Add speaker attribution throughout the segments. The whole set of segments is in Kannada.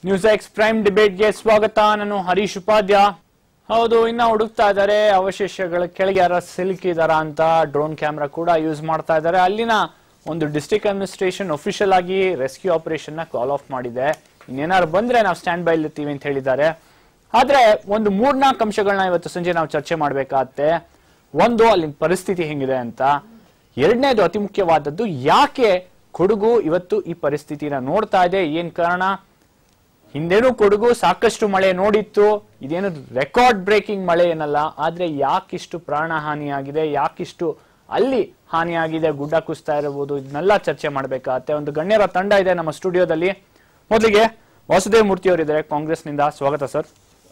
Speaker 1: ನ್ಯೂಸ್ ಎಕ್ಸ್ ಪ್ರೈಮ್ ಡಿಬೇಟ್ಗೆ ಸ್ವಾಗತ ನಾನು ಹರೀಶ್ ಉಪಾಧ್ಯ ಹೌದು ಇನ್ನ ಹುಡುಕ್ತಾ ಇದ್ದಾರೆ ಅವಶೇಷಗಳ ಕೆಳಗೆ ಯಾರ ಸಿಲುಕಿದಾರ ಅಂತ ಡ್ರೋನ್ ಕ್ಯಾಮ್ರಾ ಕೂಡ ಯೂಸ್ ಮಾಡ್ತಾ ಇದ್ದಾರೆ ಅಲ್ಲಿನ ಒಂದು ಡಿಸ್ಟ್ರಿಕ್ಟ್ ಅಡ್ಮಿನಿಸ್ಟ್ರೇಷನ್ ಅಫಿಷಿಯಲ್ ಆಗಿ ರೆಸ್ಕ್ಯೂ ಆಪರೇಷನ್ ನ ಕಾಲ್ ಆಫ್ ಮಾಡಿದೆ ಇನ್ನೇನಾದ್ರು ಬಂದ್ರೆ ನಾವು ಸ್ಟ್ಯಾಂಡ್ ಬೈ ಇರ್ತೀವಿ ಅಂತ ಹೇಳಿದ್ದಾರೆ ಆದ್ರೆ ಒಂದು ಮೂರ್ನಾಲ್ಕು ಅಂಶಗಳನ್ನ ಇವತ್ತು ಸಂಜೆ ನಾವು ಚರ್ಚೆ ಮಾಡ್ಬೇಕಾಗತ್ತೆ ಒಂದು ಅಲ್ಲಿನ ಪರಿಸ್ಥಿತಿ ಹೆಂಗಿದೆ ಅಂತ ಎರಡನೇದು ಅತಿ ಮುಖ್ಯವಾದದ್ದು ಯಾಕೆ ಕೊಡಗು ಇವತ್ತು ಈ ಪರಿಸ್ಥಿತಿನ ನೋಡ್ತಾ ಇದೆ ಏನ್ ಕಾರಣ ಹಿಂದೆನೂ ಕೊಡಗು ಸಾಕಷ್ಟು ಮಳೆ ನೋಡಿತ್ತು ಇದೇನು ರೆಕಾರ್ಡ್ ಬ್ರೇಕಿಂಗ್ ಮಳೆ ಏನಲ್ಲ ಆದ್ರೆ ಯಾಕಿಷ್ಟು ಪ್ರಾಣ ಹಾನಿಯಾಗಿದೆ ಯಾಕಿಷ್ಟು ಅಲ್ಲಿ ಹಾನಿಯಾಗಿದೆ ಗುಡ್ಡ ಕುಸ್ತಾ ಇರಬಹುದು ಇದನ್ನೆಲ್ಲ ಚರ್ಚೆ ಮಾಡ್ಬೇಕಾಗತ್ತೆ ಒಂದು ಗಣ್ಯರ ತಂಡ ಇದೆ ನಮ್ಮ ಸ್ಟುಡಿಯೋದಲ್ಲಿ ಮೊದಲಿಗೆ ವಾಸುದೇವ್ ಮೂರ್ತಿ ಅವರಿದ್ದಾರೆ ಕಾಂಗ್ರೆಸ್ನಿಂದ ಸ್ವಾಗತ ಸರ್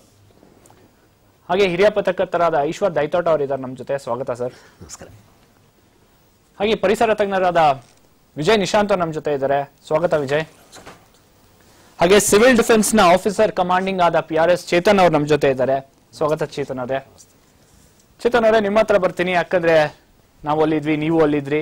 Speaker 1: ಹಾಗೆ ಹಿರಿಯ ಪತ್ರಕರ್ತರಾದ ಈಶ್ವರ್ ದೈತೋಟ ಅವರಿದ್ದಾರೆ ನಮ್ಮ ಜೊತೆ ಸ್ವಾಗತ ಸರ್
Speaker 2: ನಮಸ್ಕಾರ
Speaker 1: ಹಾಗೆ ಪರಿಸರ ತಜ್ಞರಾದ ವಿಜಯ್ ನಿಶಾಂತ್ ಅವ್ರು ನಮ್ಮ ಜೊತೆ ಇದ್ದಾರೆ ಸ್ವಾಗತ ವಿಜಯ್ ಹಾಗೆ ಸಿವಿಲ್ ಡಿಫೆನ್ಸ್ ನ ಆಫೀಸರ್ ಕಮಾಂಡಿಂಗ್ ಆದ ಪಿ ಆರ್ ಎಸ್ ಚೇತನ್ ಅವ್ರು ನಮ್ಮ ಜೊತೆ ಇದ್ದಾರೆ ಸ್ವಾಗತ ಚೇತನ್ ಅವರೇ ಚೇತನ್ ಅವರೇ ನಿಮ್ಮ ಹತ್ರ ಬರ್ತೀನಿ ಯಾಕಂದ್ರೆ ನಾವು ಅಲ್ಲಿದ್ವಿ ನೀವು ಅಲ್ಲಿದ್ರಿ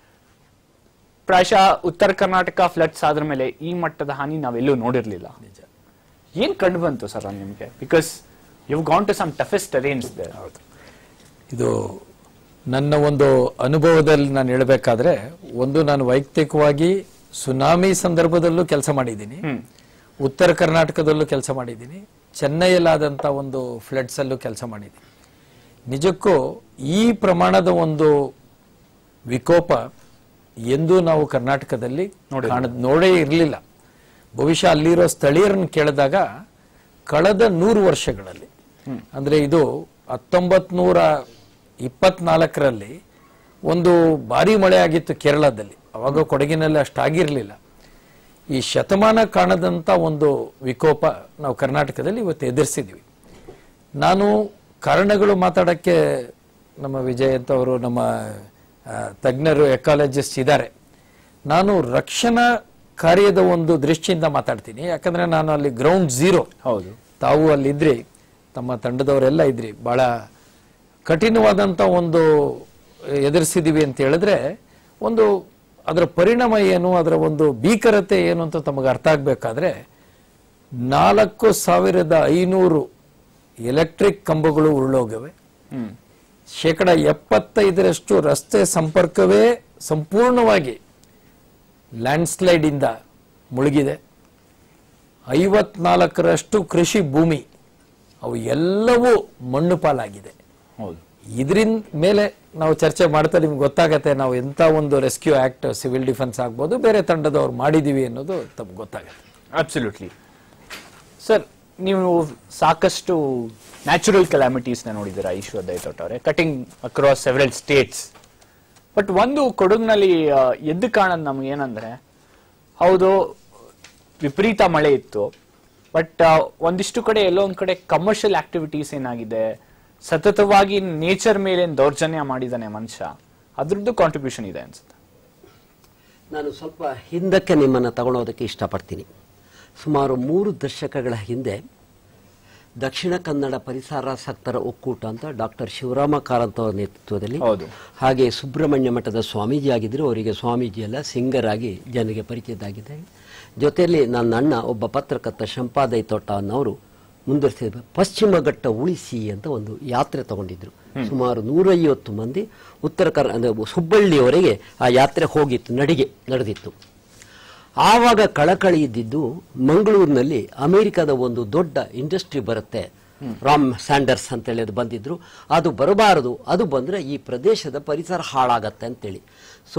Speaker 1: ಪ್ರಾಯಶಃ ಉತ್ತರ ಕರ್ನಾಟಕ ಫ್ಲಡ್ಸ್ ಆದ್ರ ಮೇಲೆ ಈ ಮಟ್ಟದ ಹಾನಿ ನಾವೆಲ್ಲೂ ನೋಡಿರ್ಲಿಲ್ಲ ಏನ್ ಕಂಡು ಬಂತು ಸರ್ ನಿಮ್ಗೆ because you gone to some toughest terrains
Speaker 2: ಹೌದು ಇದು ನನ್ನ ಒಂದು ಅನುಭವದಲ್ಲಿ ನಾನು ಹೇಳಬೇಕಾದ್ರೆ ಒಂದು ನಾನು ವೈಯಕ್ತಿಕವಾಗಿ ಸುನಾಮಿ ಸಂದರ್ಭದಲ್ಲೂ ಕೆಲಸ ಮಾಡಿದ್ದೀನಿ
Speaker 1: ಹ್ಮ್
Speaker 2: ಉತ್ತರ ಕರ್ನಾಟಕದಲ್ಲೂ ಕೆಲಸ ಮಾಡಿದ್ದೀನಿ ಚೆನ್ನೈಯಲ್ಲಾದಂಥ ಒಂದು ಫ್ಲಡ್ಸ್ ಅಲ್ಲೂ ಕೆಲಸ ಮಾಡಿದ್ದೀನಿ ನಿಜಕ್ಕೂ ಈ ಪ್ರಮಾಣದ ಒಂದು ವಿಕೋಪ ಎಂದೂ ನಾವು ಕರ್ನಾಟಕದಲ್ಲಿ ಕಾಣ ನೋಡೇ ಇರಲಿಲ್ಲ ಬಹುಶಃ ಅಲ್ಲಿರೋ ಸ್ಥಳೀಯರನ್ನು ಕೇಳಿದಾಗ ಕಳೆದ ನೂರು ವರ್ಷಗಳಲ್ಲಿ ಅಂದ್ರೆ ಇದು ಹತ್ತೊಂಬತ್ ನೂರ ಇಪ್ಪತ್ನಾಲ್ಕರಲ್ಲಿ ಒಂದು ಭಾರಿ ಮಳೆ ಆಗಿತ್ತು ಕೇರಳದಲ್ಲಿ ಅವಾಗ ಕೊಡಗಿನಲ್ಲಿ ಅಷ್ಟಾಗಿರಲಿಲ್ಲ ಈ ಶತಮಾನ ಕಾಣದಂತ ಒಂದು ವಿಕೋಪ ನಾವು ಕರ್ನಾಟಕದಲ್ಲಿ ಇವತ್ತು ಎದುರಿಸಿದ್ವಿ ನಾನು ಕಾರಣಗಳು ಮಾತಾಡಕ್ಕೆ ನಮ್ಮ ವಿಜಯ್ ಅಂತ ಅವರು ನಮ್ಮ ಆ, ತಜ್ಞರು ಎಕಾಲಜಿಸ್ಟ್ ಇದ್ದಾರೆ ನಾನು ರಕ್ಷಣಾ ಕಾರ್ಯದ ಒಂದು ದೃಷ್ಟಿಯಿಂದ ಮಾತಾಡ್ತೀನಿ ಯಾಕಂದ್ರೆ ನಾನು ಅಲ್ಲಿ ಗ್ರೌಂಡ್ ಝೀರೋ
Speaker 1: ಹೌದು
Speaker 2: ತಾವು ಅಲ್ಲಿದ್ರಿ ತಮ್ಮ ತಂಡದವರೆಲ್ಲ ಇದ್ರಿ ಬಹಳ ಕಠಿಣವಾದಂತ ಒಂದು ಎದುರಿಸಿದೀವಿ ಅಂತ ಹೇಳಿದ್ರೆ ಒಂದು ಅದರ ಪರಿಣಾಮ ಏನು ಅದರ ಒಂದು ಭೀಕರತೆ ಏನು ಅಂತ ತಮಗೆ ಅರ್ಥ ಆಗ್ಬೇಕಾದ್ರೆ ನಾಲ್ಕು ಸಾವಿರದ ಐನೂರು ಎಲೆಕ್ಟ್ರಿಕ್ ಕಂಬಗಳು ಉರುಳೋಗವೆ
Speaker 1: ಹ್ಮ್
Speaker 2: ಶೇಕಡ ಎಪ್ಪತ್ತೈದರಷ್ಟು ರಸ್ತೆ ಸಂಪರ್ಕವೇ ಸಂಪೂರ್ಣವಾಗಿ ಲ್ಯಾಂಡ್ಸ್ಲೈಡ್ ಇಂದ ಮುಳುಗಿದೆ ಐವತ್ನಾಲ್ಕರಷ್ಟು ಕೃಷಿ ಭೂಮಿ ಅವು ಎಲ್ಲವೂ ಮಣ್ಣು ಪಾಲಾಗಿದೆ
Speaker 1: ಹೌದು
Speaker 2: ಇದರಿಂದ ಮೇಲೆ ನಾವು ಚರ್ಚೆ ಮಾಡ್ತಾ ನಿಮ್ಗೆ ಗೊತ್ತಾಗತ್ತೆ ನಾವು ಎಂತ ಒಂದು ರೆಸ್ಕ್ಯೂ ಆಕ್ಟ್ ಸಿವಿಲ್ ಡಿಫೆನ್ಸ್ ಆಗ್ಬೋದು ಬೇರೆ ತಂಡದವ್ರು ಮಾಡಿದೀವಿ ಅನ್ನೋದು ತಮ್ಗೆ ಗೊತ್ತಾಗತ್ತೆ
Speaker 1: ಅಬ್ಸಲ್ಯೂಟ್ಲಿ ಸರ್ ನೀವು ಸಾಕಷ್ಟು ನ್ಯಾಚುರಲ್ ಕೆಲಾಮಿಟೀಸ್ನ ನೋಡಿದ್ದೀರಾ ಈಶ್ವರ್ ದೈತೋಟ್ ಅವರೇ cutting across several states but ಒಂದು ಕೊಡಗಿನಲ್ಲಿ ಆ, ಎದ್ದು ಕಾಣೋದು ನಮ್ಗೆ ಏನಂದ್ರೆ ಹೌದು ವಿಪರೀತ ಮಳೆ ಇತ್ತು ಬಟ್ ಒಂದಿಷ್ಟು ಕಡೆ ಎಲ್ಲೋ ಒಂದ್ ಕಡೆ ಕಮರ್ಷಿಯಲ್ ಆಕ್ಟಿವಿಟೀಸ್ ಏನಾಗಿದೆ ಸತತವಾಗಿ ನೇಚರ್ ಮೇಲೆ ಏನ್ ದೌರ್ಜನ್ಯ ಮಾಡಿದಾನೆ ಮನುಷ್ಯ ಅದ್ರದ್ದು ಕಾಂಟ್ರಿಬ್ಯೂಷನ್ ಇದೆ ಅನ್ಸುತ್ತೆ
Speaker 3: ನಾನು ಸ್ವಲ್ಪ ಹಿಂದಕ್ಕೆ ನಿಮ್ಮನ್ನು ತಗೊಳ್ಳೋದಕ್ಕೆ ಇಷ್ಟಪಡ್ತೀನಿ ಸುಮಾರು ಮೂರು ದಶಕಗಳ ಹಿಂದೆ ದಕ್ಷಿಣ ಕನ್ನಡ ಪರಿಸರಾಸಕ್ತರ ಒಕ್ಕೂಟ ಅಂತ ಡಾಕ್ಟರ್ ಶಿವರಾಮ ಕಾರಂತ ಅವರ ನೇತೃತ್ವದಲ್ಲಿ
Speaker 1: ಹೌದು.
Speaker 3: ಹಾಗೆ ಸುಬ್ರಹ್ಮಣ್ಯ ಮಠದ ಸ್ವಾಮೀಜಿ ಆಗಿದ್ದರು ಅವರಿಗೆ ಸ್ವಾಮೀಜಿ ಎಲ್ಲ ಸಿಂಗರ್ ಆಗಿ ಜನರಿಗೆ ಪರಿಚಯದಾಗಿದೆ ಜೊತೆಯಲ್ಲಿ ನನ್ನ ಅಣ್ಣ ಒಬ್ಬ ಪತ್ರಕರ್ತ ಶಂಪಾದೈ ತೋಟ ಅನ್ನೋರು ಮುಂದುವರಿಸಿದ ಪಶ್ಚಿಮ ಘಟ್ಟ ಉಳಿಸಿ ಅಂತ ಒಂದು ಯಾತ್ರೆ ತಗೊಂಡಿದ್ರು ಸುಮಾರು ನೂರೈವತ್ತು ಮಂದಿ ಉತ್ತರ ಕರ್ ಅಂದ್ರೆ ಹುಬ್ಬಳ್ಳಿಯವರೆಗೆ ಆ ಯಾತ್ರೆ ಹೋಗಿತ್ತು ನಡಿಗೆ ನಡೆದಿತ್ತು ಆವಾಗ ಕಳಕಳಿ ಇದ್ದಿದ್ದು ಮಂಗಳೂರಿನಲ್ಲಿ ಅಮೆರಿಕದ ಒಂದು ದೊಡ್ಡ ಇಂಡಸ್ಟ್ರಿ ಬರುತ್ತೆ ರಾಮ್ ಸ್ಯಾಂಡರ್ಸ್ ಅಂತೇಳಿ ಅದು ಬಂದಿದ್ರು ಅದು ಬರಬಾರದು ಅದು ಬಂದ್ರೆ ಈ ಪ್ರದೇಶದ ಪರಿಸರ ಹಾಳಾಗತ್ತೆ ಅಂತೇಳಿ ಸೊ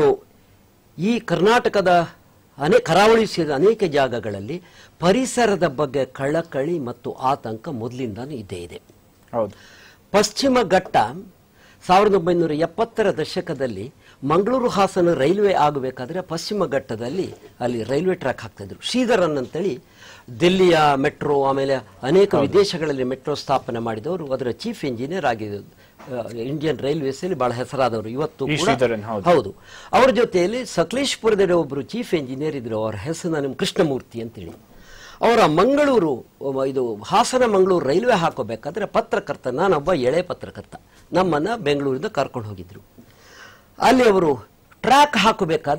Speaker 3: ಈ ಕರ್ನಾಟಕದ ಅನೇ ಕರಾವಳಿ ಸೇರಿದ ಅನೇಕ ಜಾಗಗಳಲ್ಲಿ ಪರಿಸರದ ಬಗ್ಗೆ ಕಳಕಳಿ ಮತ್ತು ಆತಂಕ ಮೊದಲಿಂದಾನು ಇದ್ದೇ ಇದೆ
Speaker 1: ಹೌದು
Speaker 3: ಪಶ್ಚಿಮ ಘಟ್ಟ ಸಾವಿರದ ಒಂಬೈನೂರ ಎಪ್ಪತ್ತರ ದಶಕದಲ್ಲಿ ಮಂಗಳೂರು ಹಾಸನ ರೈಲ್ವೆ ಆಗಬೇಕಾದ್ರೆ ಪಶ್ಚಿಮ ಘಟ್ಟದಲ್ಲಿ ಅಲ್ಲಿ ರೈಲ್ವೆ ಟ್ರ್ಯಾಕ್ ಹಾಕ್ತಿದ್ರು ಶ್ರೀಧರನ್ ಅಂತೇಳಿ ದಿಲ್ಲಿಯ ಮೆಟ್ರೋ ಆಮೇಲೆ ಅನೇಕ ವಿದೇಶಗಳಲ್ಲಿ ಮೆಟ್ರೋ ಸ್ಥಾಪನೆ ಮಾಡಿದವರು ಅದರ ಚೀಫ್ ಇಂಜಿನಿಯರ್ ಆಗಿದ್ದು ಇಂಡಿಯನ್ ರೈಲ್ವೇಸ್ ಅಲ್ಲಿ ಬಹಳ ಹೆಸರಾದವರು ಇವತ್ತು
Speaker 1: ಈ
Speaker 3: ಕೂಡ
Speaker 1: ಶ್ರೀಧರನ್, ಹೌದು.
Speaker 3: ಹೌದು ಅವರ ಜೊತೆಯಲ್ಲಿ ಸಕಲೇಶ್ಪುರದಲ್ಲಿ ಒಬ್ಬರು ಚೀಫ್ ಇಂಜಿನಿಯರ್ ಇದ್ರು ಅವರ ಹೆಸರು ನಾನು ಕೃಷ್ಣಮೂರ್ತಿ ಅಂತೇಳಿ ಅವರ ಮಂಗಳೂರು ಒಬ್ಬ ಇದು ಹಾಸನ ಮಂಗಳೂರು ರೈಲ್ವೆ ಹಾಕೋಬೇಕಾದ್ರೆ ಪತ್ರಕರ್ತ ನಾನೊಬ್ಬ ಎಳೆ ಪತ್ರಕರ್ತ ನಮ್ಮನ್ನ ಬೆಂಗಳೂರಿಂದ ಕರ್ಕೊಂಡು ಹೋಗಿದ್ರು ಅಲ್ಲಿ ಅವರು ಟ್ರ್ಯಾಕ್ ಹಾಕಬೇಕಾದ್ರೆ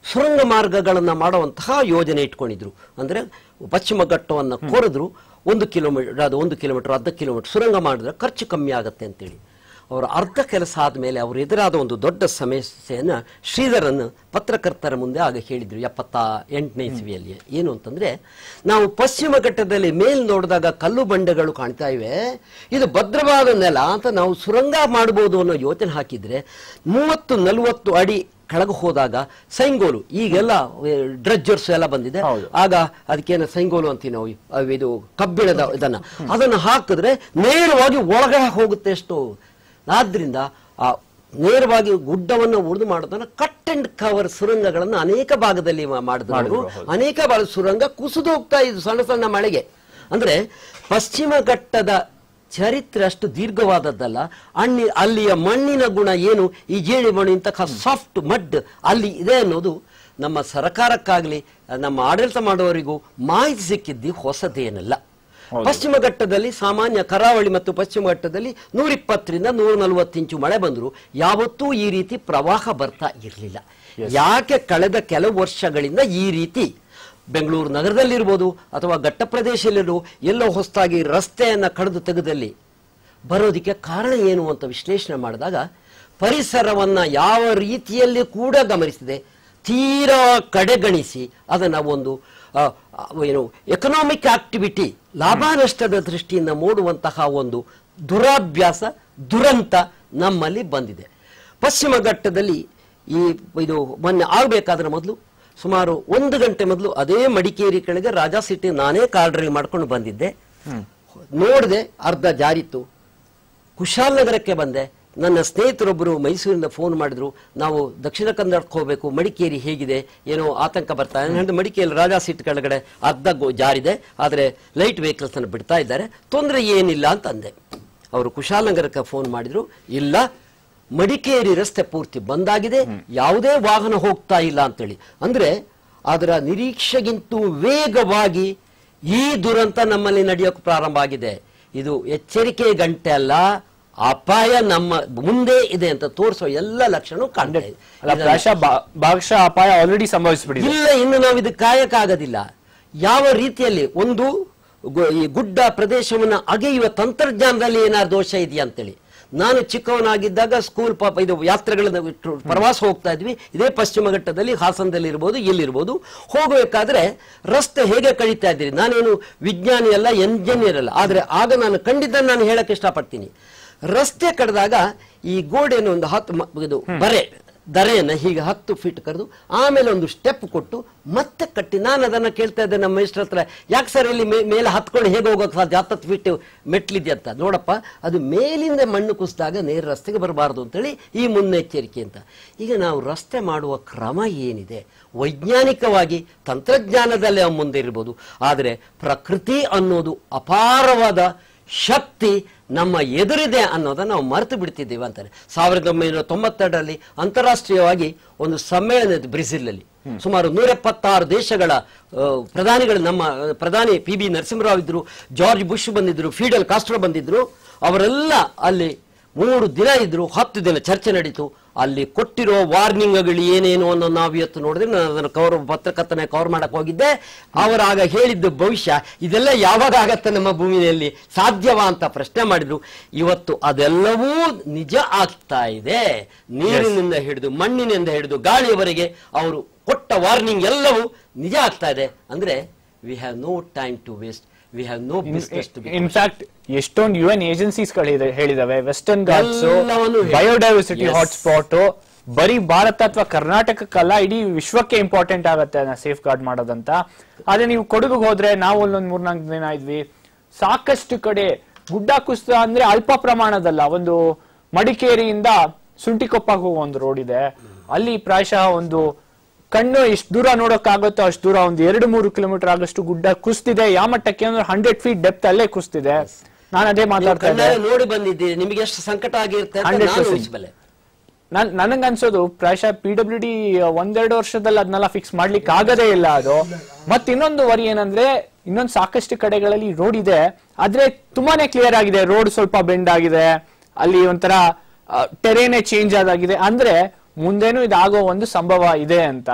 Speaker 3: ಸುರಂಗ ಮಾರ್ಗಗಳನ್ನ ಮಾಡುವಂತಹ ಯೋಜನೆ ಇಟ್ಕೊಂಡಿದ್ರು ಅಂದ್ರೆ ಪಶ್ಚಿಮ ಘಟ್ಟವನ್ನು ಕೊರೆದ್ರು ಒಂದು ಕಿಲೋಮೀಟರ್ ಅದು ಒಂದು ಕಿಲೋಮೀಟರ್ ಅರ್ಧ ಕಿಲೋಮೀಟರ್ ಸುರಂಗ ಮಾಡಿದ್ರೆ ಖರ್ಚು ಕಮ್ಮಿ ಆಗುತ್ತೆ ಅಂತೇಳಿ ಅವರ ಅರ್ಧ ಕೆಲಸ ಆದಮೇಲೆ ಅವರು ಎದುರಾದ ಒಂದು ದೊಡ್ಡ ಸಮಸ್ಯೆಯನ್ನ ಶ್ರೀಧರನ್ ಪತ್ರಕರ್ತರ ಮುಂದೆ ಆಗ ಹೇಳಿದ್ರು ಎಪ್ಪತ್ತ ಎಂಟನೇ ಇಸ್ವಿಯಲ್ಲಿ ಏನು ಅಂತಂದ್ರೆ ನಾವು ಪಶ್ಚಿಮ ಘಟ್ಟದಲ್ಲಿ ಮೇಲ್ ನೋಡಿದಾಗ ಕಲ್ಲು ಬಂಡೆಗಳು ಕಾಣ್ತಾ ಇವೆ ಇದು ಭದ್ರವಾದ ನೆಲ ಅಂತ ನಾವು ಸುರಂಗ ಮಾಡಬಹುದು ಅನ್ನೋ ಯೋಚನೆ ಹಾಕಿದ್ರೆ ಮೂವತ್ತು ನಲವತ್ತು ಅಡಿ ಕೆಳಗೆ ಹೋದಾಗ ಸೈಂಗೋಲು ಈಗೆಲ್ಲ ಡ್ರಜ್ಜರ್ಸ್ ಎಲ್ಲ ಬಂದಿದೆ
Speaker 1: ಹೌದು.
Speaker 3: ಆಗ ಅದಕ್ಕೇನು ಸೈಂಗೋಲು ಅಂತೀವಿ ನಾವು ಅವ್ ಇದು ಕಬ್ಬಿಣದ ಇದನ್ನ ಅದನ್ನು ಹಾಕಿದ್ರೆ ನೇರವಾಗಿ ಒಳಗಡೆ ಹೋಗುತ್ತೆ ಎಷ್ಟು ಆದ್ರಿಂದ ಆ ನೇರವಾಗಿ ಗುಡ್ಡವನ್ನು ಉಳಿದು ಮಾಡೋದನ್ನ ಕಟ್ ಅಂಡ್ ಕವರ್ ಸುರಂಗಗಳನ್ನು ಅನೇಕ ಭಾಗದಲ್ಲಿ ಮಾ- ಮಾಡಿದ್ರು ಅವರು. ಅನೇಕ ಭಾಗ ಸುರಂಗ ಕುಸಿದು ಹೋಗ್ತಾ ಇದ್ದು ಸಣ್ಣ ಸಣ್ಣ ಮಳೆಗೆ ಅಂದ್ರೆ ಪಶ್ಚಿಮ ಘಟ್ಟದ ಚರಿತ್ರೆ ಅಷ್ಟು ದೀರ್ಘವಾದದ್ದಲ್ಲ ಅನ್ನಿ ಅಲ್ಲಿಯ ಮಣ್ಣಿನ ಗುಣ ಏನು ಈ ಜೇಡಿ ಮಣ್ಣು ಇಂತಹ ಸಾಫ್ಟ್ ಮಡ್ ಅಲ್ಲಿ ಇದೆ ಅನ್ನೋದು ನಮ್ಮ ಸರ್ಕಾರಕ್ಕಾಗ್ಲಿ ನಮ್ಮ ಆಡಳಿತ ಮಾಡುವವರಿಗೂ ಮಾಹಿತಿ ಸಿಕ್ಕಿದ್ದು ಹೊಸದೇನಲ್ಲ ಪಶ್ಚಿಮ ಘಟ್ಟದಲ್ಲಿ ಸಾಮಾನ್ಯ ಕರಾವಳಿ ಮತ್ತು ಪಶ್ಚಿಮ ಘಟ್ಟದಲ್ಲಿ ನೂರಿಪ್ಪತ್ತರಿಂದ ನೂರ ನಲವತ್ತು ಇಂಚು ಮಳೆ ಬಂದ್ರು ಯಾವತ್ತೂ ಈ ರೀತಿ ಪ್ರವಾಹ ಬರ್ತಾ ಇರಲಿಲ್ಲ ಯಾಕೆ ಕಳೆದ ಕೆಲವು ವರ್ಷಗಳಿಂದ ಈ ರೀತಿ ಬೆಂಗಳೂರು ನಗರದಲ್ಲಿರ್ಬೋದು ಅಥವಾ ಘಟ್ಟ ಪ್ರದೇಶದಲ್ಲಿರೋ ಎಲ್ಲೋ ಹೊಸದಾಗಿ ರಸ್ತೆಯನ್ನ ಕಡಿದು ತೆಗೆದಲ್ಲಿ ಬರೋದಕ್ಕೆ ಕಾರಣ ಏನು ಅಂತ ವಿಶ್ಲೇಷಣೆ ಮಾಡಿದಾಗ ಪರಿಸರವನ್ನ ಯಾವ ರೀತಿಯಲ್ಲಿ ಕೂಡ ಗಮನಿಸಿದೆ ತೀರಾ ಕಡೆಗಣಿಸಿ ಅದನ್ನ ಒಂದು ಆ, ಆ, ಏನು ಎಕನಾಮಿಕ್ ಆಕ್ಟಿವಿಟಿ ಲಾಭ ನಷ್ಟದ ದೃಷ್ಟಿಯಿಂದ ಮೂಡುವಂತಹ ಒಂದು ದುರಾಭ್ಯಾಸ ದುರಂತ ನಮ್ಮಲ್ಲಿ ಬಂದಿದೆ ಪಶ್ಚಿಮ ಘಟ್ಟದಲ್ಲಿ ಈ ಇದು ಮೊನ್ನೆ ಆಗಬೇಕಾದ್ರೆ ಮೊದಲು ಸುಮಾರು ಒಂದು ಗಂಟೆ ಮೊದಲು ಅದೇ ಮಡಿಕೇರಿ ಕೆಳಗೆ ರಾಜಾ ಸಿಟಿ ನಾನೇ ಕಾರ್ ಡ್ರೈವ್ ಮಾಡ್ಕೊಂಡು ಬಂದಿದ್ದೆ ನೋಡಿದೆ ಅರ್ಧ ಜಾರಿತ್ತು ಕುಶಾಲನಗರಕ್ಕೆ ಬಂದೆ ನನ್ನ ಸ್ನೇಹಿತರೊಬ್ಬರು ಮೈಸೂರಿಂದ ಫೋನ್ ಮಾಡಿದ್ರು ನಾವು ದಕ್ಷಿಣ ಕನ್ನಡಕ್ಕೆ ಹೋಗಬೇಕು ಮಡಿಕೇರಿ ಹೇಗಿದೆ ಏನೋ ಆತಂಕ ಬರ್ತಾ ಇದೆ ಅಂದ್ರೆ ಮಡಿಕೇರಿ ರಾಜಾ ಸೀಟ್ ಕೆಳಗಡೆ ಅರ್ಧ ಗೋ- ಜಾರಿದೆ ಆದರೆ ಲೈಟ್ ವೆಹಿಕಲ್ಸ್ ಅನ್ನು ಬಿಡ್ತಾ ಇದ್ದಾರೆ ತೊಂದರೆ ಏನಿಲ್ಲ ಅಂತ ಅಂದೆ ಅವರು ಕುಶಾಲನಗರಕ್ಕೆ ಫೋನ್ ಮಾಡಿದ್ರು ಇಲ್ಲ ಮಡಿಕೇರಿ ರಸ್ತೆ ಪೂರ್ತಿ ಬಂದಾಗಿದೆ ಯಾವುದೇ ವಾಹನ ಹೋಗ್ತಾ ಇಲ್ಲ ಅಂತೇಳಿ ಅಂದ್ರೆ ಅದರ ನಿರೀಕ್ಷೆಗಿಂತೂ ವೇಗವಾಗಿ ಈ ದುರಂತ ನಮ್ಮಲ್ಲಿ ನಡೆಯೋಕೆ ಪ್ರಾರಂಭ ಆಗಿದೆ ಇದು ಎಚ್ಚರಿಕೆ ಗಂಟೆ ಅಲ್ಲ ಅಪಾಯ ನಮ್ಮ ಮುಂದೆ ಇದೆ ಅಂತ ತೋರಿಸೋ ಎಲ್ಲ ಲಕ್ಷಣ ಕಾಣ್ತಾ ಇದೆ
Speaker 1: ಅಲ್ಲ ಪ್ರಾಯಶಃ ಬಾ- ಭಾಗಶಃ ಅಪಾಯ ಆಲ್ರೆಡಿ ಸಂಭವಿಸ್ಬಿಟ್ಟಿದೆ
Speaker 3: ಇಲ್ಲ ಇನ್ನು ನಾವು ಇದು ಕಾಯಕ್ಕಾಗೋದಿಲ್ಲ ಯಾವ ರೀತಿಯಲ್ಲಿ ಒಂದು ಗು- ಈ ಗುಡ್ಡ ಪ್ರದೇಶವನ್ನ ಅಗೆಯುವ ತಂತ್ರಜ್ಞಾನದಲ್ಲಿ ಏನಾದ್ರು ದೋಷ ಇದೆಯಾ ಅಂತೇಳಿ ನಾನು ಚಿಕ್ಕವನಾಗಿದ್ದಾಗ ಸ್ಕೂಲ್ ಪಾಪ ಇದು ಯಾತ್ರೆಗಳನ್ನ ಬಿಟ್ಟು ಪ್ರವಾಸ ಹೋಗ್ತಾ ಇದ್ವಿ ಇದೇ ಪಶ್ಚಿಮ ಘಟ್ಟದಲ್ಲಿ ಹಾಸನದಲ್ಲಿ ಇರ್ಬೋದು ಇಲ್ಲಿರ್ಬೋದು ಹೋಗಬೇಕಾದ್ರೆ ರಸ್ತೆ ಹೇಗೆ ಕಳೀತಾ ಇದ್ದೀರಿ ನಾನೇನು ವಿಜ್ಞಾನಿ ಅಲ್ಲ ಎಂಜಿನಿಯರ್ ಅಲ್ಲ ಆದ್ರೆ ಆಗ ನಾನು ಕಂಡಿದ್ದನ್ನು ನಾನು ಹೇಳಕ್ ಇಷ್ಟಪಡ್ತೀನಿ ರಸ್ತೆ ಕಡ್ದಾಗ ಈ ಗೋಡೆಯನ್ನು ಒಂದು ಹತ್ತು ಮ- ಇದು ಬರೆ ದರೆಯನ್ನ ಹೀಗೆ ಹತ್ತು ಫೀಟ್ ಕರೆದು ಆಮೇಲೆ ಒಂದು ಸ್ಟೆಪ್ ಕೊಟ್ಟು ಮತ್ತೆ ಕಟ್ಟಿ ನಾನು ಅದನ್ನ ಕೇಳ್ತಾ ಇದ್ದೆ ನಮ್ಮ ಮೇಷ್ಟ್ರ ಹತ್ರ ಯಾಕೆ ಸರ್ ಇಲ್ಲಿ ಮೇ- ಮೇಲೆ ಹತ್ಕೊಂಡು ಹೇಗೆ ಹೋಗೋಕೆ ಸಾಧ್ಯ ಹತ್ತತ್ತು ಫೀಟ್ ಮೆಟ್ಲಿದೆ ಅಂತ ನೋಡಪ್ಪ ಅದು ಮೇಲಿಂದ ಮಣ್ಣು ಕುಸಿದಾಗ ನೇರ ರಸ್ತೆಗೆ ಬರಬಾರದು ಅಂತೇಳಿ ಈ ಮುನ್ನೆಚ್ಚರಿಕೆ ಅಂತ ಈಗ ನಾವು ರಸ್ತೆ ಮಾಡುವ ಕ್ರಮ ಏನಿದೆ ವೈಜ್ಞಾನಿಕವಾಗಿ ತಂತ್ರಜ್ಞಾನದಲ್ಲಿ ನಾವು ಮುಂದೆ ಇರ್ಬೋದು ಆದರೆ ಪ್ರಕೃತಿ ಅನ್ನೋದು ಅಪಾರವಾದ ಶಕ್ತಿ ನಮ್ಮ ಎದುರಿದೆ ಅನ್ನೋದನ್ನ ನಾವು ಮರೆತು ಬಿಡ್ತಿದ್ದೀವಿ ಅಂತಾರೆ ಸಾವಿರದ ಒಂಬೈನೂರ ತೊಂಬತ್ತೆರಡರಲ್ಲಿ ಅಂತಾರಾಷ್ಟ್ರೀಯವಾಗಿ ಒಂದು ಸಮ್ಮೇಳನ ಇತ್ತು ಬ್ರೆಜಿಲ್ನಲ್ಲಿ ಸುಮಾರು ನೂರ ಎಪ್ಪತ್ತಾರು ದೇಶಗಳ ಆ, ಪ್ರಧಾನಿಗಳು ನಮ್ಮ ಆ, ಪ್ರಧಾನಿ ಪಿ ಬಿ ನರಸಿಂಹರಾವ್ ಇದ್ರು ಜಾರ್ಜ್ ಬುಷ್ ಬಂದಿದ್ರು ಫೀಡಲ್ ಕಾಸ್ಟ್ರೋ ಬಂದಿದ್ರು ಅವರೆಲ್ಲ ಅಲ್ಲಿ ಮೂರು ದಿನ ಇದ್ರು ಹತ್ತು ದಿನ ಚರ್ಚೆ ನಡೀತು ಅಲ್ಲಿ ಕೊಟ್ಟಿರೋ ವಾರ್ನಿಂಗ್ಗಳು ಏನೇನು ಅನ್ನೋ ನಾವು ಇವತ್ತು ನೋಡಿದ್ರೆ ನಾನು ಅದನ್ನು ಕವರ್ ಪತ್ರಕರ್ತನೆ ಕವರ್ ಮಾಡಕ್ ಹೋಗಿದ್ದೆ ಅವರಾಗ ಹೇಳಿದ್ದು ಭವಿಷ್ಯ ಇದೆಲ್ಲ ಯಾವಾಗ ಆಗತ್ತೆ ನಮ್ಮ ಭೂಮಿಯಲ್ಲಿ ಸಾಧ್ಯವಾ ಅಂತ ಪ್ರಶ್ನೆ ಮಾಡಿದ್ರು ಇವತ್ತು ಅದೆಲ್ಲವೂ ನಿಜ ಆಗ್ತಾ ಇದೆ ನೀರಿನಿಂದ ಹಿಡಿದು ಮಣ್ಣಿನಿಂದ ಹಿಡಿದು ಗಾಳಿಯವರೆಗೆ ಅವರು ಕೊಟ್ಟ ವಾರ್ನಿಂಗ್ ಎಲ್ಲವೂ ನಿಜ ಆಗ್ತಾ ಇದೆ ಅಂದ್ರೆ we have no time to waste we have no business to
Speaker 1: in fact ಎಷ್ಟೊಂದು ಯು ಎನ್ ಏಜೆನ್ಸೀಸ್ ಹೇಳಿದಾವೆ ವೆಸ್ಟರ್ನ್ ಘಾಟ್ಸ್
Speaker 3: ಎಲ್ಲವನ್ನೂ ಹೇಳಿ.
Speaker 1: Biodiversity
Speaker 3: Yes.
Speaker 1: ಹಾಟ್ಸ್ಪಾಟ್ ಬರೀ ಭಾರತ ಅಥವಾ ಕರ್ನಾಟಕಕ್ಕಲ್ಲ ಇಡೀ ವಿಶ್ವಕ್ಕೆ ಇಂಪಾರ್ಟೆಂಟ್ ಆಗತ್ತೆ ಅದನ್ನ ಸೇಫ್ ಗಾರ್ಡ್ ಮಾಡೋದಂತ ಆದ್ರೆ ನೀವು ಕೊಡಗಿಗೆ ಹೋದ್ರೆ ನಾವು ಅಲ್ಲೊಂದ್ ಮೂರ್ನಾಲ್ಕು ದಿನ ಇದ್ವಿ ಸಾಕಷ್ಟು ಕಡೆ ಗುಡ್ಡ ಕುಸಿತ ಅಂದ್ರೆ ಅಲ್ಪ ಪ್ರಮಾಣದಲ್ಲ ಒಂದು ಮಡಿಕೇರಿಯಿಂದ ಸುಂಟಿಕೊಪ್ಪಗೆ ಹೋಗೋ ಒಂದು ರೋಡ್ ಇದೆ ಅಲ್ಲಿ ಪ್ರಾಯಶಃ ಒಂದು ಕಣ್ಣು ಎಷ್ಟು ದೂರ ನೋಡೋಕ್ಕಾಗುತ್ತೋ ಅಷ್ಟು ದೂರ ಒಂದು ಎರಡು ಮೂರು ಕಿಲೋಮೀಟರ್ ಆಗಷ್ಟು ಗುಡ್ಡ ಕುಸ್ತಿದೆ ಯಾವ ಮಟ್ಟಕ್ಕೆ ಅಂದ್ರೆ ಹಂಡ್ರೆಡ್ ಫೀಟ್ ಡೆಪ್ತ್ ಅಲ್ಲೇ ಕುಸ್ತಿದೆ ನಾನು ಅದೇ
Speaker 3: ನೀವು
Speaker 1: ಮಾತಾಡ್ತಾ ಇದ್ದೆ
Speaker 3: ಕಣ್ಣಾರೆ ನೋಡಿ ಬಂದಿದ್ದೀರಿ ನಿಮಗೆ ಎಷ್ಟು ಸಂಕಟ ಆಗಿರುತ್ತೆ ಅಂತ
Speaker 1: 100%
Speaker 3: ನಾನು ಊಹಿಸಬಲ್ಲೆ
Speaker 1: ನನ್ ನನಗ್ ಅನ್ಸೋದು ಪ್ರಾಯಶಃ ಪಿ ಡಬ್ಲ್ಯೂ ಡಿ ಒಂದೆರಡು ವರ್ಷದಲ್ಲಿ ಅದನ್ನೆಲ್ಲ ಫಿಕ್ಸ್ ಮಾಡ್ಲಿಕ್ಕೆ ಆಗದೇ ಇಲ್ಲ ಅದು ಮತ್ ಇನ್ನೊಂದು ವರಿ ಏನಂದ್ರೆ ಇನ್ನೊಂದು ಸಾಕಷ್ಟು ಕಡೆಗಳಲ್ಲಿ ರೋಡ್ ಇದೆ ಆದ್ರೆ ತುಂಬಾನೇ ಕ್ಲಿಯರ್ ಆಗಿದೆ ರೋಡ್ ಸ್ವಲ್ಪ ಬೆಂಡ್ ಆಗಿದೆ ಅಲ್ಲಿ ಒಂಥರ ಟೆರೇನೆ ಚೇಂಜ್ ಆದಾಗಿದೆ ಅಂದ್ರೆ ಮುಂದೇನು ಇದಾಗೋ ಒಂದು ಸಂಭವ ಇದೆ ಅಂತ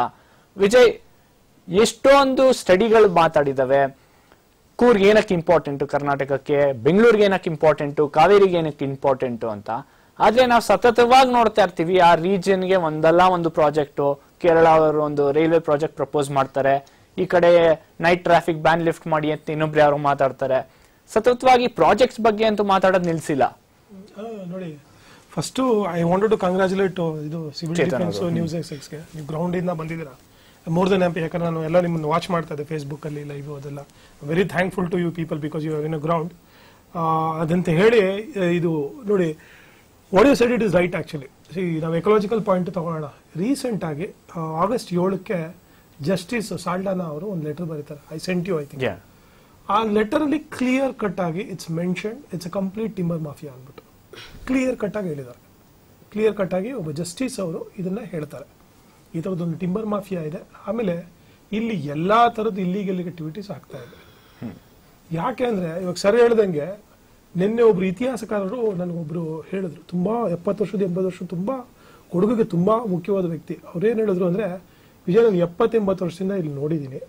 Speaker 1: ವಿಜಯ್ ಎಷ್ಟೊಂದು ಸ್ಟಡಿಗಳು ಮಾತಾಡಿದವೆ ಕೂರ್ಗ್ ಏನಕ್ಕೆ ಇಂಪಾರ್ಟೆಂಟ್ ಕರ್ನಾಟಕಕ್ಕೆ ಬೆಂಗಳೂರಿಗೆ ಏನಕ್ಕೆ ಇಂಪಾರ್ಟೆಂಟು ಕಾವೇರಿಗೆ ಏನಕ್ಕೆ ಇಂಪಾರ್ಟೆಂಟು ಅಂತ ಆದ್ರೆ ನಾವು ಸತತವಾಗಿ ನೋಡ್ತಾ ಇರ್ತೀವಿ ಆ ರೀಜನ್ಗೆ ಒಂದಲ್ಲ ಒಂದು ಪ್ರಾಜೆಕ್ಟ್ ಕೇರಳ ಅವರು ಒಂದು ರೈಲ್ವೆ ಪ್ರಾಜೆಕ್ಟ್ ಪ್ರಪೋಸ್ ಮಾಡ್ತಾರೆ ಈ ಕಡೆ ನೈಟ್ ಟ್ರಾಫಿಕ್ ಬ್ಯಾನ್ ಲಿಫ್ಟ್ ಮಾಡಿ ಅಂತ ಇನ್ನೊಬ್ರು ಯಾರು ಮಾತಾಡ್ತಾರೆ ಸತತವಾಗಿ ಪ್ರಾಜೆಕ್ಟ್ಸ್ ಬಗ್ಗೆ ಅಂತೂ ಮಾತಾಡೋದು ನಿಲ್ಸಿಲ್ಲ
Speaker 4: ಆ, ನೋಡಿ first I wanted to congratulate ಇದು ಸಿವಿಲ್
Speaker 1: ಚೇತನ್
Speaker 4: ಡಿಫೆನ್ಸ್ ನ್ಯೂಸ್ ಎಕ್ಸ್ಗೆ ನೀವು ಗ್ರೌಂಡ್ ಇಂದ ಬಂದಿದ್ದೀರಾ ಮೋರ್ ದನ್ ಹ್ಯಾಪಿ ಯಾಕಂದ್ರೆ ನಾನು ಎಲ್ಲ ನಿಮ್ಮನ್ನು ವಾಚ್ ಮಾಡ್ತಾ ಇದ್ದೆ ಫೇಸ್ಬುಕ್ ಅಲ್ಲಿ ಲೈವ್ ಅದೆಲ್ಲ very thankful to you people because you in a ground ಅದಂತ ಹೇಳಿ ಆ, ಇದು ನೋಡಿ what you said it is right actually see ನಾವು ಎಕಲಾಜಿಕಲ್ ಪಾಯಿಂಟ್ ತಗೊಳ್ಳೋಣ ರೀಸೆಂಟ್ ಆಗಿ ಆಗಸ್ಟ್ ಏಳಕ್ಕೆ ಜಸ್ಟಿಸ್ ಸಾಲ್ಡಾನಾ ಅವರು ಒಂದು ಲೆಟರ್ ಬರೀತಾರೆ I sent you I think ಆ ಲೆಟರ್ ಅಲ್ಲಿ ಕ್ಲಿಯರ್ ಕಟ್ ಆಗಿ it's mention it's a complete timber mafia ಅಂದ್ಬಿಟ್ಟು ಕ್ಲಿಯರ್ ಕಟ್ ಆಗಿ ಹೇಳಿದ್ದಾರೆ ಕ್ಲಿಯರ್ ಕಟ್ ಆಗಿ ಒಬ್ಬ ಜಸ್ಟಿಸ್ ಅವರು ಇದನ್ನ ಹೇಳ್ತಾರೆ ಈ ಥರದ್ದೊಂದು ಟಿಂಬರ್ ಮಾಫಿಯಾ ಇದೆ ಆಮೇಲೆ ಇಲ್ಲಿ ಎಲ್ಲಾ ತರದ ಇಲ್ಲಿಗಲ್ ಆಕ್ಟಿವಿಟೀಸ್ ಆಗ್ತಾ ಇದೆ ಯಾಕೆ ಅಂದ್ರೆ ಇವಾಗ ಸರ್ ಹೇಳ್ದಂಗೆ ನಿನ್ನೆ ಒಬ್ರು ಇತಿಹಾಸಕಾರರು ನನಗೊಬ್ರು ಹೇಳಿದ್ರು ತುಂಬಾ ಎಪ್ಪತ್ತು ವರ್ಷದ ಎಂಬತ್ತು ವರ್ಷ ತುಂಬಾ ಕೊಡಗಿಗೆ ತುಂಬಾ ಮುಖ್ಯವಾದ ವ್ಯಕ್ತಿ ಅವ್ರೇನ್ ಹೇಳಿದ್ರು ಅಂದ್ರೆ ವಿಜಯ ನಾನು ಎಪ್ಪತ್ತೆಂಬತ್ತು ವರ್ಷದಿಂದ ಇಲ್ಲಿ ನೋಡಿದ್ದೀನಿ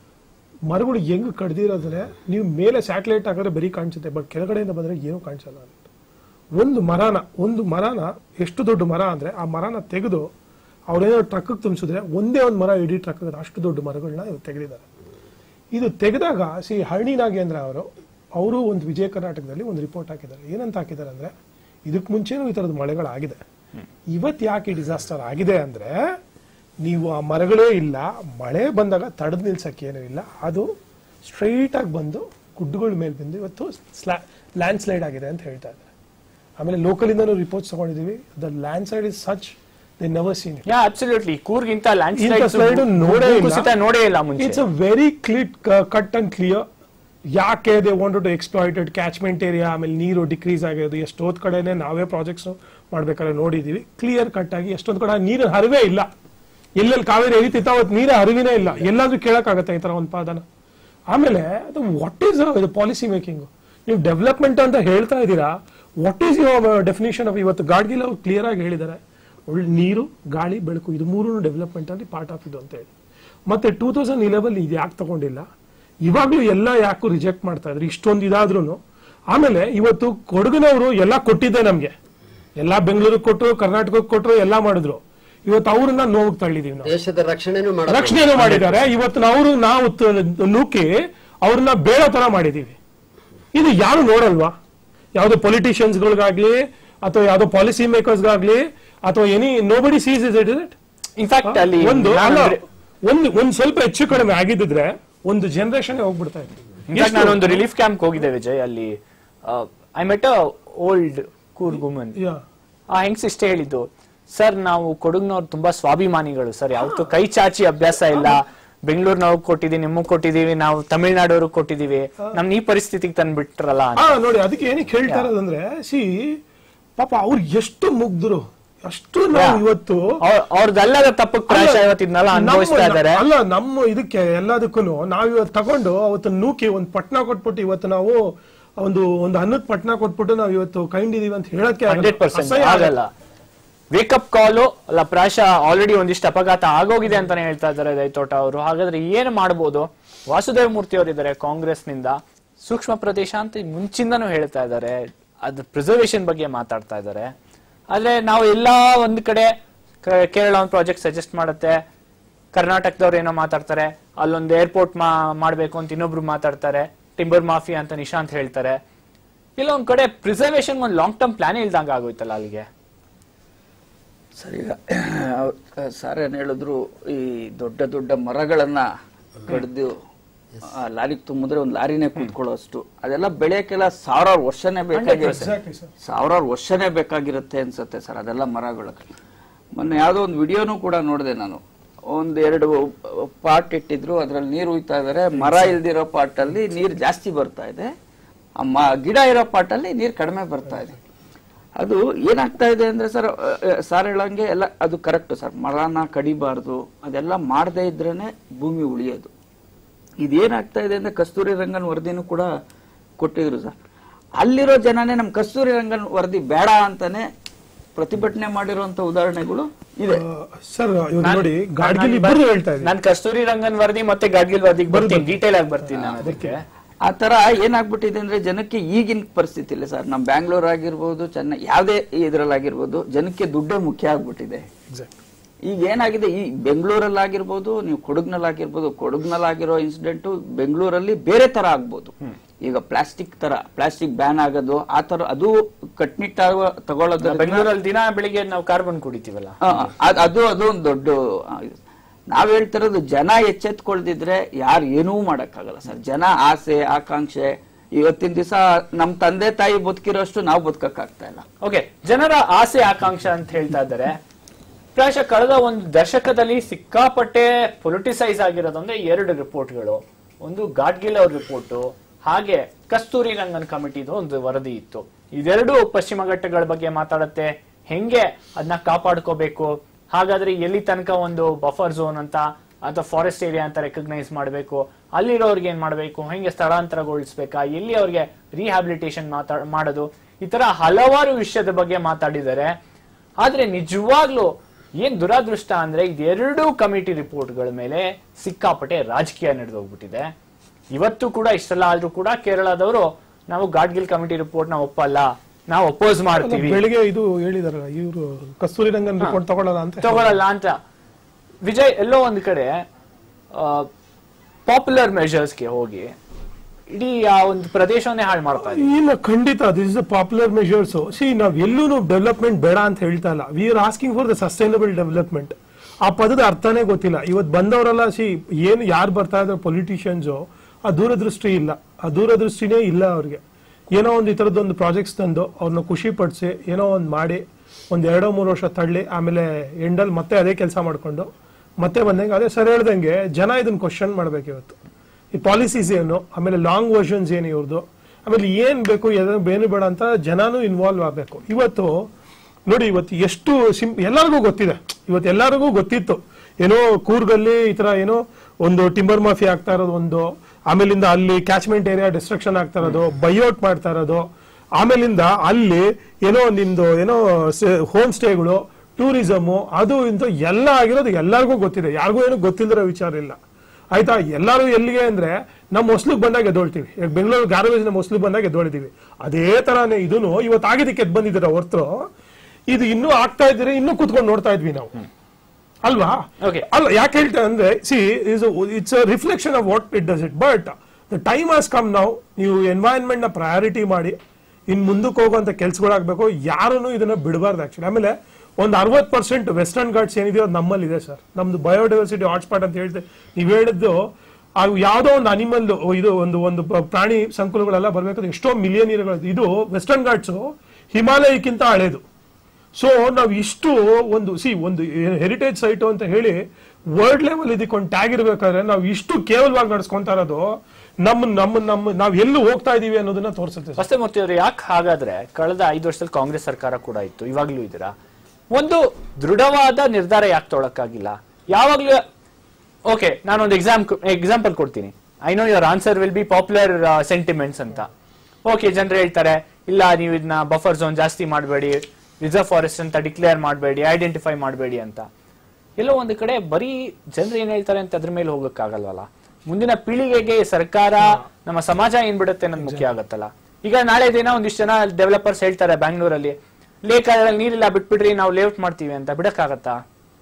Speaker 4: ಮರಗಳು ಹೆಂಗ್ ಕಡ್ದಿರೋದ್ರೆ ನೀವು ಮೇಲೆ ಸ್ಯಾಟಲೈಟ್ ಹಾಕಿದ್ರೆ ಬರೀ ಕಾಣಿಸುತ್ತೆ ಬಟ್ ಕೆಳಗಡೆಯಿಂದ ಬಂದ್ರೆ ಏನೂ ಕಾಣಿಸಲ್ಲ ಅಂತ ಒಂದು ಮರನ ಒಂದು ಮರನ ಎಷ್ಟು ದೊಡ್ಡ ಮರ ಅಂದ್ರೆ ಆ ಮರನ ತೆಗೆದು ಅವ್ರೇನೋ ಟ್ರಕ್ ತುಂಬಿಸಿದ್ರೆ ಒಂದೇ ಒಂದು ಮರ ಇಡೀ ಟ್ರಕ್ ಅಷ್ಟು ದೊಡ್ಡ ಮರಗಳನ್ನ ಇವ್ರು ತೆಗೆದಿದ್ದಾರೆ ಇದು ತೆಗೆದಾಗ ಸಿ ಹಳ್ಳಿ ನಾಗೇಂದ್ರ ಅವರು ಅವರು ಒಂದು ವಿಜಯ ಕರ್ನಾಟಕದಲ್ಲಿ ಒಂದು ರಿಪೋರ್ಟ್ ಹಾಕಿದ್ದಾರೆ ಏನಂತ ಹಾಕಿದ್ದಾರೆ ಅಂದ್ರೆ ಇದಕ್ಕೆ ಮುಂಚೆನೂ ಈ ತರದ ಮಳೆಗಳಾಗಿದೆ ಇವತ್ತು ಯಾಕೆ ಡಿಸಾಸ್ಟರ್ ಆಗಿದೆ ಅಂದ್ರೆ ನೀವು ಆ ಮರಗಳೇ ಇಲ್ಲ ಮಳೆ ಬಂದಾಗ ತಡೆದು ನಿಲ್ಸಕ್ಕೆ ಏನೂ ಇಲ್ಲ ಅದು ಸ್ಟ್ರೈಟ್ ಆಗಿ ಬಂದು ಗುಡ್ಡುಗಳ ಮೇಲೆ ಬಂದು ಇವತ್ತು ಲ್ಯಾಂಡ್ ಸ್ಲೈಡ್ ಆಗಿದೆ ಅಂತ ಹೇಳ್ತಾ ಇದ್ದಾರೆ ಆಮೇಲೆ ಲೋಕಲ್ ಇಂದನೂ ರಿಪೋರ್ಟ್ಸ್ ತಗೊಂಡಿದೀವಿ the landslide is such they never seen
Speaker 1: yeah absolutely ಕೂರ್ಗಿಂತ ಲ್ಯಾಂಡ್
Speaker 4: ಇಂಥ slide ನೋಡೇ ಇಲ್ಲ.
Speaker 1: ಕುಸಿತ ನೋಡೇ ಇಲ್ಲ ಮುಂಚೆ
Speaker 4: it's a very clear cut and clear ಯಾಕೆ they want to exploited catchment area ಆಮೇಲೆ ನೀರು ಡಿಕ್ರೀಸ್ ಆಗಿರೋದು ಎಷ್ಟೊತ್ತು ಕಡೆನೆ ನಾವೇ ಪ್ರಾಜೆಕ್ಟ್ಸ್ ಮಾಡ್ಬೇಕಾದ್ರೆ ನೋಡಿದೀವಿ ಕ್ಲಿಯರ್ ಕಟ್ ಆಗಿ ಎಷ್ಟೊಂದು ಕಡೆ ನೀರಿನ ಹರಿವೇ ಇಲ್ಲ ಎಲ್ಲೆಲ್ಲಿ ಕಾವೇರಿ ಹರಿತಿತ್ತು ಅವತ್ತು ನೀರೇ ಹರಿವಿನೇ ಇಲ್ಲ ಎಲ್ಲಾದ್ರೂ ಕೇಳಕ್ಕಾಗತ್ತೆ ಈ ತರ ಒಂದು ಪಾದನ ಆಮೇಲೆ ಅದು ವಾಟ್ ಈಸ್ ಇದು ಪಾಲಿಸಿ ಮೇಕಿಂಗ್ ನೀವು ಡೆವಲಪ್ಮೆಂಟ್ ಅಂತ ಹೇಳ್ತಾ ಇದ್ದೀರಾ what is your definition of ಇವತ್ತು ಗಾಡ್ಗಿಲ್ ಅವ್ರು ಕ್ಲಿಯರ್ ಆಗಿ ಹೇಳಿದ್ದಾರೆ ಒಳ್ಳೆ ನೀರು ಗಾಳಿ ಬೆಳಕು ಇದು ಮೂರು ಡೆವಲಪ್ಮೆಂಟ್ ಅಲ್ಲಿ ಪಾರ್ಟ್ ಆಫ್ ಇದು ಅಂತ ಹೇಳಿ ಮತ್ತೆ ಟೂ ತೌಸಂಡ್ ಇಲೆವೆನ್ ಇದು ಯಾಕೆ ತಗೊಂಡಿಲ್ಲ ಇವಾಗ್ಲೂ ಎಲ್ಲ ಯಾಕೂ ರಿಜೆಕ್ಟ್ ಮಾಡ್ತಾ ಇದ್ರು ಇಷ್ಟೊಂದು ಇದಾದ್ರೂ ಆಮೇಲೆ ಇವತ್ತು ಕೊಡಗಿನವರು ಎಲ್ಲ ಕೊಟ್ಟಿದ್ದೆ ನಮ್ಗೆ ಎಲ್ಲಾ ಬೆಂಗಳೂರಿಗೆ ಕೊಟ್ಟರು ಕರ್ನಾಟಕಕ್ಕೆ ಕೊಟ್ಟರು ಎಲ್ಲಾ ಮಾಡಿದ್ರು ಇವತ್ತು ಅವ್ರನ್ನ ನೋವು ತಳ್ಳಿದೀವಿ ನಾವು
Speaker 3: ದೇಶದ ರಕ್ಷಣೆನೂ ಮಾಡಬೇಕು
Speaker 4: ರಕ್ಷಣೆನೂ ಮಾಡಿದ್ದಾರೆ ಇವತ್ತು ಅವರು ನಾವು ತ- ನೂಕಿ ಅವ್ರನ್ನ ಬೇಡೋ ತರ ಮಾಡಿದೀವಿ ಇದು ಯಾರು ನೋಡಲ್ವಾ ಯಾವ್ದೋ ಪೊಲಿಟಿಷಿಯನ್ಸ್ಗಳಿಗಾಗ್ಲಿ ಅಥವಾ ಯಾವ್ದೋ ಪಾಲಿಸಿ ಮೇಕರ್ಸ್ಗಾಗ್ಲಿ ಅಥವಾ any nobody sees is it it
Speaker 1: in fact ಅಲ್ಲಿ
Speaker 4: ಒಂದು ಅಲ್ಲ,
Speaker 1: ನಾನೊಂದು-
Speaker 4: ಒಂದು ಒಂದ್ ಸ್ವಲ್ಪ ಹೆಚ್ಚು ಕಡಿಮೆ ಆಗಿದ್ದಿದ್ರೆ ಒಂದು ಜನರೇಷನ್ ಹೋಗ್ಬಿಡ್ತಾ ಇತ್ತು
Speaker 1: ಇನ್ಫ್ಯಾಕ್ಟ್ ನಾನೊಂದು ರಿಲೀಫ್ ಕ್ಯಾಂಪ್ ಹೋಗಿದ್ದೆ ವಿಜಯ್ ಅಲ್ಲಿ I met a old Coorg woman
Speaker 4: Yeah.
Speaker 1: ಆ ಹೆಂಗ್ಸ್ ಇಷ್ಟೇ ಹೇಳಿದ್ದು ಸರ್ ನಾವು ಕೊಡಗ್ನವ್ರು ತುಂಬಾ ಸ್ವಾಭಿಮಾನಿಗಳು ಸರ್ ಯಾವತ್ತು ಕೈ ಚಾಚಿ ಅಭ್ಯಾಸ ಇಲ್ಲ ಬೆಂಗಳೂರಿನವ್ರು ಕೊಟ್ಟಿದೀವಿ ನಿಮಗ್ ಕೊಟ್ಟಿದೀವಿ ನಾವು ತಮಿಳ್ನಾಡವ್ರಿಗೆ ಕೊಟ್ಟಿದೀವಿ ನಮ್ ಈ ಪರಿಸ್ಥಿತಿಗೆ ತಂದ್ಬಿಟ್ರಲ್ಲ ಅಂತ
Speaker 4: ಆ ನೋಡಿ ಅದಕ್ಕೆ ಏನಕ್ಕೆ ಹೇಳ್ತಾ ಇರೋದಂದ್ರೆ ಸಿ ಪಾಪ ಅವ್ರು ಎಷ್ಟು ಮುಗ್ಧರು ಅಷ್ಟು ನಾವು
Speaker 1: Yeah.
Speaker 4: ಇವತ್ತು
Speaker 1: ಅವ್ರ್- ಅವ್ರದ್ದಲ್ಲದ ತಪ್ಪಕ್ ಪ್ರಾಯಶ ಇವತ್ತಿದ್ನೆಲ್ಲ ಅನುಭವಿಸ್ತಾ
Speaker 4: ನಮ್ಮ-
Speaker 1: ಇದಾರೆ
Speaker 4: ಅಲ್ಲ ನಮ್ಮ ಇದಕ್ಕೆ ಎಲ್ಲದಕ್ಕೂ ನಾವು ಇವತ್ತು ತಗೊಂಡು ಅವತ್ತು ನೂಕಿ ಒಂದು ಪಟ್ನ ಕೊಟ್ಬಿಟ್ಟು ಇವತ್ತು ನಾವು ಒಂದು ಒಂದು ಅನ್ನದ ಪಟ್ನ ಕೊಟ್ಬಿಟ್ಟು ನಾವು ಇವತ್ತು ಕೈಂಡಿದೀವಿ ಅಂತ ಹೇಳಕ್ಕೆ ಆಗಲ್ಲ.
Speaker 1: ಹಂಡ್ರೆಡ್ ಪರ್ಸೆಂಟ್
Speaker 4: ಅಸಹ್ಯ
Speaker 1: ಆಗಲ್ಲ ವೇಕಪ್ ಕಾಲು ಅಲ್ಲ ಪ್ರಾಯಶಃ ಆಲ್ರೆಡಿ ಒಂದಿಷ್ಟು ಅಪಘಾತ ಆಗೋಗಿದೆ ಅಂತಾನೆ ಹೇಳ್ತಾ ಇದ್ದಾರೆ ದೈತೋಟ ಅವರು ಹಾಗಾದ್ರೆ ಏನು ಮಾಡ್ಬೋದು ವಾಸುದೇವ ಮೂರ್ತಿ ಅವರು ಇದ್ದಾರೆ ಕಾಂಗ್ರೆಸ್ ನಿಂದ ಸೂಕ್ಷ್ಮ ಪ್ರದೇಶ ಅಂತ ಮುಂಚಿಂದನೂ ಹೇಳ್ತಾ ಇದ್ದಾರೆ ಅದ್ರ ಪ್ರಿಸರ್ವೇಶನ್ ಬಗ್ಗೆ ಮಾತಾಡ್ತಾ ಇದ್ದಾರೆ ಆದ್ರೆ ನಾವು ಎಲ್ಲಾ ಒಂದ್ ಕಡೆ ಕ- ಕೇರಳ ಒಂದು ಪ್ರಾಜೆಕ್ಟ್ ಸಜೆಸ್ಟ್ ಮಾಡುತ್ತೆ ಕರ್ನಾಟಕದವ್ರು ಏನೋ ಮಾತಾಡ್ತಾರೆ ಅಲ್ಲೊಂದು ಏರ್ಪೋರ್ಟ್ ಮಾ ಮಾಡ್ಬೇಕು ಅಂತ ಇನ್ನೊಬ್ರು ಮಾತಾಡ್ತಾರೆ ಟಿಂಬರ್ ಮಾಫಿಯಾ ಅಂತ ನಿಶಾಂತ್ ಹೇಳ್ತಾರೆ ಇಲ್ಲ ಒಂದ್ ಕಡೆ ಪ್ರಿಸರ್ವೇಶನ್ ಒಂದು ಲಾಂಗ್ ಟರ್ಮ್ ಪ್ಲಾನ್ ಇಲ್ದಂಗ ಆಗೋಯ್ತಲ್ಲ ಅಲ್ಲಿಗೆ
Speaker 5: ಸರ್ ಈಗ ಸರ್ ಏನ್ ಹೇಳಿದ್ರು ಈ ದೊಡ್ಡ ದೊಡ್ಡ ಮರಗಳನ್ನ ಕಡ್ದು ಆ ಲಾರಿಗೆ ತುಂಬಿದ್ರೆ ಒಂದು ಲಾರಿನೇ ಕೂತ್ಕೊಳ್ಳೋಷ್ಟು ಅದೆಲ್ಲ ಬೆಳೆಯಕ್ಕೆಲ್ಲ ಸಾವಿರಾರು ವರ್ಷನೇ ಬೇಕಾಗಿರುತ್ತೆ
Speaker 4: Exactly, sir.
Speaker 5: ಸಾವಿರಾರು ವರ್ಷನೇ ಬೇಕಾಗಿರುತ್ತೆ ಅನ್ಸುತ್ತೆ ಸರ್ ಅದೆಲ್ಲ ಮರಗಳು ಮೊನ್ನೆ ಯಾವುದೋ ಒಂದು ವಿಡಿಯೋನು ಕೂಡ ನೋಡಿದೆ ನಾನು ಒಂದ್ ಎರಡು ಪಾಟ್ ಇಟ್ಟಿದ್ರು ಅದ್ರಲ್ಲಿ ನೀರು ಉಯ್ತಾ ಇದಾರೆ ಮರ ಇಲ್ದಿರೋ ಪಾಟ್ ಅಲ್ಲಿ ನೀರು ಜಾಸ್ತಿ ಬರ್ತಾ ಇದೆ ಆ ಮ- ಗಿಡ ಇರೋ ಪಾಟ್ ಅಲ್ಲಿ ನೀರು ಕಡಿಮೆ ಬರ್ತಾ ಇದೆ ಅದು ಏನಾಗ್ತಾ ಇದೆ ಅಂದ್ರೆ ಸರ್ ಸರ್ ಹೇಳಂಗೆ ಎಲ್ಲ ಅದು ಕರೆಕ್ಟ್ ಸರ್ ಮರನ ಕಡಿಬಾರ್ದು ಅದೆಲ್ಲ ಮಾಡದೇ ಇದ್ರೇನೆ ಭೂಮಿ ಉಳಿಯೋದು ಇದೇನಾಗ್ತಾ ಇದೆ ಅಂದ್ರೆ ಕಸ್ತೂರಿ ರಂಗನ್ ವರದಿನೂ ಕೂಡ ಕೊಟ್ಟಿದ್ರು ಸರ್ ಅಲ್ಲಿರೋ ಜನನೇ ನಮ್ ಕಸ್ತೂರಿ ರಂಗನ್ ವರದಿ ಬೇಡ ಅಂತಾನೆ ಪ್ರತಿಭಟನೆ ಮಾಡಿರುವಂತ ಉದಾಹರಣೆಗಳು ಇದೆ
Speaker 4: ಸರ್ ಇವಾಗ ನೋಡಿ ಗಾಡ್ಗಿಲ್ ಇಬ್ಬರು ಹೇಳ್ತಾ ಇದ್ದೀವಿ
Speaker 1: ನಾನು ಕಸ್ತೂರಿ ರಂಗನ್ ವರದಿ ಮತ್ತೆ ಗಾಡ್ಗಿಲ್ ವರದಿಗೆ ಬರ್ತೀನಿ ಡೀಟೇಲ್ ಆಗಿ ಬರ್ತೀನಿ ನಾನು ಅದಕ್ಕೆ
Speaker 5: ಆ ತರ ಏನಾಗ್ಬಿಟ್ಟಿದೆ ಅಂದ್ರೆ ಜನಕ್ಕೆ ಈಗಿನ ಪರಿಸ್ಥಿತಿ ಇಲ್ಲ ಸರ್ ನಮ್ ಬ್ಯಾಂಗ್ಳೂರ್ ಆಗಿರ್ಬೋದು ಚೆನ್ನೈ ಯಾವ್ದೇ ಇದ್ರಲ್ಲಾಗಿರ್ಬೋದು ಜನಕ್ಕೆ ದುಡ್ಡೇ ಮುಖ್ಯ ಆಗ್ಬಿಟ್ಟಿದೆ ಈಗ ಏನಾಗಿದೆ ಈ ಬೆಂಗಳೂರಲ್ಲಿ ಆಗಿರ್ಬೋದು ನೀವು ಕೊಡಗ್ನಲ್ಲಿ ಆಗಿರ್ಬೋದು ಕೊಡಗ್ನಲ್ಲಿ ಆಗಿರೋ ಇನ್ಸಿಡೆಂಟ್ ಬೆಂಗಳೂರಲ್ಲಿ ಬೇರೆ ತರ ಆಗ್ಬೋದು ಈಗ ಪ್ಲಾಸ್ಟಿಕ್ ತರ ಪ್ಲಾಸ್ಟಿಕ್ ಬ್ಯಾನ್ ಆಗೋದು ಆ ತರ ಅದು ಕಟ್ನಿಟ್ಟಾಗ ತಗೊಳ್ಳೋದ್ರಿಂದ
Speaker 1: ಬೆಂಗಳೂರಲ್ಲಿ ದಿನ ಬೆಳಿಗ್ಗೆ ನಾವು ಕಾರ್ಬನ್ ಕುಡಿತೀವಲ್ಲ
Speaker 5: ಆ, ಅದ್- ಅದು ಅದು ಒಂದು ದೊಡ್ಡ ಆ, ಇದು. ನಾವ್ ಹೇಳ್ತಿರೋದು ಜನ ಎಚ್ಚೆತ್ಕೊಳ್ದಿದ್ರೆ ಯಾರು ಏನೂ ಮಾಡಕ್ಕಾಗಲ್ಲ ಸರ್ ಜನ ಆಸೆ ಆಕಾಂಕ್ಷೆ ಇವತ್ತಿನ ದಿವಸ ನಮ್ ತಂದೆ ತಾಯಿ ಬದುಕಿರೋಷ್ಟು ನಾವು ಬದುಕಕ್ಕಾಗ್ತಾ ಇಲ್ಲ
Speaker 1: ಓಕೆ ಜನರ ಆಸೆ ಆಕಾಂಕ್ಷೆ ಅಂತ ಹೇಳ್ತಾ ಇದ್ದಾರೆ ಪ್ರಾಯಶಃ ಕಳೆದ ಒಂದು ದಶಕದಲ್ಲಿ ಸಿಕ್ಕಾಪಟ್ಟೆ ಪೊಲಿಟಿಸೈಸ್ ಆಗಿರೋದಂದ್ರೆ ಎರಡು ರಿಪೋರ್ಟ್ಗಳು ಒಂದು ಗಾಡ್ಗಿಲ್ ಅವ್ರ ರಿಪೋರ್ಟ್ ಹಾಗೆ ಕಸ್ತೂರಿ ರಂಗನ್ ಕಮಿಟಿದು ಒಂದು ವರದಿ ಇತ್ತು ಇದೆರಡು ಪಶ್ಚಿಮ ಘಟ್ಟಗಳ ಬಗ್ಗೆ ಮಾತಾಡುತ್ತೆ ಹೆಂಗೆ ಅದನ್ನ ಕಾಪಾಡ್ಕೋಬೇಕು ಹಾಗಾದ್ರೆ ಎಲ್ಲಿ ತನಕ ಒಂದು ಬಫರ್ ಝೋನ್ ಅಂತ ಅಥವಾ ಫಾರೆಸ್ಟ್ ಏರಿಯಾ ಅಂತ ರೆಕಗ್ನೈಸ್ ಮಾಡಬೇಕು ಅಲ್ಲಿರೋರ್ಗೆ ಏನ್ ಮಾಡಬೇಕು ಹೆಂಗೆ ಸ್ಥಳಾಂತರಗೊಳಿಸ್ಬೇಕಾ ಎಲ್ಲಿ ಅವ್ರಿಗೆ ರಿಹ್ಯಾಬಿಲಿಟೇಷನ್ ಮಾತಾಡ್ ಮಾಡೋದು ಈ ತರ ಹಲವಾರು ವಿಷಯದ ಬಗ್ಗೆ ಮಾತಾಡಿದ್ದಾರೆ ಆದ್ರೆ ನಿಜವಾಗ್ಲೂ ಏನ್ ದುರಾದೃಷ್ಟ ಅಂದ್ರೆ ಇದೆರಡೂ ಕಮಿಟಿ ರಿಪೋರ್ಟ್ಗಳ ಮೇಲೆ ಸಿಕ್ಕಾಪಟ್ಟೆ ರಾಜಕೀಯ ನಡೆದೋಗ್ಬಿಟ್ಟಿದೆ ಇವತ್ತು ಕೂಡ ಇಷ್ಟೆಲ್ಲ ಆದ್ರೂ ಕೂಡ ಕೇರಳದವರು ನಾವು ಗಾಡ್ಗಿಲ್ ಕಮಿಟಿ ರಿಪೋರ್ಟ್ ನ ಒಪ್ಪಲ್ಲ ನಾವು ಅಪೋಸ್ ಮಾಡ್ತೀವಿ
Speaker 4: ಬೆಳಿಗ್ಗೆ ಇದು ಹೇಳಿದಾರಲ್ಲ ಇವರು ಕಸ್ತೂರಿ ರಂಗನ್ ರಿಪೋರ್ಟ್ ತಗೊಳ್ಳಲ್ಲ ಅಂತ
Speaker 1: ತಗೊಳಲ್ಲ ಅಂತ ವಿಜಯ್ ಎಲ್ಲೋ ಒಂದ್ ಕಡೆ ಪಾಪ್ಯುಲರ್ ಮೆಷರ್ಸ್ಗೆ ಹೋಗಿ ಇಡೀ ಆ ಒಂದು ಪ್ರದೇಶವನ್ನೇ ಹಾಳು ಮಾಡ್ತಾ ಇದ್ದೀವಿ
Speaker 4: ಇಲ್ಲ ಖಂಡಿತ this is popular measures see ನಾವ್ ಎಲ್ಲೂ ಡೆವಲಪ್ಮೆಂಟ್ ಬೇಡ ಅಂತ ಹೇಳ್ತಾ ಇಲ್ಲ we are asking for the sustainable development ಆ ಪದದ ಅರ್ಥನೇ ಗೊತ್ತಿಲ್ಲ ಇವತ್ತು ಬಂದವರೆಲ್ಲ ಸಿ ಏನು ಯಾರು ಬರ್ತಾ ಇದ್ದಾರೆ ಪೊಲಿಟಿಷಿಯನ್ಸ್ ಆ ದೂರದೃಷ್ಟಿ ಇಲ್ಲ ಆ ದೂರದೃಷ್ಟಿನೇ ಇಲ್ಲ ಅವ್ರಿಗೆ ಏನೋ ಒಂದು ಈ ಥರದ್ದೊಂದು ಪ್ರಾಜೆಕ್ಟ್ಸ್ ತಂದು ಅವ್ರನ್ನ ಖುಷಿ ಪಡಿಸಿ ಏನೋ ಒಂದು ಮಾಡಿ ಒಂದ್ ಎರಡೋ ಮೂರು ವರ್ಷ ತಳ್ಳಿ ಆಮೇಲೆ ಎಂಡಲ್ ಮತ್ತೆ ಅದೇ ಕೆಲಸ ಮಾಡ್ಕೊಂಡು ಮತ್ತೆ ಬಂದಂಗೆ ಅದೇ ಸರ್ ಹೇಳ್ದಂಗೆ ಜನ ಇದನ್ನ ಕ್ವಶನ್ ಮಾಡ್ಬೇಕು ಇವತ್ತು ಈ ಪಾಲಿಸೀಸ್ ಏನು ಆಮೇಲೆ ಲಾಂಗ್ ವರ್ಷನ್ಸ್ ಏನು ಇವ್ರದ್ದು ಆಮೇಲೆ ಏನ್ ಬೇಕು ಎದನ್ನು ಬೇನು ಬೇಡ ಅಂತ ಜನನೂ ಇನ್ವಾಲ್ವ್ ಆಗಬೇಕು ಇವತ್ತು ನೋಡಿ ಇವತ್ತು ಎಷ್ಟು ಸಿಂ ಎಲ್ಲರಿಗೂ ಗೊತ್ತಿದೆ ಇವತ್ತು ಎಲ್ಲರಿಗೂ ಗೊತ್ತಿತ್ತು ಏನೋ ಕೂರ್ಗಲ್ಲಿ ಈ ತರ ಏನೋ ಒಂದು ಟಿಂಬರ್ ಮಾಫಿ ಆಗ್ತಾ ಇರೋದು ಒಂದು ಆಮೇಲಿಂದ ಅಲ್ಲಿ ಕ್ಯಾಚ್ಮೆಂಟ್ ಏರಿಯಾ ಡಿಸ್ಟ್ರಕ್ಷನ್ ಆಗ್ತಾ ಇರೋದು ಬೈಔಟ್ ಮಾಡ್ತಾ ಇರೋದು ಆಮೇಲಿಂದ ಅಲ್ಲಿ ಏನೋ ನಿಂದು ಏನೋ ಹೋಮ್ ಸ್ಟೇಗಳು ಟೂರಿಸಮು ಅದು ಇಂತ ಎಲ್ಲ ಆಗಿರೋದು ಎಲ್ಲರಿಗೂ ಗೊತ್ತಿದೆ ಯಾರಿಗೂ ಏನು ಗೊತ್ತಿಲ್ಲದಿರೋ ವಿಚಾರ ಇಲ್ಲ ಆಯ್ತಾ ಎಲ್ಲರೂ ಎಲ್ಲಿಗೆ ಅಂದ್ರೆ ನಮ್ಮ ಹೊಸ್ಲಿಗೆ ಬಂದಾಗ ಎದ್ದೊಳ್ತೀವಿ ಈಗ ಬೆಂಗಳೂರು ಗಾರ್ಬೇಜ್ ನಮ್ಮ ಹೊಸ್ಲಿಗೆ ಬಂದಾಗ ಎದ್ದೊಳ್ತೀವಿ ಅದೇ ತರಾನೇ ಇದನ್ನು ಇವತ್ತು ಆಗಿದ್ದಕ್ಕೆ ಎದ್ದು ಬಂದಿದ್ದೀರ ಹೊರತು ಇದು ಇನ್ನೂ ಆಗ್ತಾ ಇದ್ದೀರಿ ಇನ್ನೂ ಕೂತ್ಕೊಂಡು ನೋಡ್ತಾ ಇದ್ವಿ ನಾವು ಅಲ್ವಾ
Speaker 1: Okay.
Speaker 4: ಅಲ್ಲ ಯಾಕೆ ಹೇಳ್ತಾ ಅಂದ್ರೆ see is it's reflection of what it does it but the time has come ನಾವು ನೀವು ಎನ್ವೈರನ್ಮೆಂಟ್ ನ ಪ್ರಯಾರಿಟಿ ಮಾಡಿ ಇನ್ ಮುಂದಕ್ಕೆ ಹೋಗುವಂತ ಕೆಲ್ಸಗಳಾಗಬೇಕು ಯಾರನ್ನು ಇದನ್ನ ಬಿಡಬಾರ್ದು ಆಕ್ಚುಲಿ ಆಮೇಲೆ ಒಂದು ಅರವತ್ತು ಪರ್ಸೆಂಟ್ ವೆಸ್ಟರ್ನ್ ಘಾಟ್ಸ್ ಏನಿದೆಯೋ ಅದು ನಮ್ಮಲ್ಲಿ ಇದೆ ಸರ್ ನಮ್ದು ಬಯೋಡೈವರ್ಸಿಟಿ ಹಾಟ್ಸ್ಪಾಟ್ ಅಂತ ಹೇಳ್ದೆ ನೀವು ಹೇಳಿದ್ದು ಆ ಯಾವುದೋ ಒಂದು ಅನಿಮಲ್ ಇದು ಒಂದು ಒಂದು ಪ್ರ- ಪ್ರಾಣಿ ಸಂಕುಲಗಳೆಲ್ಲ ಬರ್ಬೇಕಾದ್ರೆ ಎಷ್ಟೋ ಮಿಲಿಯನ್ ಇಯರ್ಗಳು ಇದು ವೆಸ್ಟರ್ನ್ ಘಾಟ್ಸ್ ಹಿಮಾಲಯಕ್ಕಿಂತ ಹಳೇದು ಸೊ ನಾವು ಇಷ್ಟು ಒಂದು ಸಿ ಒಂದು ಹೆರಿಟೇಜ್ ಸೈಟ್ ಅಂತ ಹೇಳಿ ವರ್ಲ್ಡ್ ಲೆವೆಲ್ ಇದಕ್ಕೊಂದು ಟ್ಯಾಗ್ ಇರ್ಬೇಕಾದ್ರೆ ನಾವು ಇಷ್ಟು ಕೇವಲವಾಗಿ ನಡೆಸ್ಕೊಂತಾ ಇರೋದು ನಮ್ಮ ನಮ್ಮ ನಮ್ಮ ನಾವು ಎಲ್ಲಿ ಹೋಗ್ತಾ ಇದೀವಿ ಅನ್ನೋದನ್ನ ತೋರಿಸುತ್ತೆ ಸರ್.
Speaker 1: ವಸ್ತುಮೂರ್ತಿ ಅವರು ಯಾಕೆ ಹಾಗಾದ್ರೆ ಕಳೆದ ಐದು ವರ್ಷದಲ್ಲಿ ಕಾಂಗ್ರೆಸ್ ಸರ್ಕಾರ ಕೂಡ ಇತ್ತು ಇವಾಗ್ಲೂ ಇದ್ದೀರಾ ಒಂದು ದೃಢವಾದ ನಿರ್ಧಾರ ಯಾಕೆ ತೊಗೊಳಕ್ಕಾಗಿಲ್ಲ ಯಾವಾಗ್ಲೂ ಓಕೆ ನಾನೊಂದು ಎಕ್ಸಾಮ್ ಎಕ್ಸಾಂಪಲ್ ಕೊಡ್ತೀನಿ I know your answer will be popular sentiments ಅಂತ ಓಕೆ ಜನರು ಹೇಳ್ತಾರೆ ಇಲ್ಲ ನೀವು ಇದನ್ನ ಬಫರ್ ಝೋನ್ ಜಾಸ್ತಿ ಮಾಡಬೇಡಿ ರಿಸರ್ವ್ ಫಾರೆಸ್ಟ್ ಅಂತ ಡಿಕ್ಲೇರ್ ಮಾಡಬೇಡಿ ಐಡೆಂಟಿಫೈ ಮಾಡಬೇಡಿ ಅಂತ ಎಲ್ಲೋ ಒಂದು ಕಡೆ ಬರೀ ಜನರು ಏನ್ ಹೇಳ್ತಾರೆ ಅಂತ ಅದ್ರ ಮೇಲೆ ಹೋಗಕ್ಕಾಗಲ್ವಲ್ಲ ಮುಂದಿನ ಪೀಳಿಗೆಗೆ ಸರ್ಕಾರ ನಮ್ಮ ಸಮಾಜ ಏನ್ ಬಿಡುತ್ತೆ ಅನ್ನೋದು ಮುಖ್ಯ ಆಗತ್ತಲ್ಲ ಈಗ ನಾಳೆ ದಿನ ಒಂದಿಷ್ಟು ಜನ ಡೆವಲಪರ್ಸ್ ಹೇಳ್ತಾರೆ ಬ್ಯಾಂಗ್ಳೂರಲ್ಲಿ ಲೇಖದಲ್ಲಿ ನೀರಿಲ್ಲ ಬಿಟ್ಬಿಡ್ರಿ ನಾವು ಲೇಔಟ್ ಮಾಡ್ತೀವಿ ಅಂತ ಬಿಡಕ್ಕಾಗತ್ತಾ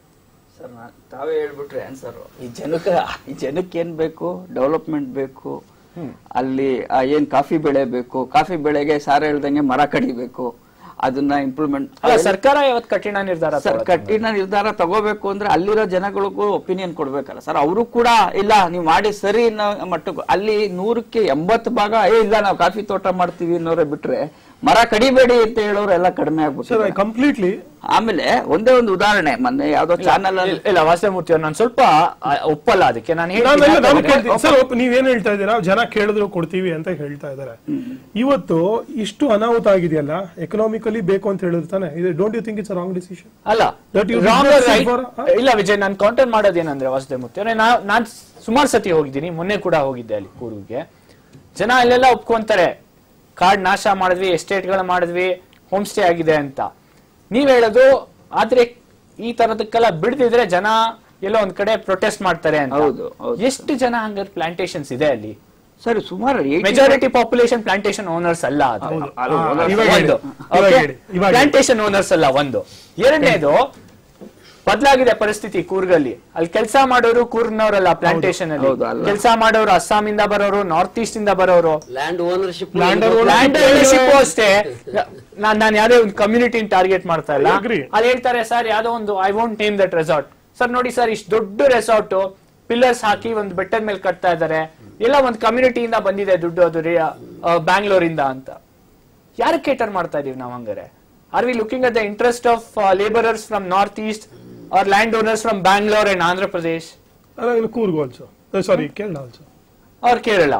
Speaker 5: ಸರ್ ನಾ- ತಾವೇ ಹೇಳ್ಬಿಟ್ರಿ ಆನ್ಸರ್ ಈ ಜನಕ್ಕೆ ಈ ಜನಕ್ಕೆ ಏನ್ ಬೇಕು ಡೆವಲಪ್ಮೆಂಟ್ ಬೇಕು ಅಲ್ಲಿ ಆ ಏನ್ ಕಾಫಿ ಬೆಳೆ ಬೇಕು ಕಾಫಿ ಬೆಳೆಗೆ ಸಾರ ಹೇಳ್ದಂಗೆ ಮರ ಕಡಿಬೇಕು ಅದನ್ನ ಇಂಪ್ರೂವ್ಮೆಂಟ್
Speaker 1: ಅಲ್ಲ ಸರ್ಕಾರ ಯಾವತ್ ಕಠಿಣ ನಿರ್ಧಾರ
Speaker 5: ಸರ್
Speaker 1: ತಗೊಳತ್ತೆ?
Speaker 5: ಕಠಿಣ ನಿರ್ಧಾರ ತಗೋಬೇಕು ಅಂದ್ರೆ ಅಲ್ಲಿರೋ ಜನಗಳಿಗೂ ಒಪಿನಿಯನ್ ಕೊಡ್ಬೇಕಲ್ಲ ಸರ್ ಅವರು ಕೂಡ ಇಲ್ಲ ನೀವು ಮಾಡಿ ಸರಿ ಅನ್ನೋ ಮಟ್ಟಕ್ಕೆ ಅಲ್ಲಿ ನೂರಕ್ಕೆ ಎಂಬತ್ತು ಭಾಗ ಏ ಇಲ್ಲ ನಾವು ಕಾಫಿ ತೋಟ ಮಾಡ್ತೀವಿ ಅನ್ನೋರೆ ಬಿಟ್ರೆ ಮರ ಕಡಿಬೇಡಿ ಅಂತ ಹೇಳೋರು ಎಲ್ಲ ಕಡಿಮೆ
Speaker 4: ಸರ್
Speaker 5: ಆಗ್ಬಿಟ್ಟು
Speaker 4: ಐ ಕಂಪ್ಲೀಟ್ಲಿ
Speaker 5: ಆಮೇಲೆ ಒಂದೇ ಒಂದು ಉದಾಹರಣೆ ಮೊನ್ನೆ ಯಾವ್ದೋ ಚಾನಲ್ ಅಲ್ಲಿ
Speaker 1: ಇಲ್ಲ- ಇಲ್ಲ ವಾಸುದೇವಮೂರ್ತಿ ಅವ್ರು ನಾನು ಸ್ವಲ್ಪ ಆ, ಒಪ್ಪಲ್ಲ ಅದಕ್ಕೆ ನಾನು
Speaker 4: ನಾವೆಲ್ಲ ನಾನು
Speaker 1: ಹೇಳ್ತೀನಿ
Speaker 4: ಕೇಳ್ತೀನಿ ಸರ್ ಒಪ್ಪ- ನೀವೇನ್ ಹೇಳ್ತಾ ಇದ್ದೀರಾ ಜನ ಕೇಳಿದ್ರು ಕೊಡ್ತೀವಿ ಅಂತ ಹೇಳ್ತಾ ಇದ್ದಾರೆ ಇವತ್ತು ಇಷ್ಟು ಅನಾಹುತ ಆಗಿದೆಯಲ್ಲ ಎಕನಾಮಿಕಲಿ ಬೇಕು ಅಂತ ಹೇಳಿರ್ತಾನೆ ಇದು don't you think it's wrong decision
Speaker 1: ಅಲ್ಲ
Speaker 4: That you did
Speaker 1: wrong
Speaker 4: not
Speaker 1: or
Speaker 4: say
Speaker 1: right?
Speaker 4: for- huh?
Speaker 1: ಇಲ್ಲ ವಿಜಯ್ ನಾನು ಕೌಂಟರ್ ಮಾಡೋದೇನಂದ್ರೆ ವಾಸುದೇವಮೂರ್ತಿ ಅವರೇ ನಾನ್ ಸುಮಾರು ಸತಿ ಹೋಗಿದ್ದೀನಿ ಮೊನ್ನೆ ಕೂಡ ಹೋಗಿದ್ದೆ ಅಲ್ಲಿ ಕೂರ್ಗ್ಗೆ ಜನ ಅಲ್ಲೆಲ್ಲ ಒಪ್ಕೊಂತಾರೆ ಕಾಡ್ ನಾಶ ಮಾಡಿದ್ವಿ ಎಸ್ಟೇಟ್ಗಳು ಮಾಡಿದ್ವಿ ಹೋಮ್ ಸ್ಟೇ ಆಗಿದೆ ಅಂತ ನೀವ್ ಹೇಳೋದು ಆದ್ರೆ ಈ ತರದಕ್ಕೆಲ್ಲ ಬಿಡದಿದ್ರೆ ಜನ ಎಲ್ಲೋ ಒಂದ್ ಕಡೆ ಪ್ರೊಟೆಸ್ಟ್ ಮಾಡ್ತಾರೆ ಅಂತ
Speaker 5: ಹೌದು, ಹೌದು.
Speaker 1: ಎಷ್ಟು ಜನ ಹಂಗಾರೆ ಪ್ಲಾಂಟೇಶನ್ಸ್ ಇದೆ ಅಲ್ಲಿ
Speaker 5: ಸರಿ ಸುಮಾರು 80
Speaker 1: ಮೆಜಾರಿಟಿ ಪಾಪ್ಯುಲೇಷನ್ ಪ್ಲಾಂಟೇಶನ್ ಓನರ್ಸ್ ಅಲ್ಲ ಅದು
Speaker 5: ಅಲ್ಲ,
Speaker 4: ಹಾ,
Speaker 5: owners
Speaker 4: ಇವಾಗ
Speaker 5: ಅಲ್ಲ.
Speaker 4: ಹೇಳಿ.
Speaker 1: ಒಂದು
Speaker 4: ಇವಾಗ ಹೇಳಿ, ಇವಾಗ ಹೇಳಿ.
Speaker 1: ಪ್ಲಾಂಟೇಶನ್ ಓನರ್ಸ್ ಅಲ್ಲ ಒಂದು ಎರಡನೇದು ಬದಲಾಗಿದೆ ಪರಿಸ್ಥಿತಿ ಕೂರ್ಗಲ್ಲಿ ಅಲ್ಲಿ ಕೆಲಸ ಮಾಡೋರು ಕೂರ್ಗ್ನವರಲ್ಲ ಪ್ಲಾಂಟೇಶನ್ ಅಲ್ಲಿ
Speaker 5: ಹೌದು, ಅಲ್ಲ.
Speaker 1: ಕೆಲಸ ಮಾಡೋರು ಅಸ್ಸಾಮಿಂದ ಬರೋರು ನಾರ್ತ್ ಈಸ್ಟ್ ಇಂದ ಬರೋರು
Speaker 3: land ownership
Speaker 4: Land owner-
Speaker 1: land ownership ಅಷ್ಟೇ ನಾನ್ ನಾನು ಯಾವ್ದೇ ಒಂದು ಕಮ್ಯುನಿಟಿನ ಟಾರ್ಗೆಟ್ ಮಾಡ್ತಾ ಇಲ್ಲ
Speaker 4: I agree.
Speaker 1: ಅಲ್ಲಿ ಹೇಳ್ತಾರೆ ಸರ್ ಯಾವ್ದೋ ಒಂದು I want name that resort sir ನೋಡಿ ಸರ್ ಇಷ್ಟು ದೊಡ್ಡ ರೆಸಾರ್ಟ್ ಪಿಲ್ಲರ್ಸ್ ಹಾಕಿ ಒಂದು ಬೆಟ್ಟದ ಮೇಲೆ ಕಟ್ತಾ ಇದ್ದಾರೆ ಎಲ್ಲ ಒಂದು ಕಮ್ಯುನಿಟಿಯಿಂದ ಬಂದಿದೆ ದುಡ್ಡು ಅದು ಬ್ಯಾಂಗ್ಳೂರಿಂದ ಅಂತ ಯಾರು ಕೇಟರ್ ಮಾಡ್ತಾ ಇದೀವಿ ನಾವು ಹಂಗಾರೆ are we looking at the interest of labourers from north east or land owners from Bangalore and Andhra Pradesh
Speaker 4: Coorg also sorry Kerala also
Speaker 1: or Kerala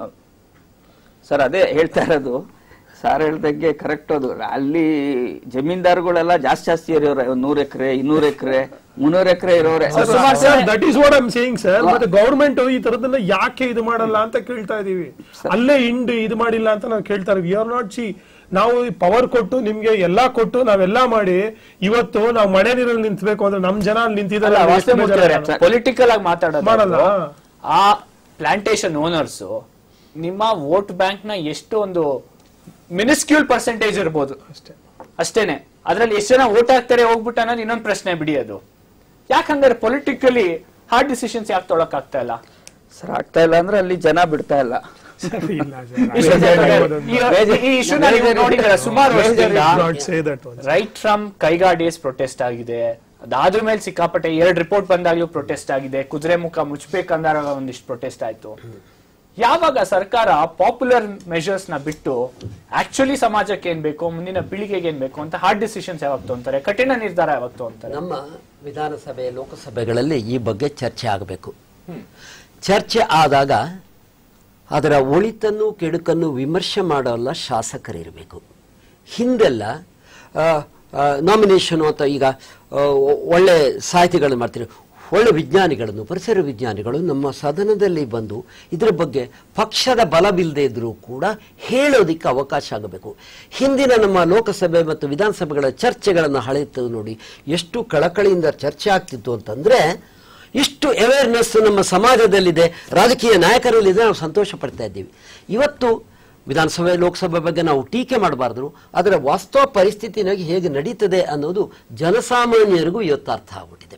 Speaker 5: sir ಅದೇ ಹೇಳ್ತಾ ಇರೋದು ಸರ್ ಹೇಳ್ದಂಗೆ ಕರೆಕ್ಟ್ ಅದು ಅಲ್ಲಿ ಜಮೀನ್ದಾರುಗಳೆಲ್ಲ ಜಾಸ್ತಿ ಜಾಸ್ತಿ ಇರೋರೆ ಒಂದ್ ನೂರ್ ಎಕರೆ ಇನ್ನೂರ್ ಎಕರೆ ಮುನ್ನೂರ್ ಎಕರೆ ಇರೋರೆ
Speaker 1: ಸುಮಾರು ಜನ-
Speaker 4: that is what I'm saying sir ಮತ್ತೆ ಗವರ್ಮೆಂಟ್ ಈ ತರದನ್ನ ಯಾಕೆ ಇದು ಮಾಡಲ್ಲ ಅಂತ ಕೇಳ್ತಾ ಇದೀವಿ ಅಲ್ಲೇ ಇಂಡ್ ಇದು ಮಾಡಿಲ್ಲ ಅಂತ ನಾವು ಕೇಳ್ತಾ ಇದೀವಿ ಆರ್ ನಾಟ್ ಸಿ ನಾವು ಪವರ್ ಕೊಟ್ಟು ನಿಮ್ಗೆ ಎಲ್ಲಾ ಕೊಟ್ಟು ನಾವೆಲ್ಲಾ ಮಾಡಿ ಇವತ್ತು ನಾವು ಮಳೆ ನೀರಲ್ಲಿ ನಿಂತ್ಬೇಕು ಅಂದ್ರೆ ನಮ್ ಜನ ಅಲ್ಲಿ ನಿಂತಿದ್ದಾರೆ ಎಷ್ಟು ಬೇಜಾರು ಜನ.
Speaker 1: ಪೊಲಿಟಿಕಲ್ ಆಗಿ ಮಾತಾಡೋದು
Speaker 4: ಮಾಡಲ್ಲ.
Speaker 1: ಆ ಪ್ಲಾಂಟೇಶನ್ ಓನರ್ಸ್ ನಿಮ್ಮ ವೋಟ್ ಬ್ಯಾಂಕ್ ನ ಎಷ್ಟು ಒಂದು ಮಿನಿಸ್ಕ್ಯೂಲ್ ಪರ್ಸೆಂಟೇಜ್ ಇರ್ಬೋದು
Speaker 4: ಅಷ್ಟೇ
Speaker 1: ಅಷ್ಟೇನೆ ಅದ್ರಲ್ಲಿ ಎಷ್ಟು ಜನ ವೋಟ್ ಹಾಕ್ತಾರೆ ಹೋಗ್ಬಿಟ್ಟು ಅನ್ನೋದು ಇನ್ನೊಂದು ಪ್ರಶ್ನೆ ಬಿಡಿ ಅದು ಯಾಕಂದ್ರೆ ಪೊಲಿಟಿಕಲಿ ಹಾರ್ಡ್ ಡಿಸಿಷನ್ಸ್ ಯಾಕೆ ತೊಳಕ್ ಆಗ್ತಾ ಇಲ್ಲ
Speaker 5: ಸರ್ ಆಗ್ತಾ ಇಲ್ಲ ಅಂದ್ರೆ ಅಲ್ಲಿ ಜನ ಬಿಡ್ತಾ ಇಲ್ಲ
Speaker 4: ಸರಿ ಇಲ್ಲ
Speaker 1: ಇಷ್ಟು ಜನ- ಈ- ಈ ಇಶ್ಯೂನ ನೀವು ನೋಡಿದ್ರೆ ಸುಮಾರು ವರ್ಷದಿಂದ
Speaker 4: not say that
Speaker 1: right from Kaiga days protest ಆಗಿದೆ ಅದಾದ್ರ ಮೇಲೆ ಸಿಕ್ಕಾಪಟ್ಟೆ ಎರಡ್ ರಿಪೋರ್ಟ್ ಬಂದಾಗ್ಲೂ ಪ್ರೊಟೆಸ್ಟ್ ಆಗಿದೆ ಕುದುರೆ ಮುಖ ಮುಚ್ಬೇಕಂದಾಗ ಒಂದಿಷ್ಟು ಪ್ರೊಟೆಸ್ಟ್ ಆಯ್ತು ಯಾವಾಗ ಸರ್ಕಾರ ಪಾಪ್ಯುಲರ್ ಮೆಷರ್ಸ್ ನ ಬಿಟ್ಟು ಆಕ್ಚುಲಿ ಸಮಾಜಕ್ಕೆ ಏನ್ ಬೇಕು ಮುಂದಿನ ಪೀಳಿಗೆಗೆ ಏನ್ ಬೇಕು ಅಂತ ಹಾರ್ಡ್ ಡಿಸಿಷನ್ಸ್ ಯಾವಾಗ ತಗೊಂತಾರೆ ಕಠಿಣ ನಿರ್ಧಾರ ಯಾವಾಗ ತಗೊಂತಾರೆ
Speaker 3: ನಮ್ಮ ವಿಧಾನಸಭೆ ಲೋಕಸಭೆಗಳಲ್ಲಿ ಈ ಬಗ್ಗೆ ಚರ್ಚೆ ಆಗಬೇಕು ಚರ್ಚೆ ಆದಾಗ ಅದರ ಒಳಿತನ್ನು ಕೆಡುಕನ್ನು ವಿಮರ್ಶೆ ಮಾಡೋಲ್ಲ ಶಾಸಕರಿರಬೇಕು ಹಿಂದೆಲ್ಲ ನಾಮಿನೇಷನ್ ಅಂತ ಈಗ ಆ, ಒಳ್ಳೆ ಸಾಹಿತಿಗಳನ್ನು ಮಾಡ್ತೀರಿ ಒಳ್ಳೆ ವಿಜ್ಞಾನಿಗಳನ್ನು ಪರಿಸರ ವಿಜ್ಞಾನಿಗಳು ನಮ್ಮ ಸದನದಲ್ಲಿ ಬಂದು ಇದರ ಬಗ್ಗೆ ಪಕ್ಷದ ಬಲವಿಲ್ಲದೆ ಇದ್ರೂ ಕೂಡ ಹೇಳೋದಿಕ್ಕೆ ಅವಕಾಶ ಆಗಬೇಕು ಹಿಂದಿನ ನಮ್ಮ ಲೋಕಸಭೆ ಮತ್ತು ವಿಧಾನಸಭೆಗಳ ಚರ್ಚೆಗಳನ್ನು ಹಳೆಯುತ್ತದೆ ನೋಡಿ ಎಷ್ಟು ಕಳಕಳಿಯಿಂದ ಚರ್ಚೆ ಆಗ್ತಿತ್ತು ಅಂತಂದ್ರೆ ಇಷ್ಟು ಅವೇರ್ನೆಸ್ ನಮ್ಮ ಸಮಾಜದಲ್ಲಿದೆ ರಾಜಕೀಯ ನಾಯಕರಲ್ಲಿದೆ ನಾವು ಸಂತೋಷ ಪಡ್ತಾ ಇದ್ದೀವಿ ಇವತ್ತು ವಿಧಾನಸಭೆ ಲೋಕಸಭೆ ಬಗ್ಗೆ ನಾವು ಟೀಕೆ ಮಾಡಬಾರ್ದು ಅದರ ವಾಸ್ತವ ಪರಿಸ್ಥಿತಿನಾಗಿ ಹೇಗೆ ನಡೀತದೆ ಅನ್ನೋದು ಜನಸಾಮಾನ್ಯರಿಗೂ ಇವತ್ತು ಅರ್ಥ ಆಗ್ಬಿಟ್ಟಿದೆ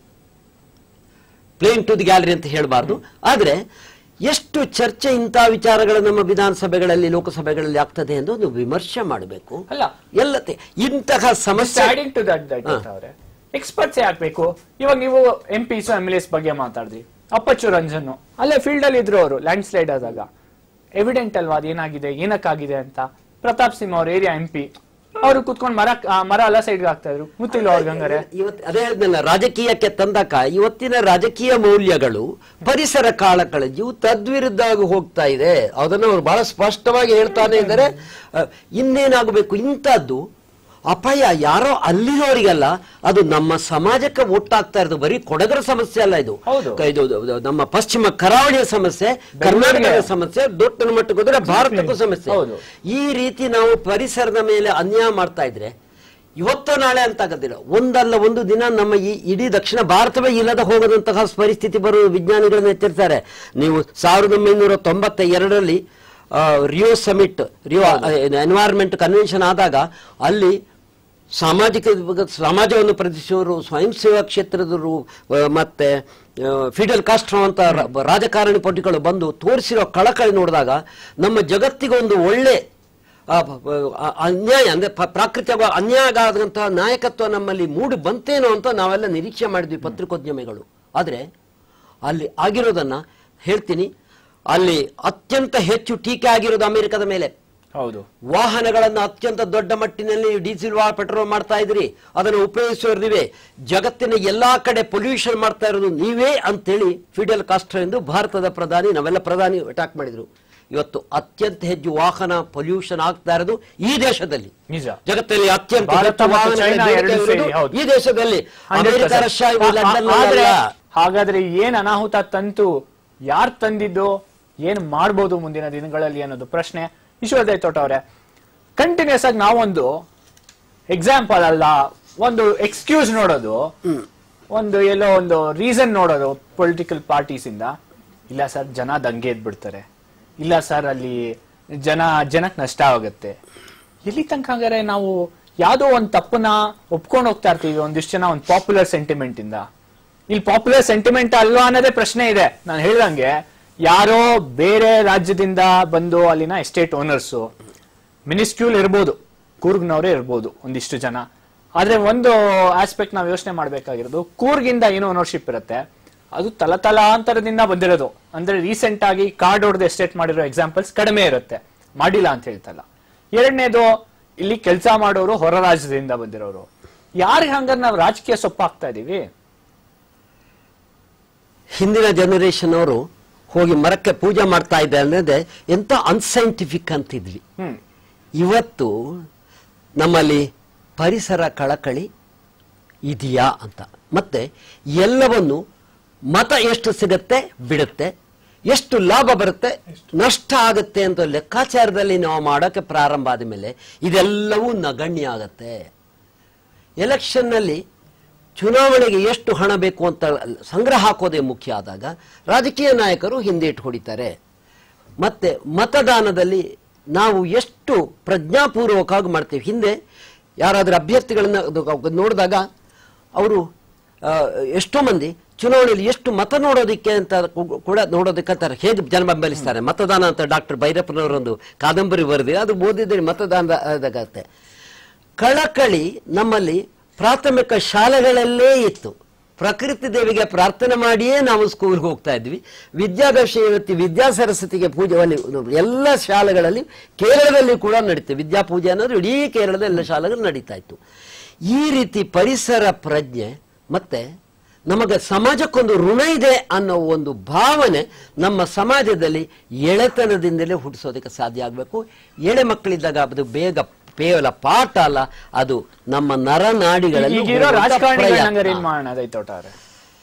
Speaker 3: ಪ್ಲೇನ್ ಟು ದಿ ಗ್ಯಾಲರಿ ಅಂತ ಹೇಳಬಾರ್ದು ಆದರೆ ಎಷ್ಟು ಚರ್ಚೆ ಇಂಥ ವಿಚಾರಗಳು ನಮ್ಮ ವಿಧಾನಸಭೆಗಳಲ್ಲಿ ಲೋಕಸಭೆಗಳಲ್ಲಿ ಆಗ್ತದೆ ಎಂದು ಒಂದು ವಿಮರ್ಶೆ ಮಾಡಬೇಕು
Speaker 1: ಅಲ್ಲ.
Speaker 3: ಎಲ್ಲತೆ ಇಂತಹ ಸಮಸ್ಯೆ
Speaker 1: ಆಡಿಂಗ್ ಟು ದಟ್ ದಟ್ ಅವರೇ ಎಕ್ಸ್ಪರ್ಟ್ಸ್ ಹಾಕ್ಬೇಕು ಇವಾಗ ನೀವು M Ps M L S ಬಗ್ಗೆ ಮಾತಾಡಿದ್ರಿ ಅಪ್ಪಚ್ಚು ರಂಜನ್ ಅಲ್ಲೇ ಫೀಲ್ಡ್ ಅಲ್ಲಿ ಇದ್ರು ಅವರು ಲ್ಯಾಂಡ್ ಸ್ಲೈಡ್ ಆದಾಗ ಎವಿಡೆಂಟ್ ಅಲ್ವಾ ಅದೇನಾಗಿದೆ ಏನಕ್ಕಾಗಿದೆ ಅಂತ ಪ್ರತಾಪ್ ಸಿಂಹ ಅವ್ರ ಏರಿಯಾ ಎಂ ಪಿ ಅವರು ಕುತ್ಕೊಂಡು ಮರ ಆ, ಮರ ಎಲ್ಲ ಸೈಡ್ಗೆ ಹಾಕ್ತಾ ಇದ್ರು ಗೊತ್ತಿಲ್ಲ ಅವ್ರಿಗೆ ಹಂಗಾರೆ
Speaker 3: ಇವತ್ತು ಅದೇ ಹೇಳಿದ್ನಲ್ಲ ರಾಜಕೀಯಕ್ಕೆ ತಂದಾಗ ಇವತ್ತಿನ ರಾಜಕೀಯ ಮೌಲ್ಯಗಳು ಪರಿಸರ ಕಾಳಕಳಜಿಯು ತದ್ವಿರುದ್ಧವಾಗಿ ಹೋಗ್ತಾ ಇದೆ ಅದನ್ನು ಅವರು ಬಹಳ ಸ್ಪಷ್ಟವಾಗಿ ಹೇಳ್ತಾನೆ ಇದ್ದಾರೆ ಅಹ್, ಇನ್ನೇನಾಗಬೇಕು ಇಂಥದ್ದು ಅಪಾಯ ಯಾರೋ ಅಲ್ಲಿರೋರಿಗಲ್ಲ ಅದು ನಮ್ಮ ಸಮಾಜಕ್ಕೆ ಒಟ್ಟಾಗ್ತಾ ಇರೋದು ಬರೀ ಕೊಡಗರ ಸಮಸ್ಯೆ ಅಲ್ಲ ಇದು
Speaker 1: ಹೌದು.
Speaker 3: ಕ- ಇದು ಇದು ನಮ್ಮ ಪಶ್ಚಿಮ ಕರಾವಳಿಯ ಸಮಸ್ಯೆ ಕರ್ನಾಟಕದ ಸಮಸ್ಯೆ ದೊಡ್ಡ ಮಟ್ಟಕ್ಕೆ ಹೋದ್ರೆ ಭಾರತಕ್ಕೂ ಸಮಸ್ಯೆ
Speaker 1: ಹೌದು.
Speaker 3: ಈ ರೀತಿ ನಾವು ಪರಿಸರದ ಮೇಲೆ ಅನ್ಯಾಯ ಮಾಡ್ತಾ ಇದ್ರೆ ಇವತ್ತು ನಾಳೆ ಅಂತ ಆಗೋದಿಲ್ಲ ಒಂದಲ್ಲ ಒಂದು ದಿನ ನಮ್ಮ ಈ ಇಡೀ ದಕ್ಷಿಣ ಭಾರತವೇ ಇಲ್ಲದ ಹೋಗದಂತಹ ಪರಿಸ್ಥಿತಿ ಬರುವ ವಿಜ್ಞಾನಿಗಳನ್ನ ಎಚ್ಚರಿಸ್ತಾರೆ ನೀವು ಸಾವಿರದ ಒಂಬೈನೂರ ತೊಂಬತ್ತ ಎರಡರಲ್ಲಿ Rio summit Rio environment convention ಆದಾಗ ಅಲ್ಲಿ ಸಾಮಾಜಿಕ ಸಮಾಜವನ್ನು ಪ್ರತಿಷ್ಠಿಸುವವರು ಸ್ವಯಂ ಸೇವಾ ಕ್ಷೇತ್ರದವರು ಆ, ಮತ್ತೆ ಆ, ಫಿಡೆಲ್ ಕಾಸ್ಟ್ರೋ ಅಂತ ರ- ರಾಜಕಾರಣಿ ಪಟ್ಟಿಗಳು ಬಂದು ತೋರಿಸಿರೋ ಕಳಕಳಿ ನೋಡಿದಾಗ ನಮ್ಮ ಜಗತ್ತಿಗೆ ಒಂದು ಒಳ್ಳೆ ಆ, ಪ- ಪ- ಆ- ಅನ್ಯಾಯ ಅಂದ್ರೆ ಪ- ಪ್ರಾಕೃತಿಕ ಅನ್ಯಾಯ ಆದಂತಹ ನಾಯಕತ್ವ ನಮ್ಮಲ್ಲಿ ಮೂಡಿ ಬಂತೇನೋ ಅಂತ ನಾವೆಲ್ಲ ನಿರೀಕ್ಷೆ ಮಾಡಿದ್ವಿ ಪತ್ರಿಕೋದ್ಯಮಿಗಳು ಆದ್ರೆ ಅಲ್ಲಿ ಆಗಿರೋದನ್ನ ಹೇಳ್ತೀನಿ ಅಲ್ಲಿ ಅತ್ಯಂತ ಹೆಚ್ಚು ಟೀಕೆ ಆಗಿರೋದು ಅಮೆರಿಕದ ಮೇಲೆ
Speaker 1: ಹೌದು
Speaker 3: ವಾಹನಗಳನ್ನು ಅತ್ಯಂತ ದೊಡ್ಡ ಮಟ್ಟಿನಲ್ಲಿ ಡೀಸೆಲ್ ವಾ ಪೆಟ್ರೋಲ್ ಮಾಡ್ತಾ ಇದ್ರಿ ಅದನ್ನು ಉಪಯೋಗಿಸೋರು ನೀವೇ ಜಗತ್ತಿನ ಎಲ್ಲಾ ಕಡೆ ಪೊಲ್ಯೂಷನ್ ಮಾಡ್ತಾ ಇರೋದು ನೀವೇ ಅಂತೇಳಿ ಫಿಡೆಲ್ ಕಾಸ್ಟ್ರೋ ಎಂದು ಭಾರತದ ಪ್ರಧಾನಿ ನಾವೆಲ್ಲ ಪ್ರಧಾನಿ ಅಟ್ಯಾಕ್ ಮಾಡಿದ್ರು ಇವತ್ತು ಅತ್ಯಂತ ಹೆಚ್ಚು ವಾಹನ ಪೊಲ್ಯೂಷನ್ ಆಗ್ತಾ ಇರೋದು ಈ ದೇಶದಲ್ಲಿ
Speaker 1: ನಿಜ
Speaker 3: ಜಗತ್ತಲ್ಲಿ ಅತ್ಯಂತ
Speaker 1: ಭಾರತ
Speaker 3: ಹೆಚ್ಚು
Speaker 1: ಮತ್ತು
Speaker 3: ವಾಹನಗಳ
Speaker 1: ಚೈನಾ
Speaker 3: ಬೇಡಿಕೆ
Speaker 1: ಎರಡೂ ಸೇರಿ,
Speaker 3: ಇರೋದು
Speaker 1: ಹೌದು.
Speaker 3: ಈ ದೇಶದಲ್ಲಿ
Speaker 1: 100%.
Speaker 3: ಅಮೆರಿಕ ರಷ್ಯಾ ಇವು
Speaker 1: ಆ-
Speaker 3: ಲಂಡನ್
Speaker 1: ಆ- ಆದ್ರೆ
Speaker 3: ಅಲ್ಲ.
Speaker 1: ಹಾಗಾದ್ರೆ ಏನ್ ಅನಾಹುತ ತಂತು ಯಾರ್ ತಂದಿದ್ದು ಏನ್ ಮಾಡ್ಬೋದು ಮುಂದಿನ ದಿನಗಳಲ್ಲಿ ಅನ್ನೋದು ಪ್ರಶ್ನೆ ವಿಶ್ವದಯ ತೋಟ ಅವರೇ ಕಂಟಿನ್ಯೂಸ್ ಆಗಿ ನಾವೊಂದು ಎಕ್ಸಾಂಪಲ್ ಅಲ್ಲ ಒಂದು ಎಕ್ಸ್ಕ್ಯೂಸ್ ನೋಡೋದು ಒಂದು ಎಲ್ಲೋ ಒಂದು ರೀಸನ್ ನೋಡೋದು ಪೊಲಿಟಿಕಲ್ ಪಾರ್ಟೀಸ್ ಇಂದ ಇಲ್ಲ ಸರ್ ಜನ ದಂಗೆ ಎದ್ಬಿಡ್ತಾರೆ ಇಲ್ಲ ಸರ್ ಅಲ್ಲಿ ಜನ ಜನಕ್ಕೆ ನಷ್ಟ ಆಗುತ್ತೆ ಎಲ್ಲಿ ತನಕ ಹಂಗಾರೆ ನಾವು ಯಾವ್ದೋ ಒಂದ್ ತಪ್ಪನ್ನ ಒಪ್ಕೊಂಡು ಹೋಗ್ತಾ ಇರ್ತೀವಿ ಒಂದಿಷ್ಟು ಜನ ಒಂದು ಪಾಪ್ಯುಲರ್ ಸೆಂಟಿಮೆಂಟ್ ಇಂದ ಇಲ್ಲಿ ಪಾಪ್ಯುಲರ್ ಸೆಂಟಿಮೆಂಟ್ ಅಲ್ವಾ ಅನ್ನೋದೇ ಪ್ರಶ್ನೆ ಇದೆ ನಾನು ಹೇಳ್ದಂಗೆ ಯಾರೋ ಬೇರೆ ರಾಜ್ಯದಿಂದ ಬಂದು ಅಲ್ಲಿನ ಎಸ್ಟೇಟ್ ಓನರ್ಸು ಮಿನಿಸ್ಟ್ಯೂಲ್ ಇರ್ಬೋದು ಕೂರ್ಗ್ನವರೇ ಇರ್ಬೋದು ಒಂದಿಷ್ಟು ಜನ ಆದ್ರೆ ಒಂದು ಆಸ್ಪೆಕ್ಟ್ ನಾವು ಯೋಚನೆ ಮಾಡ್ಬೇಕಾಗಿರೋದು ಕೂರ್ಗಿಂದ ಏನು ಓನರ್ಶಿಪ್ ಇರುತ್ತೆ ಅದು ತಲತಲಾಂತರದಿಂದ ಬಂದಿರೋದು ಅಂದ್ರೆ ರೀಸೆಂಟ್ ಆಗಿ ಕಾರ್ಡ್ ಹೊಡೆದು ಎಸ್ಟೇಟ್ ಮಾಡಿರೋ ಎಕ್ಸಾಂಪಲ್ಸ್ ಕಡಿಮೆ ಇರುತ್ತೆ ಮಾಡಿಲ್ಲ ಅಂತ ಹೇಳ್ತಲ್ಲ ಎರಡನೇದು ಇಲ್ಲಿ ಕೆಲಸ ಮಾಡೋರು ಹೊರ ರಾಜ್ಯದಿಂದ ಬಂದಿರೋರು ಯಾರಿಗೆ ಹಂಗಾರೆ ನಾವು ರಾಜಕೀಯ ಸೊಪ್ಪಾಗ್ತಾ ಇದೀವಿ
Speaker 3: ಹಿಂದಿನ ಜನರೇಷನ್ ಅವರು ಹೋಗಿ ಮರಕ್ಕೆ ಪೂಜೆ ಮಾಡ್ತಾ ಇದ್ದೆ ಅನ್ನೋದೇ ಎಂತ ಅನ್ಸೈಂಟಿಫಿಕ್ ಅಂತಿದ್ವಿ
Speaker 1: ಹ್ಮ್
Speaker 3: ಇವತ್ತು ನಮ್ಮಲ್ಲಿ ಪರಿಸರ ಕಳಕಳಿ ಇದೆಯಾ ಅಂತ ಮತ್ತೆ ಎಲ್ಲವನ್ನು ಮತ ಎಷ್ಟು ಸಿಗತ್ತೆ ಬಿಡುತ್ತೆ ಎಷ್ಟು ಲಾಭ ಬರುತ್ತೆ ನಷ್ಟ ಆಗುತ್ತೆ ಅಂತ ಲೆಕ್ಕಾಚಾರದಲ್ಲಿ ನಾವು ಮಾಡೋಕ್ಕೆ ಪ್ರಾರಂಭ ಆದ ಮೇಲೆ ಇದೆಲ್ಲವೂ ನಗಣ್ಯ ಆಗತ್ತೆ ಎಲೆಕ್ಷನ್ನಲ್ಲಿ ಚುನಾವಣೆಗೆ ಎಷ್ಟು ಹಣ ಬೇಕು ಅಂತ ಸಂಗ್ರಹ ಹಾಕೋದೇ ಮುಖ್ಯ ಆದಾಗ ರಾಜಕೀಯ ನಾಯಕರು ಹಿಂದೇಟು ಹೊಡಿತಾರೆ ಮತ್ತೆ ಮತದಾನದಲ್ಲಿ ನಾವು ಎಷ್ಟು ಪ್ರಜ್ಞಾಪೂರ್ವಕವಾಗಿ ಮಾಡ್ತೇವೆ ಹಿಂದೆ ಯಾರಾದರೂ ಅಭ್ಯರ್ಥಿಗಳನ್ನ ಅದು ನೋಡಿದಾಗ ಅವರು ಆ, ಎಷ್ಟೋ ಮಂದಿ ಚುನಾವಣೆಯಲ್ಲಿ ಎಷ್ಟು ಮತ ನೋಡೋದಕ್ಕೆ ಅಂತ ಕೂ- ಕೂಡ ನೋಡೋದಕ್ಕೆ ಅಂತಾರೆ ಹೇಗೆ ಜನ ಬೆಂಬಲಿಸ್ತಾರೆ ಮತದಾನ ಅಂತ ಡಾಕ್ಟರ್ ಭೈರಪ್ಪನವರೊಂದು ಕಾದಂಬರಿ ಬರೆದಿದೆ ಅದು ಓದಿದ್ರೆ ಮತದಾನದಾಗತ್ತೆ ಕಳಕಳಿ ನಮ್ಮಲ್ಲಿ ಪ್ರಾಥಮಿಕ ಶಾಲೆಗಳಲ್ಲೇ ಇತ್ತು ಪ್ರಕೃತಿ ದೇವಿಗೆ ಪ್ರಾರ್ಥನೆ ಮಾಡಿಯೇ ನಾವು ಸ್ಕೂಲ್ಗೆ ಹೋಗ್ತಾ ಇದ್ವಿ ವಿದ್ಯಾದಶಮಿ ಇವತ್ತು ವಿದ್ಯಾ ಸರಸ್ವತಿಗೆ ಪೂಜೆ ಅಲ್ಲಿ ಎಲ್ಲ ಶಾಲೆಗಳಲ್ಲಿ ಕೇರಳದಲ್ಲಿ ಕೂಡ ನಡೀತು ವಿದ್ಯಾ ಪೂಜೆ ಅನ್ನೋದು ಇಡೀ ಕೇರಳದ ಎಲ್ಲ ಶಾಲೆಗಳು ನಡೀತಾ ಇತ್ತು ಈ ರೀತಿ ಪರಿಸರ ಪ್ರಜ್ಞೆ ಮತ್ತೆ ನಮಗೆ ಸಮಾಜಕ್ಕೊಂದು ಋಣ ಇದೆ ಅನ್ನೋ ಒಂದು ಭಾವನೆ ನಮ್ಮ ಸಮಾಜದಲ್ಲಿ ಎಳೆತನದಿಂದಲೇ ಹುಟ್ಟಿಸೋದಕ್ಕೆ ಸಾಧ್ಯ ಆಗಬೇಕು ಎಳೆ ಮಕ್ಕಳಿದ್ದಾಗ ಅದು ಬೇಗ ಕೇವಲ ಪಾಠ ಅಲ್ಲ ಅದು ನಮ್ಮ ನರನಾಡಿಗಳಲ್ಲಿ
Speaker 1: ಈಗಿರೋ
Speaker 3: ಹೋಗುವಂತ
Speaker 1: ರಾಜಕಾರಣಿಗಳನ್ನ
Speaker 3: ಪ್ರಯತ್ನ.
Speaker 1: ಹಂಗಾರೆ ಏನ್ ಮಾಡೋಣ ಅದೈತೋಟ ಅವ್ರೆ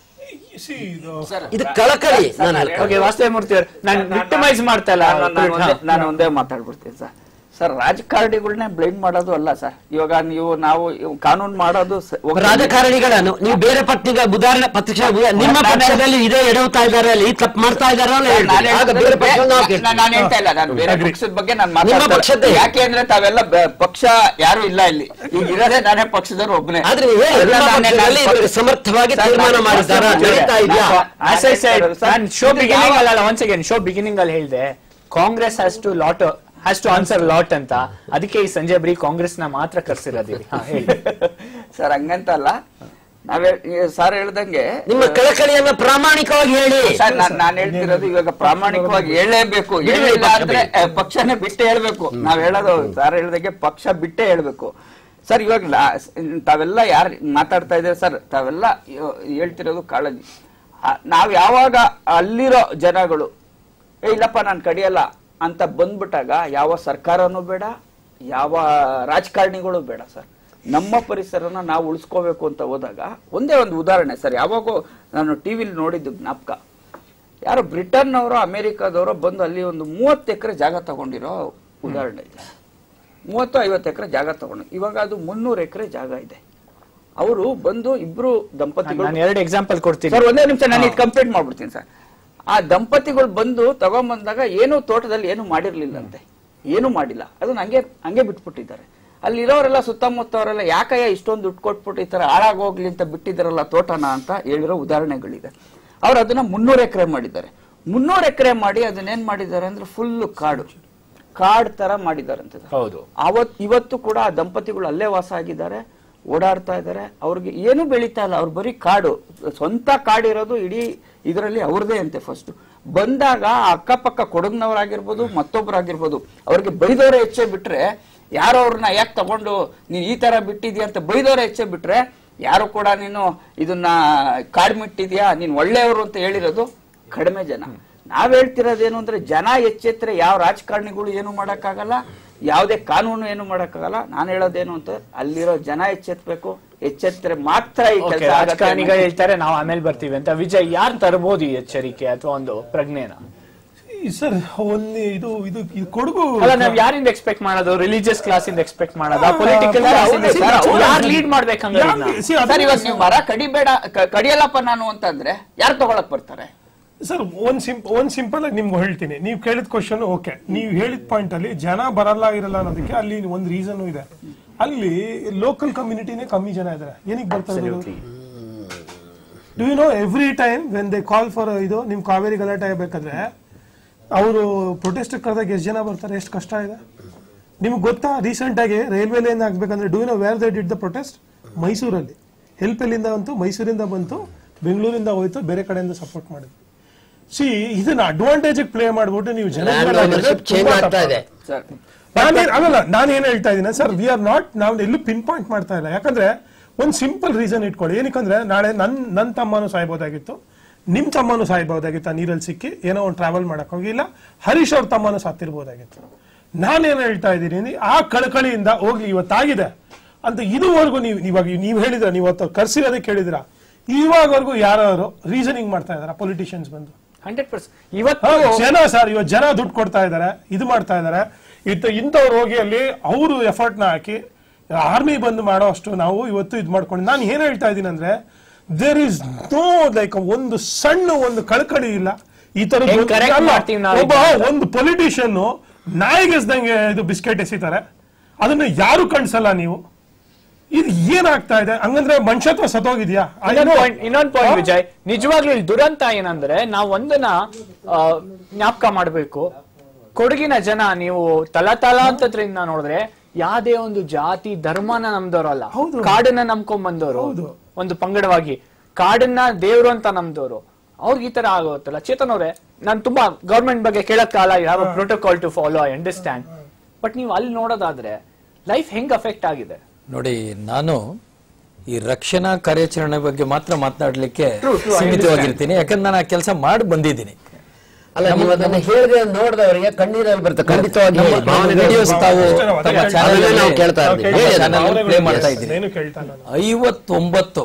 Speaker 4: See, the,
Speaker 3: ಇದು ಕಳಕಳಿ ನಾನು ಹೇಳ್ತೀನಿ.
Speaker 1: ಓಕೆ ವಾಸ್ತವ ಮೂರ್ತಿ ಅವ್ರೆ ನಾನು ವಿಕ್ಟಿಮೈಸ್ ಮಾಡ್ತಾ ಇಲ್ಲ
Speaker 5: ನಾನು- ನಾನು ಒಂದೇ- ನಾನು ಒಂದೇ ಮಾತಾಡ್ಬಿಡ್ತೀನಿ ಸರ್ ಸರ್ ರಾಜಕಾರಣಿಗಳನ್ನೇ ಬ್ಲೇಮ್ ಮಾಡೋದು ಅಲ್ಲ ಸರ್ ಇವಾಗ ನೀವು ನಾವು ಇವ್ ಕಾನೂನು ಮಾಡೋದು ಸ- ಒಬ್ಬ-
Speaker 3: ರಾಜಕಾರಣಿಗಳನ್ನು ನೀವು ಬೇರೆ ಪಕ್ಷಿಗ ಉದಾಹರಣೆ ಪಕ್ಷ ನಿಮ್ಮ ಪಕ್ಷದಲ್ಲಿ ಇದೇ ಎಡವ್ತಾ ಇದ್ದಾರೆ ಅಲ್ಲಿ ತಪ್ಪು ಮಾಡ್ತಾ ಇದ್ದಾರೆ ಅಂತ
Speaker 5: ನಾನು
Speaker 3: ಹೇಳ್ತೀರಿ. ಆಗ
Speaker 5: ಹೇಳ್ತಿರೋದು
Speaker 3: ಬೇರೆ
Speaker 5: ಬೇ-
Speaker 3: ಪಕ್ಷ ನಾವು
Speaker 5: ನಾ-
Speaker 3: ಕೇಳ್ತೀವಿ.
Speaker 5: ನಾನು ಹೇಳ್ತಾ ಇಲ್ಲ ನಾನು ಬೇರೆ ಪಕ್ಷದ ಬಗ್ಗೆ ನಾನು
Speaker 3: ನಿಮ್ಮ
Speaker 5: ಮಾತಾಡ್ತಾ
Speaker 3: ಪಕ್ಷದ್ದೇ.
Speaker 5: ಇಲ್ಲ. ಯಾಕೆ ಅಂದ್ರೆ ತಾವೆಲ್ಲ ಬೆ- ಪಕ್ಷ ಯಾರು ಇಲ್ಲ ಇಲ್ಲಿ ಈಗ ಇರೋದೇ ನಾನೇ ಪಕ್ಷದವ್ರು ಒಬ್ಬನೇ
Speaker 3: ಆದ್ರೆ ನೀವು ಹೇಳಿ, ನಿಮ್ಮ ಪಕ್ಷದಲ್ಲಿ ಇವರು ಸಮರ್ಥವಾಗಿ ತೀರ್ಮಾನ ಮಾಡಿದ್ದಾರಾ? ನಡೀತಾ ಇದೆಯಾ?
Speaker 1: ಆಸ್ ಐ ಸೈಡ್ ನಾನು ಶೋ ಬಿಗಿನಿಂಗ್ ಅಲ್ಲ ಒನ್ಸ್ ಅಗೇನ್ ಶೋ ಬಿಗಿನಿಂಗ್ ಅಲ್ಲಿ ಹೇಳ್ದೆ Congress has to lot has to answer lot ಅಂತ ಅದಕ್ಕೆ ಈ ಸಂಜೆ ಬರೀ ಕಾಂಗ್ರೆಸ್ ನ ಮಾತ್ರ ಕರ್ಸಿರೋದೀವಿ ಹಾ, ಹೇಳಿ
Speaker 5: ಸರ್ ಹಂಗಂತಲ್ಲ ನಾವೇ ಸರ್ ಹೇಳ್ದಂಗೆ
Speaker 3: ನಿಮ್ಮ ಕಳಕಳಿಯನ್ನ ಪ್ರಾಮಾಣಿಕವಾಗಿ ಹೇಳಿ
Speaker 5: ಸರ್ ನಾನ್ ನಾನ್ ಹೇಳ್ತಿರೋದು ಇವಾಗ ಪ್ರಾಮಾಣಿಕವಾಗಿ ಹೇಳಲೇಬೇಕು ಹೇಳಿಲ್ಲ ಅಂದ್ರೆ ಆ, ಪಕ್ಷನೇ ಬಿಟ್ಟೆ ಹೇಳ್ಬೇಕು ನಾವ್ ಹೇಳೋದು ಸರ್ ಹೇಳ್ದಂಗೆ ಪಕ್ಷ ಬಿಟ್ಟೆ ಹೇಳ್ಬೇಕು ಸರ್ ಇವಾಗ ಲಾ- ತಾವೆಲ್ಲ ಯಾರು ಮಾತಾಡ್ತಾ ಇದ್ದೀರಾ ಸರ್ ತಾವೆಲ್ಲ ಇವ- ಹೇಳ್ತಿರೋದು ಕಾಳಜಿ ಆ, ನಾವ್ ಯಾವಾಗ ಅಲ್ಲಿರೋ ಜನಗಳು ಏ ಇಲ್ಲಪ್ಪ ನಾನು ಕಡಿಯಲ್ಲ ಅಂತ ಬಂದ್ಬಿಟ್ಟಾಗ ಯಾವ ಸರ್ಕಾರನೂ ಬೇಡ ಯಾವ ರಾಜಕಾರಣಿಗಳು ಬೇಡ ಸರ್ ನಮ್ಮ ಪರಿಸರನ ನಾವು ಉಳಿಸ್ಕೋಬೇಕು ಅಂತ ಹೋದಾಗ ಒಂದೇ ಒಂದು ಉದಾಹರಣೆ ಸರ್ ಯಾವಾಗೋ ನಾನು ಟಿವಿಲಿ ನೋಡಿದ್ದು ಜ್ಞಾಪಕ ಯಾರೋ ಬ್ರಿಟನ್ ಅವರು ಅಮೆರಿಕಾದವರು ಬಂದು ಅಲ್ಲಿ ಒಂದು ಮೂವತ್ತು ಎಕರೆ ಜಾಗ ತಗೊಂಡಿರೋ ಉದಾಹರಣೆ ಇದೆ ಮೂವತ್ತು ಐವತ್ತು ಎಕರೆ ಜಾಗ ತಗೊಂಡು ಇವಾಗ ಅದು ಮುನ್ನೂರು ಎಕರೆ ಜಾಗ ಇದೆ ಅವರು ಬಂದು ಇಬ್ರು ದಂಪತಿಗಳು
Speaker 1: ನಾನು ಎರಡು ಎಕ್ಸಾಂಪಲ್ ಕೊಡ್ತೀನಿ
Speaker 5: ಸರ್ ಒಂದೇ ನಿಮಿಷ ನಾನು ಇದು ಕಂಪ್ಲೀಟ್ ಮಾಡ್ಬಿಡ್ತೀನಿ ಸರ್ ಆ ದಂಪತಿಗಳು ಬಂದು ತಗೊಂಬಂದಾಗ ಏನು ತೋಟದಲ್ಲಿ ಏನು ಮಾಡಿರ್ಲಿಲ್ಲಂತೆ ಏನು ಮಾಡಿಲ್ಲ ಅದನ್ನ ಹಂಗೆ ಹಂಗೆ ಬಿಟ್ಬಿಟ್ಟಿದ್ದಾರೆ ಅಲ್ಲಿರೋರೆಲ್ಲ ಸುತ್ತಮುತ್ತವರೆಲ್ಲ ಯಾಕಯ್ಯ ಇಷ್ಟೊಂದು ದುಡ್ಡು ಕೊಟ್ಬಿಟ್ಟು ಈ ತರ ಹಾಳಾಗೋಗ್ಲಿ ಅಂತ ಬಿಟ್ಟಿದ್ದಾರಲ್ಲ ತೋಟನ ಅಂತ ಹೇಳಿರೋ ಉದಾಹರಣೆಗಳಿದೆ ಅವ್ರು ಅದನ್ನ ಮುನ್ನೂರು ಎಕರೆ ಮಾಡಿದ್ದಾರೆ ಮುನ್ನೂರು ಎಕರೆ ಮಾಡಿ ಅದನ್ನೇನ್ ಮಾಡಿದ್ದಾರೆ ಅಂದ್ರೆ ಫುಲ್ ಕಾಡು ಕಾಡ್ ತರ ಮಾಡಿದ್ದಾರೆ ಅಂತ
Speaker 1: ಹೌದು
Speaker 5: ಅವತ್ ಇವತ್ತು ಕೂಡ ಆ ದಂಪತಿಗಳು ಅಲ್ಲೇ ವಾಸ ಆಗಿದ್ದಾರೆ ಓಡಾಡ್ತಾ ಇದ್ದಾರೆ ಅವ್ರಿಗೆ ಏನು ಬೆಳೀತಾ ಇಲ್ಲ ಅವ್ರು ಬರೀ ಕಾಡು ಸ್ವಂತ ಕಾಡಿರೋದು ಇಡೀ ಇದರಲ್ಲಿ ಅವ್ರದೇ ಅಂತೆ ಫಸ್ಟ್ ಬಂದಾಗ ಆ ಅಕ್ಕಪಕ್ಕ ಕೊಡಗ್ನವರಾಗಿರ್ಬೋದು ಮತ್ತೊಬ್ಬರಾಗಿರ್ಬೋದು ಅವ್ರಿಗೆ ಬೈದವರೇ ಹೆಚ್ಚೆ ಬಿಟ್ರೆ ಯಾರೋ ಅವ್ರನ್ನ ಯಾಕೆ ತಗೊಂಡು ನೀನ್ ಈ ತರ ಬಿಟ್ಟಿದ್ಯಾ ಅಂತ ಬೈದವರೇ ಹೆಚ್ಚೆ ಬಿಟ್ರೆ ಯಾರು ಕೂಡ ನೀನು ಇದನ್ನ ಕಾಡ್ಮಿಟ್ಟಿದ್ಯಾ ನೀನ್ ಒಳ್ಳೆಯವರು ಅಂತ ಹೇಳಿರೋದು ಕಡಿಮೆ ಜನ ನಾವ್ ಹೇಳ್ತಿರೋದೇನು ಅಂದ್ರೆ ಜನ ಎಚ್ಚೆತ್ತರೆ ಯಾವ ರಾಜಕಾರಣಿಗಳು ಏನು ಮಾಡಕ್ಕಾಗಲ್ಲ ಯಾವುದೇ ಕಾನೂನು ಏನು ಮಾಡಕ್ಕಾಗಲ್ಲ ನಾನು ಹೇಳೋದೇನು ಅಂತ ಅಲ್ಲಿರೋ ಜನ ಎಚ್ಚೆತ್ಬೇಕು ಎಚ್ಚೆತ್ತರೆ ಮಾತ್ರ ಈ
Speaker 1: ಓಕೆ
Speaker 5: ಕೆಲಸ
Speaker 1: ರಾಜಕಾರಣಿಗಳು ಹೇಳ್ತಾರೆ ನಾವು ಆಮೇಲೆ ಬರ್ತೀವಿ ಅಂತ ವಿಜಯ್ ಯಾರು ತರಬಹುದು ಈ ಎಚ್ಚರಿಕೆ ಅಥವಾ ಒಂದು ಪ್ರಜ್ಞೆನ
Speaker 4: ಸರ್ ಒಂದು ಇದು ಇದು ಇದು ಕೊಡಗು
Speaker 1: ಅಲ್ಲ ನಾವ್ ಯಾರಿಂದ ಎಕ್ಸ್ಪೆಕ್ಟ್ ಮಾಡೋದು ರಿಲಿಜಿಯಸ್ ಕ್ಲಾಸ್ ಇಂದ ಎಕ್ಸ್ಪೆಕ್ಟ್ ಮಾಡೋದ ಪೊಲಿಟಿಕಲ್
Speaker 5: ಹೌದು,
Speaker 1: ಕ್ಲಾಸ್ ಇಂದ
Speaker 5: ಹೌದು, ಸರ್, ಹೌದು.
Speaker 1: ಯಾರು ಲೀಡ್ ಮಾಡ್ಬೇಕಂದ್ರೆ
Speaker 4: ಯಾರು- see, ಅದು-
Speaker 5: ಸರ್ ಇವಾಗ ನೀವು ಮರ ಕಡಿಬೇಡ ಕ- ಕಡಿಯಲ್ಲಪ್ಪ ನಾನು ಅಂತಂದ್ರೆ ಯಾರು ತಗೊಳಕ್ ಬರ್ತಾರೆ
Speaker 4: ಸರ್ ಒಂದ್ ಸಿಂಪ್ ಒಂದ್ ಸಿಂಪಲ್ ಆಗಿ ನಿಮ್ಗೆ ಹೇಳ್ತೀನಿ ನೀವು ಕೇಳಿದ ಕ್ವಶನ್ ಓಕೆ ನೀವು ಹೇಳಿದ ಪಾಯಿಂಟ್ ಅಲ್ಲಿ ಜನ ಬರಲ್ಲ ಇರಲ್ಲ ಅನ್ನೋದಕ್ಕೆ ಅಲ್ಲಿ ಒಂದು ರೀಸನ್ ಇದೆ ಅಲ್ಲಿ ಲೋಕಲ್ ಕಮ್ಯುನಿಟಿನೇ ಕಮ್ಮಿ ಜನ ಇದ್ದಾರೆ ಏನಕ್ಕೆ ಬರ್ತಾರೆ do you know every time when they call for ಇದು ನಿಮ್ ಕಾವೇರಿ ಗಲಾಟೆ ಆಗ್ಬೇಕಾದ್ರೆ ಅವರು ಪ್ರೊಟೆಸ್ಟ್ ಕರೆದಾಗ ಎಷ್ಟು ಜನ ಬರ್ತಾರೆ ಎಷ್ಟು ಕಷ್ಟ ಇದೆ ನಿಮ್ಗೆ ಗೊತ್ತಾ ರೀಸೆಂಟ್ ಆಗಿ ರೈಲ್ವೆ ಲೈನ್ ಆಗ್ಬೇಕಂದ್ರೆ do you know where they did the protest ಮೈಸೂರಲ್ಲಿ ಹೆಲ್ಪ್ ಎಲ್ಲಿಂದ ಬಂತು ಮೈಸೂರಿಂದ ಬಂತು ಬೆಂಗಳೂರಿಂದ ಹೋಯ್ತು ಬೇರೆ ಕಡೆಯಿಂದ ಸಪೋರ್ಟ್ ಮಾಡಿದ್ವಿ ಸಿ ಇದನ್ನ ಅಡ್ವಾಂಟೇಜ್ ಪ್ಲೇ ಮಾಡ್ಬಿಟ್ಟು ನೀವು ಜನ
Speaker 3: ಲ್ಯಾಂಡ್ ಓನರ್ಶಿಪ್ ಚೇಂಜ್ ಆಗ್ತಾ ಇದೆ
Speaker 5: ಸರ್
Speaker 4: ನಾನೇನ್ ಅಲ್ಲಲ್ಲ ನಾನು ಏನ್ ಹೇಳ್ತಾ ಇದ್ದೀನಿ ಸರ್ ವಿ ಆರ್ ನಾಟ್ ನಾವು ಎಲ್ಲೂ ಪಿನ್ ಪಾಯಿಂಟ್ ಮಾಡ್ತಾ ಇಲ್ಲ ಯಾಕಂದ್ರೆ ಒಂದ್ ಸಿಂಪಲ್ ರೀಸನ್ ಇಟ್ಕೊಳ್ಳಿ ಏನಕ್ಕಂದ್ರೆ ನಾಳೆ ನನ್ ನನ್ ತಮ್ಮನೂ ಸಾಯ್ಬೋದಾಗಿತ್ತು ನಿಮ್ ತಮ್ಮನೂ ಸಾಯ್ಬೋದಾಗಿತ್ತು ಆ ನೀರಲ್ಲಿ ಸಿಕ್ಕಿ ಏನೋ ಒಂದು ಟ್ರಾವೆಲ್ ಮಾಡಕ್ ಹೋಗಿಲ್ಲ ಹರೀಶ್ ಅವ್ರ ತಮ್ಮನೂ ಸತ್ತಿರ್ಬೋದಾಗಿತ್ತು ನಾನೇನ್ ಹೇಳ್ತಾ ಇದ್ದೀನಿ ಆ ಕಳಕಳಿಯಿಂದ ಹೋಗ್ಲಿ ಇವತ್ತಾಗಿದೆ ಅಂತ ಇದುವರೆಗೂ ನೀವು ಇವಾಗ ನೀವು ಹೇಳಿದ್ರ ನೀವು ಅವತ್ತು ಕರ್ಸಿರೋದಕ್ಕೆ ಕೇಳಿದ್ರ ಇವಾಗವರೆಗೂ ಯಾರು ರೀಸನಿಂಗ್ ಮಾಡ್ತಾ ಇದಾರ ಪೊಲಿಟಿಷಿಯನ್ಸ್ ಬಂದು
Speaker 1: ಹಂಡ್ರೆಡ್ ಪರ್ಸೆಂಟ್ ಇವತ್ತು
Speaker 4: ಹೌದು, ಜನ ಸರ್ ಇವತ್ತು ಜನ ದುಡ್ಡು ಕೊಡ್ತಾ ಇದಾರೆ ಇದು ಮಾಡ್ತಾ ಇದಾರೆ ಇತ್ತ ಇಂಥವ್ರು ಹೋಗಿ ಅಲ್ಲಿ ಅವರು ಎಫರ್ಟ್ ನ ಹಾಕಿ ಆರ್ಮಿ ಬಂದು ಮಾಡೋ ಅಷ್ಟು ನಾವು ಇವತ್ತು ಇದು ಮಾಡ್ಕೊಂಡು ನಾನು ಏನ್ ಹೇಳ್ತಾ ಇದ್ದೀನಿ ಅಂದ್ರೆ ದೇರ್ ಇಸ್ ನೋ ಲೈಕ್ ಒಂದು ಸಣ್ಣ ಒಂದು ಕಳಕಳಿ ಇಲ್ಲ ಈ ತರ
Speaker 1: ಹೆಂಗ್ correct ಮಾಡ್ತೀವಿ ನಾವು
Speaker 4: ಒಬ್ಬ ಒಂದು ಪೊಲಿಟಿಷಿಯನ್ ನಾಯಿಗೆಸ್ದಂಗೆ ಇದು ಬಿಸ್ಕೆಟ್ ಎಸಿತಾರೆ ಅದನ್ನ ಯಾರು ಕಣ್ಸಲ್ಲ ನೀವು ಇದು ಏನಾಗ್ತಾ ಇದೆ ಹಂಗಂದ್ರೆ ಮನುಷ್ಯತ್ವ ಸತ್ತೋಗಿದ್ಯಾ I
Speaker 1: ಇನ್ನೊಂದು
Speaker 4: know.
Speaker 1: ಪಾಯಿಂಟ್ ಇನ್ನೊಂದು ಪಾಯಿಂಟ್ ವಿಜಯ್ ನಿಜವಾಗ್ಲೂ ಇಲ್ಲಿ ದುರಂತ ಏನಂದ್ರೆ ನಾವು ಒಂದನ್ನ ಆ, ಜ್ಞಾಪಕ ಮಾಡ್ಬೇಕು ಕೊಡಗಿನ ಜನ ನೀವು ತಲತಲಾಂತರದಿಂದ ನೋಡಿದ್ರೆ ಯಾವ್ದೇ ಒಂದು ಜಾತಿ ಧರ್ಮನ ನಮ್ದವ್ರಲ್ಲ
Speaker 4: ಹೌದು.
Speaker 1: ಕಾಡನ್ನ ನಂಬ್ಕೊಂಡ್ ಬಂದವರು
Speaker 4: ಹೌದು.
Speaker 1: ಒಂದು ಪಂಗಡವಾಗಿ ಕಾಡನ್ನ ದೇವ್ರು ಅಂತ ನಮ್ದವ್ರು ಅವ್ರಿಗೆ ಈ ತರ ಆಗೋತ್ತಲ್ಲ ಚೇತನ್ ಅವ್ರೆ ನಾನು ತುಂಬಾ ಗೌರ್ಮೆಂಟ್ ಬಗ್ಗೆ ಕೇಳಕ್ಕಾಗಲ್ಲ you have protocol to follow I understand but ನೀವು ಅಲ್ಲಿ ನೋಡೋದಾದ್ರೆ ಲೈಫ್ ಹೆಂಗ್ ಅಫೆಕ್ಟ್ ಆಗಿದೆ
Speaker 2: ನೋಡಿ ನಾನು ಈ ರಕ್ಷಣಾ ಕಾರ್ಯಾಚರಣೆ ಬಗ್ಗೆ ಮಾತ್ರ ಮಾತನಾಡ್ಲಿಕ್ಕೆ
Speaker 1: True, true, I
Speaker 2: ಸೀಮಿತವಾಗಿರ್ತೀನಿ ಯಾಕಂದ್ರೆ ನಾನು ಆ ಕೆಲಸ ಮಾಡಿ ಬಂದಿದ್ದೀನಿ
Speaker 3: ಅಲ್ಲ ನೀವು ಅದನ್ನ ಹೇಳಿದ್ರೆ ನೋಡಿದವರಿಗೆ ಕಣ್ಣೀರಲ್ಲಿ ಬರುತ್ತೆ ಖಂಡಿತವಾಗಿ
Speaker 2: ನಮ್ಮ-
Speaker 3: ಹೇಳಿ.
Speaker 2: ನಮ್ಮ
Speaker 3: ಭಾವನೆಗಳು-
Speaker 2: videos ತಾವು
Speaker 4: ಅಷ್ಟೇ
Speaker 2: ತಮ್ಮ
Speaker 4: ಅದನ್ನ
Speaker 2: channel
Speaker 3: ನಾವು
Speaker 2: ಅಲ್ಲಿ-
Speaker 3: ಕೇಳ್ತಾ
Speaker 4: ನಾವು
Speaker 3: ಇರ್ತೀವಿ.
Speaker 4: ಕೇಳ್ತಾ
Speaker 3: ಹೇಳಿ
Speaker 4: ಇದ್ದೀವಿ.
Speaker 3: ಅದನ್ನ.
Speaker 2: channel ಅಲ್ಲಿ play
Speaker 4: ಭಾವನೆಗಳು
Speaker 2: ಮಾಡ್ತಾ
Speaker 4: yes,
Speaker 2: ಇದ್ದೀನಿ.
Speaker 4: ಏನು ಕೇಳ್ತಾ ಇಲ್ಲ ನಾನು.
Speaker 2: ಐವತ್ತೊಂಬತ್ತು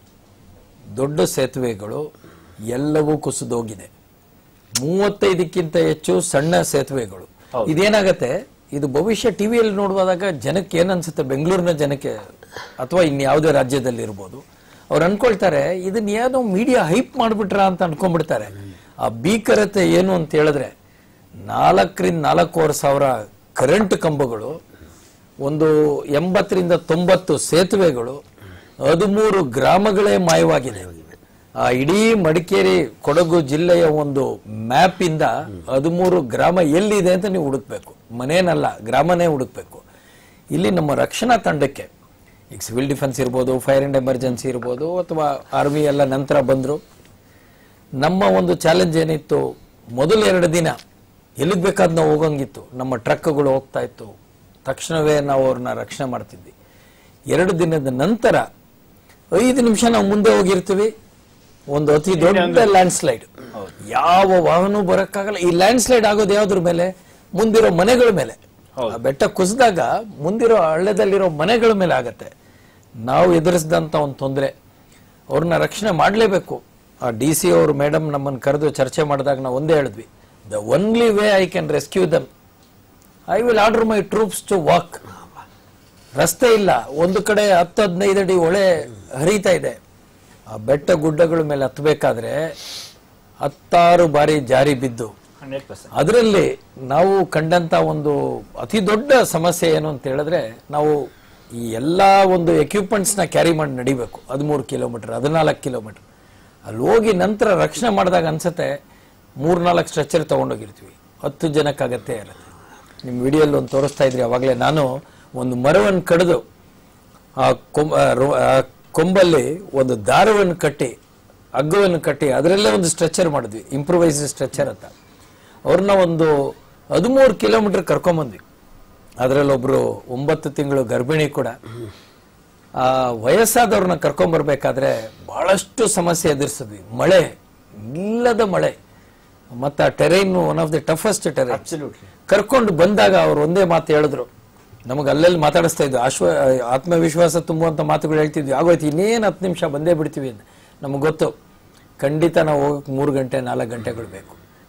Speaker 2: ದೊಡ್ಡ ಸೇತುವೆಗಳು ಎಲ್ಲವೂ ಕುಸಿದೋಗಿದೆ ಮೂವತ್ತೈದಕ್ಕಿಂತ ಹೆಚ್ಚು ಸಣ್ಣ ಸೇತುವೆಗಳು ಇದೇನಾಗತ್ತೆ ಇದು ಭವಿಷ್ಯ ಟಿವಿಯಲ್ಲಿ ನೋಡುವಾಗ ಜನಕ್ಕೆ ಏನನ್ಸುತ್ತೆ ಬೆಂಗಳೂರಿನ ಜನಕ್ಕೆ ಅಥವಾ ಇನ್ಯಾವುದೇ ರಾಜ್ಯದಲ್ಲಿ ಇರ್ಬೋದು ಅವ್ರು ಅನ್ಕೊಳ್ತಾರೆ ಇದನ್ನ ಏನೋ ಮೀಡಿಯಾ ಹೈಪ್ ಮಾಡ್ಬಿಟ್ರ ಅಂತ ಅನ್ಕೊಂಡ್ಬಿಡ್ತಾರೆ ಆ ಭೀಕರತೆ ಏನು ಅಂತ ಹೇಳಿದ್ರೆ ನಾಲ್ಕರಿಂದ ನಾಲ್ಕೂವರೆ ಸಾವಿರ ಕರೆಂಟ್ ಕಂಬಗಳು ಒಂದು ಎಂಬತ್ತರಿಂದ ತೊಂಬತ್ತು ಸೇತುವೆಗಳು ಹದಿಮೂರು ಗ್ರಾಮಗಳೇ ಮಾಯವಾಗಿದೆ ಆ ಇಡೀ ಮಡಿಕೇರಿ ಕೊಡಗು ಜಿಲ್ಲೆಯ ಒಂದು ಮ್ಯಾಪ್ ಇಂದ ಹದಿಮೂರು ಗ್ರಾಮ ಎಲ್ಲಿದೆ ಅಂತ ನೀವು ಹುಡುಕ್ಬೇಕು ಮನೇನಲ್ಲ ಗ್ರಾಮನೇ ಹುಡುಕ್ಬೇಕು ಇಲ್ಲಿ ನಮ್ಮ ರಕ್ಷಣಾ ತಂಡಕ್ಕೆ ಈಗ ಸಿವಿಲ್ ಡಿಫೆನ್ಸ್ ಇರ್ಬೋದು ಫೈರ್ ಅಂಡ್ ಎಮರ್ಜೆನ್ಸಿ ಇರ್ಬೋದು ಅಥವಾ ಆರ್ಮಿ ಎಲ್ಲ ನಂತರ ಬಂದ್ರು ನಮ್ಮ ಒಂದು ಚಾಲೆಂಜ್ ಏನಿತ್ತು ಮೊದಲು ಎರಡು ದಿನ ಎಲ್ಲಿಗೆ ಬೇಕಾದ್ ನಾವು ಹೋಗಂಗಿತ್ತು ನಮ್ಮ ಟ್ರಕ್ಗಳು ಹೋಗ್ತಾ ಇತ್ತು ತಕ್ಷಣವೇ ನಾವು ಅವ್ರನ್ನ ರಕ್ಷಣೆ ಮಾಡ್ತಿದ್ವಿ ಎರಡು ದಿನದ ನಂತರ ಐದು ನಿಮಿಷ ನಾವು ಮುಂದೆ ಹೋಗಿರ್ತೀವಿ ಒಂದು ಅತಿ ದೊಡ್ಡ ಲ್ಯಾಂಡ್ ಸ್ಲೈಡ್ ಯಾವ ವಾಹನ ಬರಕ್ಕಾಗಲ್ಲ ಈ ಲ್ಯಾಂಡ್ ಸ್ಲೈಡ್ ಆಗೋದು ಯಾವ್ದ್ರ ಮೇಲೆ ಮುಂದಿರೋ ಮನೆಗಳ ಮೇಲೆ ಆ ಬೆಟ್ಟ ಕುಸಿದಾಗ ಮುಂದಿರೋ ಹಳ್ಳದಲ್ಲಿರೋ ಮನೆಗಳ ಮೇಲೆ ಆಗತ್ತೆ ನಾವು ಎದುರಿಸಿದಂತ ಒಂದು ತೊಂದರೆ ಅವ್ರನ್ನ ರಕ್ಷಣೆ ಮಾಡಲೇಬೇಕು ಆ ಡಿ ಸಿ ಅವರು ಮೇಡಮ್ ನಮ್ಮನ್ನು ಕರೆದು ಚರ್ಚೆ ಮಾಡಿದಾಗ ನಾವು ಒಂದೇ ಹೇಳಿದ್ವಿ the only way I can rescue them I will order my troops to walk ರಸ್ತೆ ಇಲ್ಲ ಒಂದು ಕಡೆ ಹತ್ತು ಹದಿನೈದು ಅಡಿ ಹೊಳೆ ಹರಿತಾ ಇದೆ ಆ ಬೆಟ್ಟ ಗುಡ್ಡಗಳ ಮೇಲೆ ಹತ್ತಬೇಕಾದ್ರೆ ಹತ್ತಾರು ಬಾರಿ ಜಾರಿ ಬಿದ್ದು
Speaker 1: ಹಂಡ್ರೆಡ್ ಪರ್ಸೆಂಟ್
Speaker 2: ಅದರಲ್ಲಿ ನಾವು ಕಂಡಂತ ಒಂದು ಅತಿ ದೊಡ್ಡ ಸಮಸ್ಯೆ ಏನು ಅಂತ ಹೇಳಿದ್ರೆ ನಾವು ಈ ಎಲ್ಲಾ ಒಂದು ಎಕ್ವಿಪ್ಮೆಂಟ್ಸ್ ನ ಕ್ಯಾರಿ ಮಾಡಿ ನಡಿಬೇಕು ಹದಿಮೂರು ಕಿಲೋಮೀಟರ್ ಹದಿನಾಲ್ಕು ಕಿಲೋಮೀಟರ್ ಅಲ್ಲಿ ಹೋಗಿ ನಂತರ ರಕ್ಷಣೆ ಮಾಡಿದಾಗ ಅನ್ಸತ್ತೆ ಮೂರ್ನಾಲ್ಕು ಸ್ಟ್ರೆಚರ್ ತಗೊಂಡೋಗಿರ್ತೀವಿ ಹತ್ತು ಜನಕ್ಕಾಗತ್ತೆ ಇರುತ್ತೆ ನಿಮ್ಮ ವಿಡಿಯೋಲ್ಲಿ ಒಂದು ತೋರಿಸ್ತಾ ಇದ್ರಿ ಅವಾಗಲೇ ನಾನು ಒಂದು ಮರವನ್ನು ಕಡಿದು ಆ ಕೊಂಬ ಆ ರೋ- ಆ ಕೊಂಬಲ್ಲಿ ಒಂದು ದಾರವನ್ನು ಕಟ್ಟಿ ಹಗ್ಗವನ್ನು ಕಟ್ಟಿ ಅದರಲ್ಲೇ ಒಂದು ಸ್ಟ್ರೆಚರ್ ಮಾಡಿದ್ವಿ ಇಂಪ್ರೂವೈಸ್ ಸ್ಟ್ರೆಚರ್ ಅಂತ ಅವ್ರನ್ನ ಒಂದು ಹದಿಮೂರು ಕಿಲೋಮೀಟರ್ ಕರ್ಕೊಂಬಂದ್ವಿ ಅದರಲ್ಲಿ ಒಬ್ರು ಒಂಬತ್ತು ತಿಂಗಳು ಗರ್ಭಿಣಿ ಕೂಡ ಆ ವಯಸ್ಸಾದವ್ರನ್ನ ಕರ್ಕೊಂಬರ್ಬೇಕಾದ್ರೆ ಬಹಳಷ್ಟು ಸಮಸ್ಯೆ ಎದುರಿಸಿದ್ವಿ ಮಳೆ ಇಲ್ಲದ ಮಳೆ ಮತ್ತು ಆ terrain one of the toughest terrain ಕರ್ಕೊಂಡು ಬಂದಾಗ ಅವ್ರು ಒಂದೇ ಮಾತು ಹೇಳಿದ್ರು ನಮಗೆ ಅಲ್ಲೆಲ್ಲಿ ಮಾತಾಡಿಸ್ತಾ ಇದ್ವಿ ಆಶ್ವ ಆತ್ಮವಿಶ್ವಾಸ ತುಂಬುವಂತ ಮಾತುಗಳು ಹೇಳ್ತಿದ್ವಿ ಆಗೋಯ್ತು ಇನ್ನೇನು ಹತ್ತು ನಿಮಿಷ ಬಂದೇ ಬಿಡ್ತೀವಿ ಅಂತ ನಮಗೆ ಗೊತ್ತು ಖಂಡಿತ ನಾವು ಹೋಗಕ್ಕೆ ಮೂರು ಗಂಟೆ ನಾಲ್ಕು ಗಂಟೆಗಳು ಬೇಕು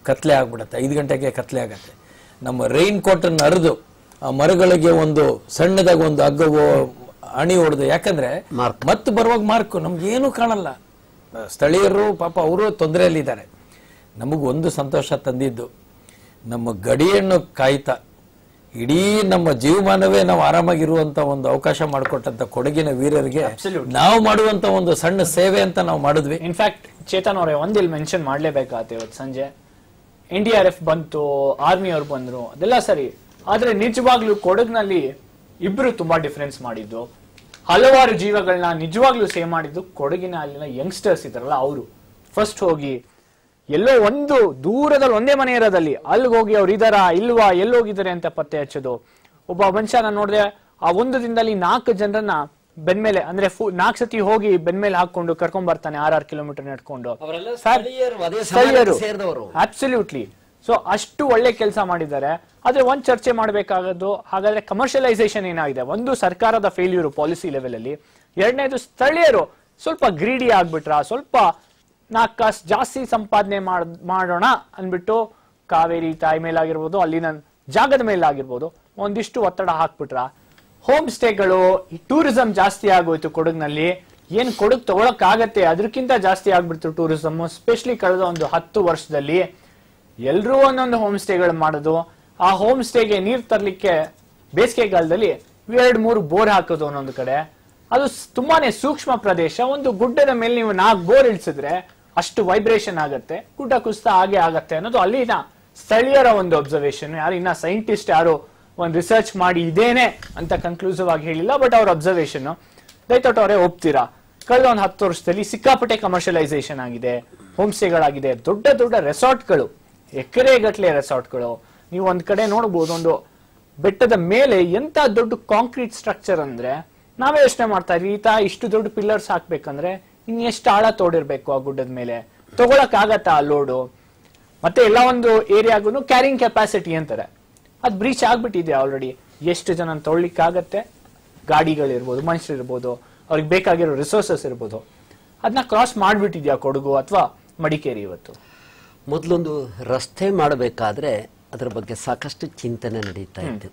Speaker 2: ಕತ್ಲೆ ಆಗ್ಬಿಡುತ್ತೆ ಐದು ಗಂಟೆಗೆ ಕತ್ಲೆ ಆಗತ್ತೆ ನಮ್ಮ ರೈನ್ ಕೋಟನ್ನು ಹರಿದು ಆ ಮರಗಳಿಗೆ ಒಂದು ಸಣ್ಣದಾಗ ಒಂದು ಹಗ್ಗವೋ ಅಣಿ ಹೊಡೆದು ಯಾಕಂದ್ರೆ ಮತ್ತೆ ಬರುವಾಗ ಮಾರ್ಕು ನಮ್ಗೆ ಏನು ಕಾಣಲ್ಲ ಸ್ಥಳೀಯರು ಪಾಪ ಅವರು ತೊಂದರೆಯಲ್ಲಿದ್ದಾರೆ ನಮಗ್ ಒಂದು ಸಂತೋಷ ತಂದಿದ್ದು ನಮ್ಮ ಗಡಿಯನ್ನು ಕಾಯ್ತಾ ಇಡೀ ನಮ್ಮ ಜೀವಮಾನವೇ ನಾವು ಆರಾಮಾಗಿರುವಂತ ಒಂದು ಅವಕಾಶ ಮಾಡಿಕೊಟ್ಟಂತ ಕೊಡಗಿನ ವೀರರಿಗೆ ನಾವು ಮಾಡುವಂತ ಒಂದು ಸಣ್ಣ ಸೇವೆ ಅಂತ ನಾವು ಮಾಡಿದ್ವಿ
Speaker 1: ಇನ್ಫ್ಯಾಕ್ಟ್ ಚೇತನ್ ಅವರೇ ಒಂದಿಲ್ ಮೆನ್ಷನ್ ಮಾಡ್ಲೇಬೇಕಾಗತ್ತೆ ಇವತ್ತು ಸಂಜೆ ಎನ್ ಡಿ ಆರ್ ಎಫ್ ಬಂತು ಆರ್ಮಿ ಅವ್ರು ಬಂದ್ರು ಅದೆಲ್ಲ ಸರಿ ಆದ್ರೆ ನಿಜವಾಗ್ಲೂ ಕೊಡಗ್ನಲ್ಲಿ ಇಬ್ರು ತುಂಬಾ ಡಿಫರೆನ್ಸ್ ಮಾಡಿದ್ದು ಹಲವಾರು ಜೀವಗಳನ್ನ ನಿಜವಾಗ್ಲೂ ಸೇವ್ ಮಾಡಿದ್ದು ಕೊಡಗಿನ ಅಲ್ಲಿನ ಯಂಗ್ಸ್ಟರ್ಸ್ ಇದಾರಲ್ಲ ಅವರು ಫಸ್ಟ್ ಹೋಗಿ ಎಲ್ಲೋ ಒಂದು ದೂರದಲ್ಲಿ ಒಂದೇ ಮನೆ ಇರೋದಲ್ಲಿ ಅಲ್ಲಿಗೆ ಹೋಗಿ ಅವ್ರು ಇದಾರ ಇಲ್ವಾ ಎಲ್ಲಿ ಹೋಗಿದ್ದಾರೆ ಅಂತ ಪತ್ತೆ ಹಚ್ಚೋದು ಒಬ್ಬ ಮನುಷ್ಯ ನಾನು ನೋಡಿದೆ ಆ ಒಂದು ದಿನದಲ್ಲಿ ನಾಲ್ಕು ಜನರನ್ನ ಬೆನ್ಮೇಲೆ ಅಂದ್ರೆ ಫು- ನಾಲ್ಕು ಸತಿ ಹೋಗಿ ಬೆನ್ಮೇಲೆ ಹಾಕೊಂಡು ಕರ್ಕೊಂಡ್ ಬರ್ತಾನೆ ಆರ್ ಕಿಲೋಮೀಟರ್ ನಡ್ಕೊಂಡು
Speaker 3: ಅವರೆಲ್ಲ ಸ್ಥಳೀಯರು, ಅದೇ ಸಮಾಜಕ್ಕೆ
Speaker 1: ಸ್ಥಳೀಯರು
Speaker 3: ಸೇರಿದವರು.
Speaker 1: ಅಬ್ಸಲ್ಯೂಟ್ಲಿ ಸೊ ಅಷ್ಟು ಒಳ್ಳೆ ಕೆಲಸ ಮಾಡಿದ್ದಾರೆ ಆದ್ರೆ ಒಂದ್ ಚರ್ಚೆ ಮಾಡಬೇಕಾಗದ್ದು ಹಾಗಾದ್ರೆ ಕಮರ್ಷಿಯಲೈಸೇಷನ್ ಏನಾಗಿದೆ ಒಂದು ಸರ್ಕಾರದ ಫೇಲ್ಯೂರ್ ಪಾಲಿಸಿ ಲೆವೆಲ್ ಅಲ್ಲಿ ಎರಡನೇದು ಸ್ಥಳೀಯರು ಸ್ವಲ್ಪ ಗ್ರೀಡಿ ಆಗ್ಬಿಟ್ರ ಸ್ವಲ್ಪ ನಾಲ್ಕು ಕಾಸು ಜಾಸ್ತಿ ಸಂಪಾದನೆ ಮಾಡ್- ಮಾಡೋಣ ಅನ್ಬಿಟ್ಟು ಕಾವೇರಿ ತಾಯಿ ಮೇಲಾಗಿರ್ಬೋದು ಅಲ್ಲಿನ ಜಾಗದ ಮೇಲಾಗಿರ್ಬೋದು ಒಂದಿಷ್ಟು ಒತ್ತಡ ಹಾಕ್ಬಿಟ್ರ ಹೋಮ್ ಸ್ಟೇಗಳು ಟೂರಿಸಂ ಜಾಸ್ತಿ ಆಗೋಯ್ತು ಕೊಡಗ್ನಲ್ಲಿ ಏನ್ ಕೊಡಗ್ ತಗೊಳಕ್ ಆಗತ್ತೆ ಅದಕ್ಕಿಂತ ಜಾಸ್ತಿ ಆಗ್ಬಿಡ್ತು ಟೂರಿಸಂ ಸ್ಪೆಷಲಿ ಕಳೆದ ಒಂದು ಹತ್ತು ವರ್ಷದಲ್ಲಿ ಎಲ್ರೂ ಒಂದೊಂದು ಹೋಮ್ ಸ್ಟೇಗಳು ಮಾಡೋದು ಆ ಹೋಮ್ ಸ್ಟೇಗೆ ನೀರ್ ತರ್ಲಿಕ್ಕೆ ಬೇಸಿಗೆಗಾಲದಲ್ಲಿ ಎರಡ್ ಮೂರು ಬೋರ್ ಹಾಕೋದು ಒಂದೊಂದು ಕಡೆ ಅದು ಸ್- ತುಂಬಾನೇ ಸೂಕ್ಷ್ಮ ಪ್ರದೇಶ ಒಂದು ಗುಡ್ಡದ ಮೇಲೆ ನೀವು ನಾಲ್ಕು ಬೋರ್ ಇಳಿಸಿದ್ರೆ ಅಷ್ಟು ವೈಬ್ರೇಷನ್ ಆಗತ್ತೆ ಗುಡ್ಡ ಕುಸಿತ ಹಾಗೆ ಆಗತ್ತೆ ಅನ್ನೋದು ಅಲ್ಲಿನ ಸ್ಥಳೀಯರ ಒಂದು ಅಬ್ಸರ್ವೇಷನ್ ಯಾರು ಇನ್ನ ಸೈಂಟಿಸ್ಟ್ ಯಾರು ಒಂದು ರಿಸರ್ಚ್ ಮಾಡಿ ಇದೇನೆ ಅಂತ ಕನ್ಕ್ಲೂಸಿವ್ ಆಗಿ ಹೇಳಿಲ್ಲ ಬಟ್ ಅವ್ರ ಅಬ್ಸರ್ವೇಷನ್ ದಯತೊಟ್ಟು ಅವರೇ ಒಪ್ತೀರಾ ಕಳೆದ ಒಂದು ಹತ್ತು ವರ್ಷದಲ್ಲಿ ಸಿಕ್ಕಾಪಟ್ಟೆ ಕಮರ್ಷಿಯಲೈಸೇಷನ್ ಆಗಿದೆ ಹೋಮ್ ಸ್ಟೇಗಳಾಗಿದೆ ದೊಡ್ಡ ದೊಡ್ಡ ರೆಸಾರ್ಟ್ಗಳು ಎಕರೆಗಟ್ಟಲೆ ರೆಸಾರ್ಟ್ಗಳು ನೀವು ಒಂದ್ ಕಡೆ ನೋಡಬಹುದು ಒಂದು ಬೆಟ್ಟದ ಮೇಲೆ ಎಂತ ದೊಡ್ಡ ಕಾಂಕ್ರೀಟ್ ಸ್ಟ್ರಕ್ಚರ್ ಅಂದ್ರೆ ನಾವೇ ಯೋಚನೆ ಮಾಡ್ತಾ ಇದ್ವಿ ಈತ ಇಷ್ಟು ದೊಡ್ಡ ಪಿಲ್ಲರ್ಸ್ ಹಾಕ್ಬೇಕಂದ್ರೆ ಇನ್ ಎಷ್ಟು ಆಳ ತೋಡಿರ್ಬೇಕು ಆ ಗುಡ್ಡದ ಮೇಲೆ ತಗೊಳಕ್ ಆಗತ್ತಾ ಆ ಲೋಡು ಮತ್ತೆ ಎಲ್ಲ ಒಂದು ಏರಿಯಾಗೂ ಕ್ಯಾರಿಂಗ್ ಕೆಪಾಸಿಟಿ ಅಂತಾರೆ ಅದು ಬ್ರೀಚ್ ಆಗ್ಬಿಟ್ಟಿದೆ ಆಲ್ರೆಡಿ ಎಷ್ಟು ಜನ ತೊಗೊಳ್ಲಿಕ್ಕೆ ಆಗತ್ತೆ ಗಾಡಿಗಳಿರ್ಬೋದು ಮನುಷ್ಯರಿರ್ಬೋದು ಅವ್ರಿಗೆ ಬೇಕಾಗಿರೋ ರಿಸೋರ್ಸಸ್ ಇರ್ಬೋದು ಅದನ್ನ ಕ್ರಾಸ್ ಮಾಡ್ಬಿಟ್ಟಿದ್ಯಾ ಕೊಡಗು ಅಥವಾ ಮಡಿಕೇರಿ ಇವತ್ತು
Speaker 3: ಮೊದಲೊಂದು ರಸ್ತೆ ಮಾಡಬೇಕಾದ್ರೆ ಅದರ ಬಗ್ಗೆ ಸಾಕಷ್ಟು ಚಿಂತನೆ ನಡೀತಾ ಇತ್ತು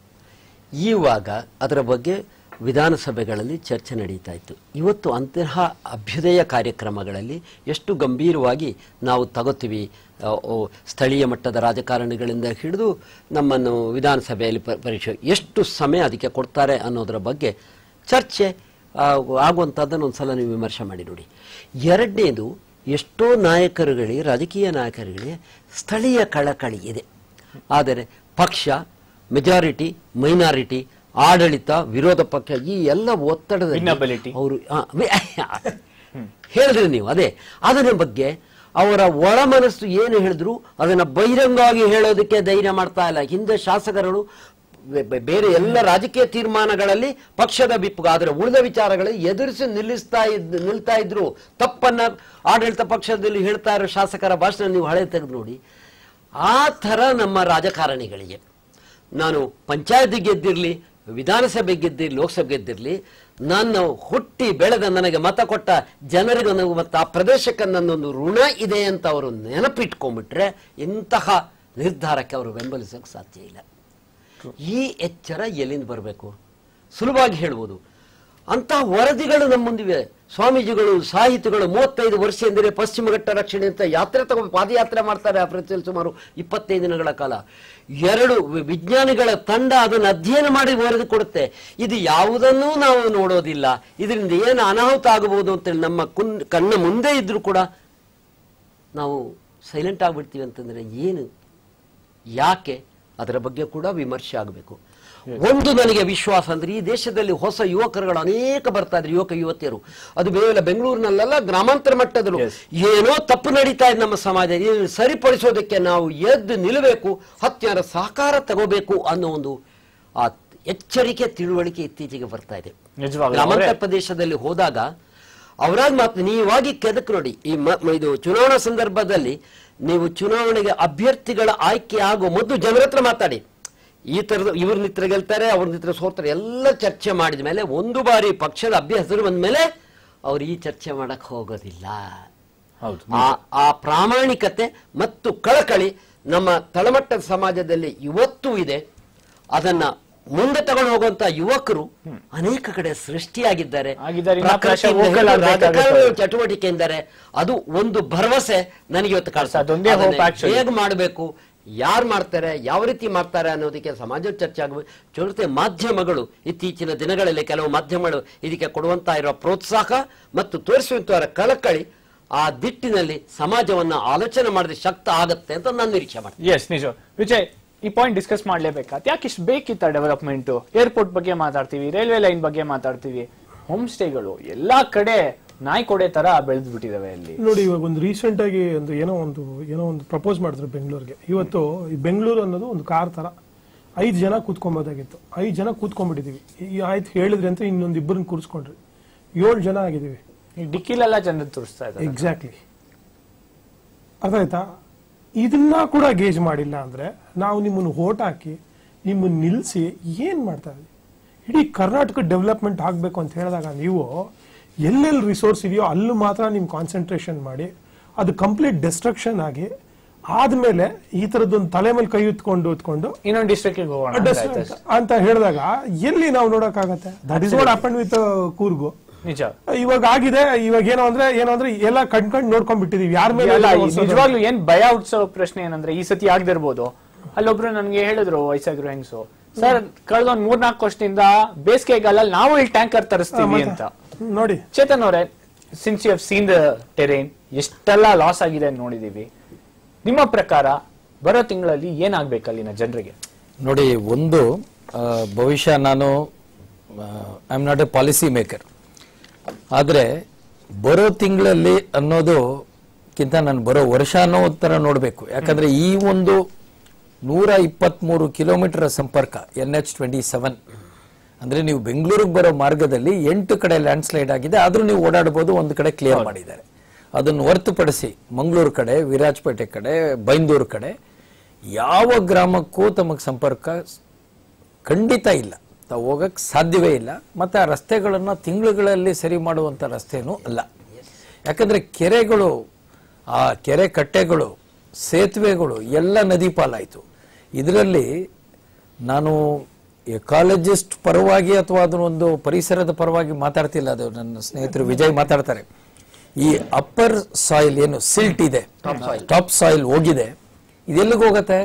Speaker 3: ಈವಾಗ ಅದರ ಬಗ್ಗೆ ವಿಧಾನಸಭೆಗಳಲ್ಲಿ ಚರ್ಚೆ ನಡೀತಾ ಇತ್ತು ಇವತ್ತು ಅಂತಹ ಅಭ್ಯುದಯ ಕಾರ್ಯಕ್ರಮಗಳಲ್ಲಿ ಎಷ್ಟು ಗಂಭೀರವಾಗಿ ನಾವು ತಗೋತೀವಿ ಆ, ಓ, ಸ್ಥಳೀಯ ಮಟ್ಟದ ರಾಜಕಾರಣಿಗಳಿಂದ ಹಿಡಿದು ನಮ್ಮನ್ನು ವಿಧಾನಸಭೆಯಲ್ಲಿ ಪ- ಪರೀಕ್ಷೆ ಎಷ್ಟು ಸಮಯ ಅದಕ್ಕೆ ಕೊಡ್ತಾರೆ ಅನ್ನೋದರ ಬಗ್ಗೆ ಚರ್ಚೆ ಆ, ಆಗುವಂಥದ್ದನ್ನು ಒಂದು ಸಲ ನೀವು ವಿಮರ್ಶೆ ಮಾಡಿ ನೋಡಿ ಎರಡನೇದು ಎಷ್ಟೋ ನಾಯಕರುಗಳಿಗೆ ರಾಜಕೀಯ ನಾಯಕರುಗಳಿಗೆ ಸ್ಥಳೀಯ ಕಳಕಳಿ ಇದೆ ಆದರೆ ಪಕ್ಷ ಮೆಜಾರಿಟಿ ಮೈನಾರಿಟಿ ಆಡಳಿತ ವಿರೋಧ ಪಕ್ಷ ಈ ಎಲ್ಲ ಒತ್ತಡದಲ್ಲಿ
Speaker 1: Inability.
Speaker 3: ಅವರು ಹೇಳಿದ್ರಿ ನೀವು ಅದೇ ಅದರ ಬಗ್ಗೆ ಅವರ ಒಳ ಮನಸ್ಸು ಏನು ಹೇಳಿದ್ರು ಅದನ್ನ ಬಹಿರಂಗವಾಗಿ ಹೇಳೋದಕ್ಕೆ ಧೈರ್ಯ ಮಾಡ್ತಾ ಇಲ್ಲ ಹಿಂದೆ ಶಾಸಕರು ಬೆ- ಬೆ- ಬೇರೆ ಎಲ್ಲ ರಾಜಕೀಯ ತೀರ್ಮಾನಗಳಲ್ಲಿ ಪಕ್ಷದ ಬಿಪ್ಪು ಆದರೆ ಉಳಿದ ವಿಚಾರಗಳಲ್ಲಿ ಎದುರಿಸಿ ನಿಲ್ಲಿಸ್ತಾ ಇದ್ ನಿಲ್ತಾ ಇದ್ರು ತಪ್ಪನ್ನ ಆಡಳಿತ ಪಕ್ಷದಲ್ಲಿ ಹೇಳ್ತಾ ಇರೋ ಶಾಸಕರ ಭಾಷಣ ನೀವು ಹಳೆ ತೆಗೆದು ನೋಡಿ ಆ ಥರ ನಮ್ಮ ರಾಜಕಾರಣಿಗಳಿಗೆ ನಾನು ಪಂಚಾಯತಿ ಗೆದ್ದಿರಲಿ ವಿಧಾನಸಭೆ ಗೆದ್ದಿರಲಿ ಲೋಕಸಭೆ ಗೆದ್ದಿರಲಿ ನಾನು ಹುಟ್ಟಿ ಬೆಳೆದ ನನಗೆ ಮತ ಕೊಟ್ಟ ಜನರಿಗೂ ನನಗೂ ಮತ್ತು ಆ ಪ್ರದೇಶಕ್ಕೆ ನನ್ನೊಂದು ಋಣ ಇದೆ ಅಂತ ಅವರು ನೆನಪಿಟ್ಕೊಂಡ್ಬಿಟ್ರೆ ಇಂತಹ ನಿರ್ಧಾರಕ್ಕೆ ಅವರು ಬೆಂಬಲಿಸೋಕೆ ಸಾಧ್ಯ ಇಲ್ಲ ಈ ಎಚ್ಚರ ಎಲ್ಲಿಂದ ಬರಬೇಕು ಸುಲಭವಾಗಿ ಹೇಳ್ಬೋದು ಅಂತಹ ವರದಿಗಳು ನಮ್ಮ ಮುಂದಿವೆ ಸ್ವಾಮೀಜಿಗಳು ಸಾಹಿತಿಗಳು ಮೂವತ್ತೈದು ವರ್ಷ ಎಂದರೆ ಪಶ್ಚಿಮ ಘಟ್ಟ ರಕ್ಷಣೆ ಅಂತ ಯಾತ್ರೆ ತಗೊಂಡು ಪಾದಯಾತ್ರೆ ಮಾಡ್ತಾರೆ ಆ ಪ್ರತಿಯಲ್ಲಿ ಸುಮಾರು ಇಪ್ಪತ್ತೈದು ದಿನಗಳ ಕಾಲ ಎರಡು ವಿ- ವಿಜ್ಞಾನಿಗಳ ತಂಡ ಅದನ್ನು ಅಧ್ಯಯನ ಮಾಡಿ ವರದಿ ಕೊಡುತ್ತೆ ಇದು ಯಾವುದನ್ನೂ ನಾವು ನೋಡೋದಿಲ್ಲ ಇದರಿಂದ ಏನು ಅನಾಹುತ ಆಗಬಹುದು ಅಂತೇಳಿ ನಮ್ಮ ಕುನ್ ಕಣ್ಣ ಮುಂದೆ ಇದ್ರೂ ಕೂಡ ನಾವು ಸೈಲೆಂಟ್ ಆಗ್ಬಿಡ್ತೀವಿ ಅಂತಂದ್ರೆ ಏನು ಯಾಕೆ ಅದರ ಬಗ್ಗೆ ಕೂಡ ವಿಮರ್ಶೆ ಆಗಬೇಕು ಒಂದು ನನಗೆ ವಿಶ್ವಾಸ ಅಂದ್ರೆ ಈ ದೇಶದಲ್ಲಿ ಹೊಸ ಯುವಕರುಗಳು ಅನೇಕ ಬರ್ತಾ ಇದ್ರು ಯುವಕ ಯುವತಿಯರು ಅದು ಬೇರೆ ಬೆಂಗಳೂರಿನಲ್ಲೆಲ್ಲ ಗ್ರಾಮಾಂತರ ಮಟ್ಟದಲ್ಲೂ ಏನೋ ತಪ್ಪು ನಡೀತಾ ಇದೆ ನಮ್ಮ ಸಮಾಜ ಇದನ್ನು ಸರಿಪಡಿಸೋದಕ್ಕೆ ನಾವು ಎದ್ದು ನಿಲ್ಲಬೇಕು ಹತ್ತಿರ ಸಹಕಾರ ತಗೋಬೇಕು ಅನ್ನೋ ಒಂದು ಆ ಎಚ್ಚರಿಕೆ ತಿಳುವಳಿಕೆ ಇತ್ತೀಚೆಗೆ ಬರ್ತಾ ಇದೆ
Speaker 1: ನಿಜವಾಗ್ಲೂ
Speaker 3: ಗ್ರಾಮಾಂತರ
Speaker 1: ಅವರೇ-
Speaker 3: ಪ್ರದೇಶದಲ್ಲಿ ಹೋದಾಗ ಅವರಾಗಿ ಮಾತು ನೀವಾಗಿ ಕೆದಕ್ ನೋಡಿ ಈ ಮ- ಮ- ಇದು ಚುನಾವಣಾ ಸಂದರ್ಭದಲ್ಲಿ ನೀವು ಚುನಾವಣೆಗೆ ಅಭ್ಯರ್ಥಿಗಳ ಆಯ್ಕೆ ಆಗೋ ಮೊದಲು ಜನರ ಹತ್ರ ಮಾತಾಡಿ ಈ ತರದ ಇವ್ರ ನಿತ್ರ ಗೆಲ್ತಾರೆ ಅವ್ರ ನಿತ್ರ ಸೋರ್ತಾರೆ ಎಲ್ಲ ಚರ್ಚೆ ಮಾಡಿದ ಮೇಲೆ ಒಂದು ಬಾರಿ ಪಕ್ಷದ ಅಭ್ಯರ್ಥಿಗಳು ಬಂದ ಮೇಲೆ ಅವ್ರು ಈ ಚರ್ಚೆ ಮಾಡಕ್ ಹೋಗೋದಿಲ್ಲ
Speaker 2: ಹೌದು,
Speaker 3: ಆ ಆ ಪ್ರಾಮಾಣಿಕತೆ ಮತ್ತು ಕಳಕಳಿ ನಮ್ಮ ತಳಮಟ್ಟದ ಸಮಾಜದಲ್ಲಿ ಇವತ್ತೂ ಇದೆ ಅದನ್ನ ಮುಂದೆ ತಗೊಂಡು ಹೋಗುವಂತ ಯುವಕರು ಅನೇಕ ಕಡೆ ಸೃಷ್ಟಿಯಾಗಿದ್ದಾರೆ
Speaker 1: ಆಗಿದ್ದಾರೆ. ಇನ್ನ
Speaker 3: ಪ್ರಕೃತಿಯಿಂದ
Speaker 1: ಪ್ರಾಯಶಃ vocal
Speaker 3: ಹಿಡಿದು
Speaker 1: ಆಗ್ಬೇಕಾಗುತ್ತೆ.
Speaker 3: ರಾಜಕಾರಣ ಚಟುವಟಿಕೆ ಎಂದರೆ ಅದು ಒಂದು ಭರವಸೆ ನನಗೆ ಇವತ್ತು ಕಾಣಿಸ್ತದೆ
Speaker 1: ಅದೊಂದೇ hope
Speaker 3: ಅದನ್ನ
Speaker 1: actually.
Speaker 3: ಹೇಗೆ ಮಾಡಬೇಕು ಯಾರು ಮಾಡ್ತಾರೆ ಯಾವ ರೀತಿ ಮಾಡ್ತಾರೆ ಅನ್ನೋದಕ್ಕೆ ಸಮಾಜ ಚರ್ಚೆ ಆಗಬೇಕು ಜೊತೆ ಮಾಧ್ಯಮಗಳು ಇತ್ತೀಚಿನ ದಿನಗಳಲ್ಲಿ ಕೆಲವು ಮಾಧ್ಯಮಗಳು ಇದಕ್ಕೆ ಕೊಡುವಂತ ಇರುವ ಪ್ರೋತ್ಸಾಹ ಮತ್ತು ತೋರಿಸುವಂತವರ ಕಳಕಳಿ ಆ ದಿಟ್ಟಿನಲ್ಲಿ ಸಮಾಜವನ್ನ ಆಲೋಚನೆ ಮಾಡಿದ ಶಕ್ತ ಆಗತ್ತೆ ಅಂತ ನಾನು ನಿರೀಕ್ಷೆ ಮಾಡ್ತೀನಿ
Speaker 1: ಎಸ್ ನಿಜ ವಿಜಯ್ ಈ ಪಾಯಿಂಟ್ ಡಿಸ್ಕಸ್ ಮಾಡ್ಲೇಬೇಕಾ ಯಾಕೆ ಇಷ್ಟು ಬೇಕಿತ್ತ ಡೆವಲಪ್ಮೆಂಟ್ ಏರ್ಪೋರ್ಟ್ ಬಗ್ಗೆ ಮಾತಾಡ್ತೀವಿ ರೈಲ್ವೆ ಲೈನ್ ಬಗ್ಗೆ ಮಾತಾಡ್ತೀವಿ ಹೋಮ್ ಸ್ಟೇಗಳು ಎಲ್ಲಾ ಕಡೆ ನಾಯಿ ಕೊಡೆ ತರ ಬೆಳೆದ್ ಬಿಟ್ಟಿದಾವೆ ಅಲ್ಲಿ
Speaker 4: ನೋಡಿ ಇವಾಗ ಒಂದು ರೀಸೆಂಟ್ ಆಗಿ ಒಂದು ಏನೋ ಒಂದು ಏನೋ ಒಂದು ಪ್ರಪೋಸ್ ಮಾಡಿದ್ರು ಬೆಂಗಳೂರಿಗೆ ಇವತ್ತು ಈ ಬೆಂಗಳೂರು ಅನ್ನೋದು ಒಂದು ಕಾರ್ ತರ ಐದು ಜನ ಕೂತ್ಕೊಬೋದಾಗಿತ್ತು ಐದು ಜನ ಕೂತ್ಕೊಂಡ್ಬಿಟ್ಟಿದೀವಿ ಈ ಆಯ್ತು ಹೇಳಿದ್ರಿ ಅಂತ ಇನ್ನೊಂದು ಇಬ್ಬರನ್ನ ಕೂರಿಸ್ಕೊಂಡ್ರಿ ಏಳು ಜನ ಆಗಿದ್ದೀವಿ
Speaker 1: ಈ ಡಿಕ್ಕಿಲೆಲ್ಲ ಜನ ತೋರಿಸ್ತಾ ಇದ್ದಾರೆ
Speaker 4: ಎಕ್ಸಾಕ್ಟ್ಲಿ ಅರ್ಥ ಆಯ್ತಾ ಇದನ್ನ ಕೂಡ ಗೇಜ್ ಮಾಡಿಲ್ಲ ಅಂದ್ರೆ ನಾವು ನಿಮ್ಮನ್ನು ಓಟ್ ಹಾಕಿ ನಿಮ್ಮನ್ನ ನಿಲ್ಲಿಸಿ ಏನ್ ಮಾಡ್ತಾ ಇದ್ದೀವಿ ಇಡೀ ಕರ್ನಾಟಕ ಡೆವಲಪ್ಮೆಂಟ್ ಆಗಬೇಕು ಅಂತ ಹೇಳಿದಾಗ ನೀವು ಎಲ್ಲೆಲ್ಲಿ ರಿಸೋರ್ಸ್ ಇದೆಯೋ ಅಲ್ಲಿ ಮಾತ್ರ ನಿಮ್ ಕಾನ್ಸಂಟ್ರೇಷನ್ ಮಾಡಿ ಅದು ಕಂಪ್ಲೀಟ್ ಡೆಸ್ಟ್ರಕ್ಷನ್ ಆಗಿ ಆದ್ಮೇಲೆ ಈ ತರದೊಂದು ತಲೆ ಮೇಲೆ ಕೈ ಎತ್ಕೊಂಡು ಎತ್ಕೊಂಡು
Speaker 1: ಇನ್ನೊಂದು ಡಿಸ್ಟ್ರಿಕ್ಟ್ ಹೋಗೋಣ ಅಂತ ಆಯ್ತು ಅಷ್ಟೇ.
Speaker 4: ಅಂತ ಹೇಳಿದಾಗ ಎಲ್ಲಿ ನಾವು ನೋಡಕ್ಕಾಗತ್ತೆ that is what happen with Coorg
Speaker 1: ನಿಜ
Speaker 4: ಇವಾಗ ಆಗಿದೆ ಇವಾಗ ಏನೋ ಅಂದ್ರೆ ಏನೋ ಅಂದ್ರೆ ಎಲ್ಲ ಕಣ್ಕಂಡ್ ನೋಡ್ಕೊಂಡ್ ಬಿಟ್ಟಿದೀವಿ ಯಾರ ಮೇಲೆ
Speaker 1: ಅಲ್ಲ
Speaker 4: ಎಲ್ಲ
Speaker 1: ಈ
Speaker 4: ಒರ್ಸೋದು?
Speaker 1: ನಿಜವಾಗ್ಲೂ ಏನ್ ಭಯ ಹುಟ್ಸೋ ಪ್ರಶ್ನೆ ಏನಂದ್ರೆ ಈ ಸತಿ ಆಗದಿರ್ಬೋದು ಅಲ್ಲೊಬ್ರು ನನ್ಗೆ ಹೇಳಿದ್ರು ವಯಸ್ಸಾಗಿರೋ ಹೆಂಗ್ಸು ಸರ್ ಕಳೆದ ಒಂದ್ ಮೂರ್ನಾಲ್ಕು ವರ್ಷದಿಂದ ಬೇಸಿಗೆಗಾಲ ನಾವು ಇಲ್ಲಿ ಟ್ಯಾಂಕರ್ ತರಿಸ್ತೀವಿ ಅಂತ
Speaker 4: ನೋಡಿ
Speaker 1: ಚೇತನ್ ಅವರೇ since you have seen the terrain ಎಷ್ಟೆಲ್ಲ ಲಾಸ್ ಆಗಿದೆ ಅಂತ ನೋಡಿದೀವಿ ನಿಮ್ಮ ಪ್ರಕಾರ ಬರೋ ತಿಂಗಳಲ್ಲಿ ಏನಾಗ್ಬೇಕು ಅಲ್ಲಿನ ಜನರಿಗೆ
Speaker 2: ನೋಡಿ ಒಂದು ಆ, ಬಹುಶಃ ನಾನು I am not a policy maker ಆದರೆ ಬರೋ ತಿಂಗಳಲ್ಲಿ ಅನ್ನೋದುಕ್ಕಿಂತ ನಾನು ಬರೋ ವರ್ಷ ಅನ್ನೋ ಥರ ನೋಡಬೇಕು ಯಾಕಂದ್ರೆ ಈ ಒಂದು ನೂರ ಇಪ್ಪತ್ತ್ಮೂರು ಕಿಲೋಮೀಟರ್ ಸಂಪರ್ಕ ಎನ್ ಎಚ್ ಟ್ವೆಂಟಿ ಸೆವೆನ್ ಅಂದ್ರೆ ನೀವು ಬೆಂಗಳೂರಿಗೆ ಬರೋ ಮಾರ್ಗದಲ್ಲಿ ಎಂಟು ಕಡೆ ಲ್ಯಾಂಡ್ ಸ್ಲೈಡ್ ಆಗಿದೆ ಆದ್ರೂ ನೀವು ಓಡಾಡಬಹುದು ಒಂದು ಕಡೆ ಕ್ಲಿಯರ್ ಮಾಡಿದ್ದಾರೆ ಅದನ್ನು ಹೊರತುಪಡಿಸಿ ಮಂಗಳೂರು ಕಡೆ ವಿರಾಜಪೇಟೆ ಕಡೆ ಬೈಂದೂರು ಕಡೆ ಯಾವ ಗ್ರಾಮಕ್ಕೂ ತಮಗೆ ಸಂಪರ್ಕ ಖಂಡಿತ ಇಲ್ಲ ತಾವು ಹೋಗಕ್ಕೆ ಸಾಧ್ಯವೇ ಇಲ್ಲ ಮತ್ತೆ ಆ ರಸ್ತೆಗಳನ್ನು ತಿಂಗಳುಗಳಲ್ಲಿ ಸರಿ ಮಾಡುವಂಥ ರಸ್ತೆನೂ ಅಲ್ಲ ಯಾಕಂದ್ರೆ ಕೆರೆಗಳು ಆ ಕೆರೆ ಕಟ್ಟೆಗಳು ಸೇತುವೆಗಳು ಎಲ್ಲ ನದಿ ಪಾಲಾಯಿತು ಇದರಲ್ಲಿ ನಾನು ಎಕಾಲಜಿಸ್ಟ್ ಪರವಾಗಿ ಅಥವಾ ಅದನ್ನೊಂದು ಪರಿಸರದ ಪರವಾಗಿ ಮಾತಾಡ್ತಿಲ್ಲ ಅದು ನನ್ನ ಸ್ನೇಹಿತರು ವಿಜಯ್ ಮಾತಾಡ್ತಾರೆ ಈ ಅಪ್ಪರ್ ಸಾಯಿಲ್ ಏನು ಸಿಲ್ಟ್ ಇದೆ ಟಾಪ್ ಸಾಯಿಲ್ ಹೋಗಿದೆ ಇದೆಲ್ಲಿಗೆ ಹೋಗತ್ತೆ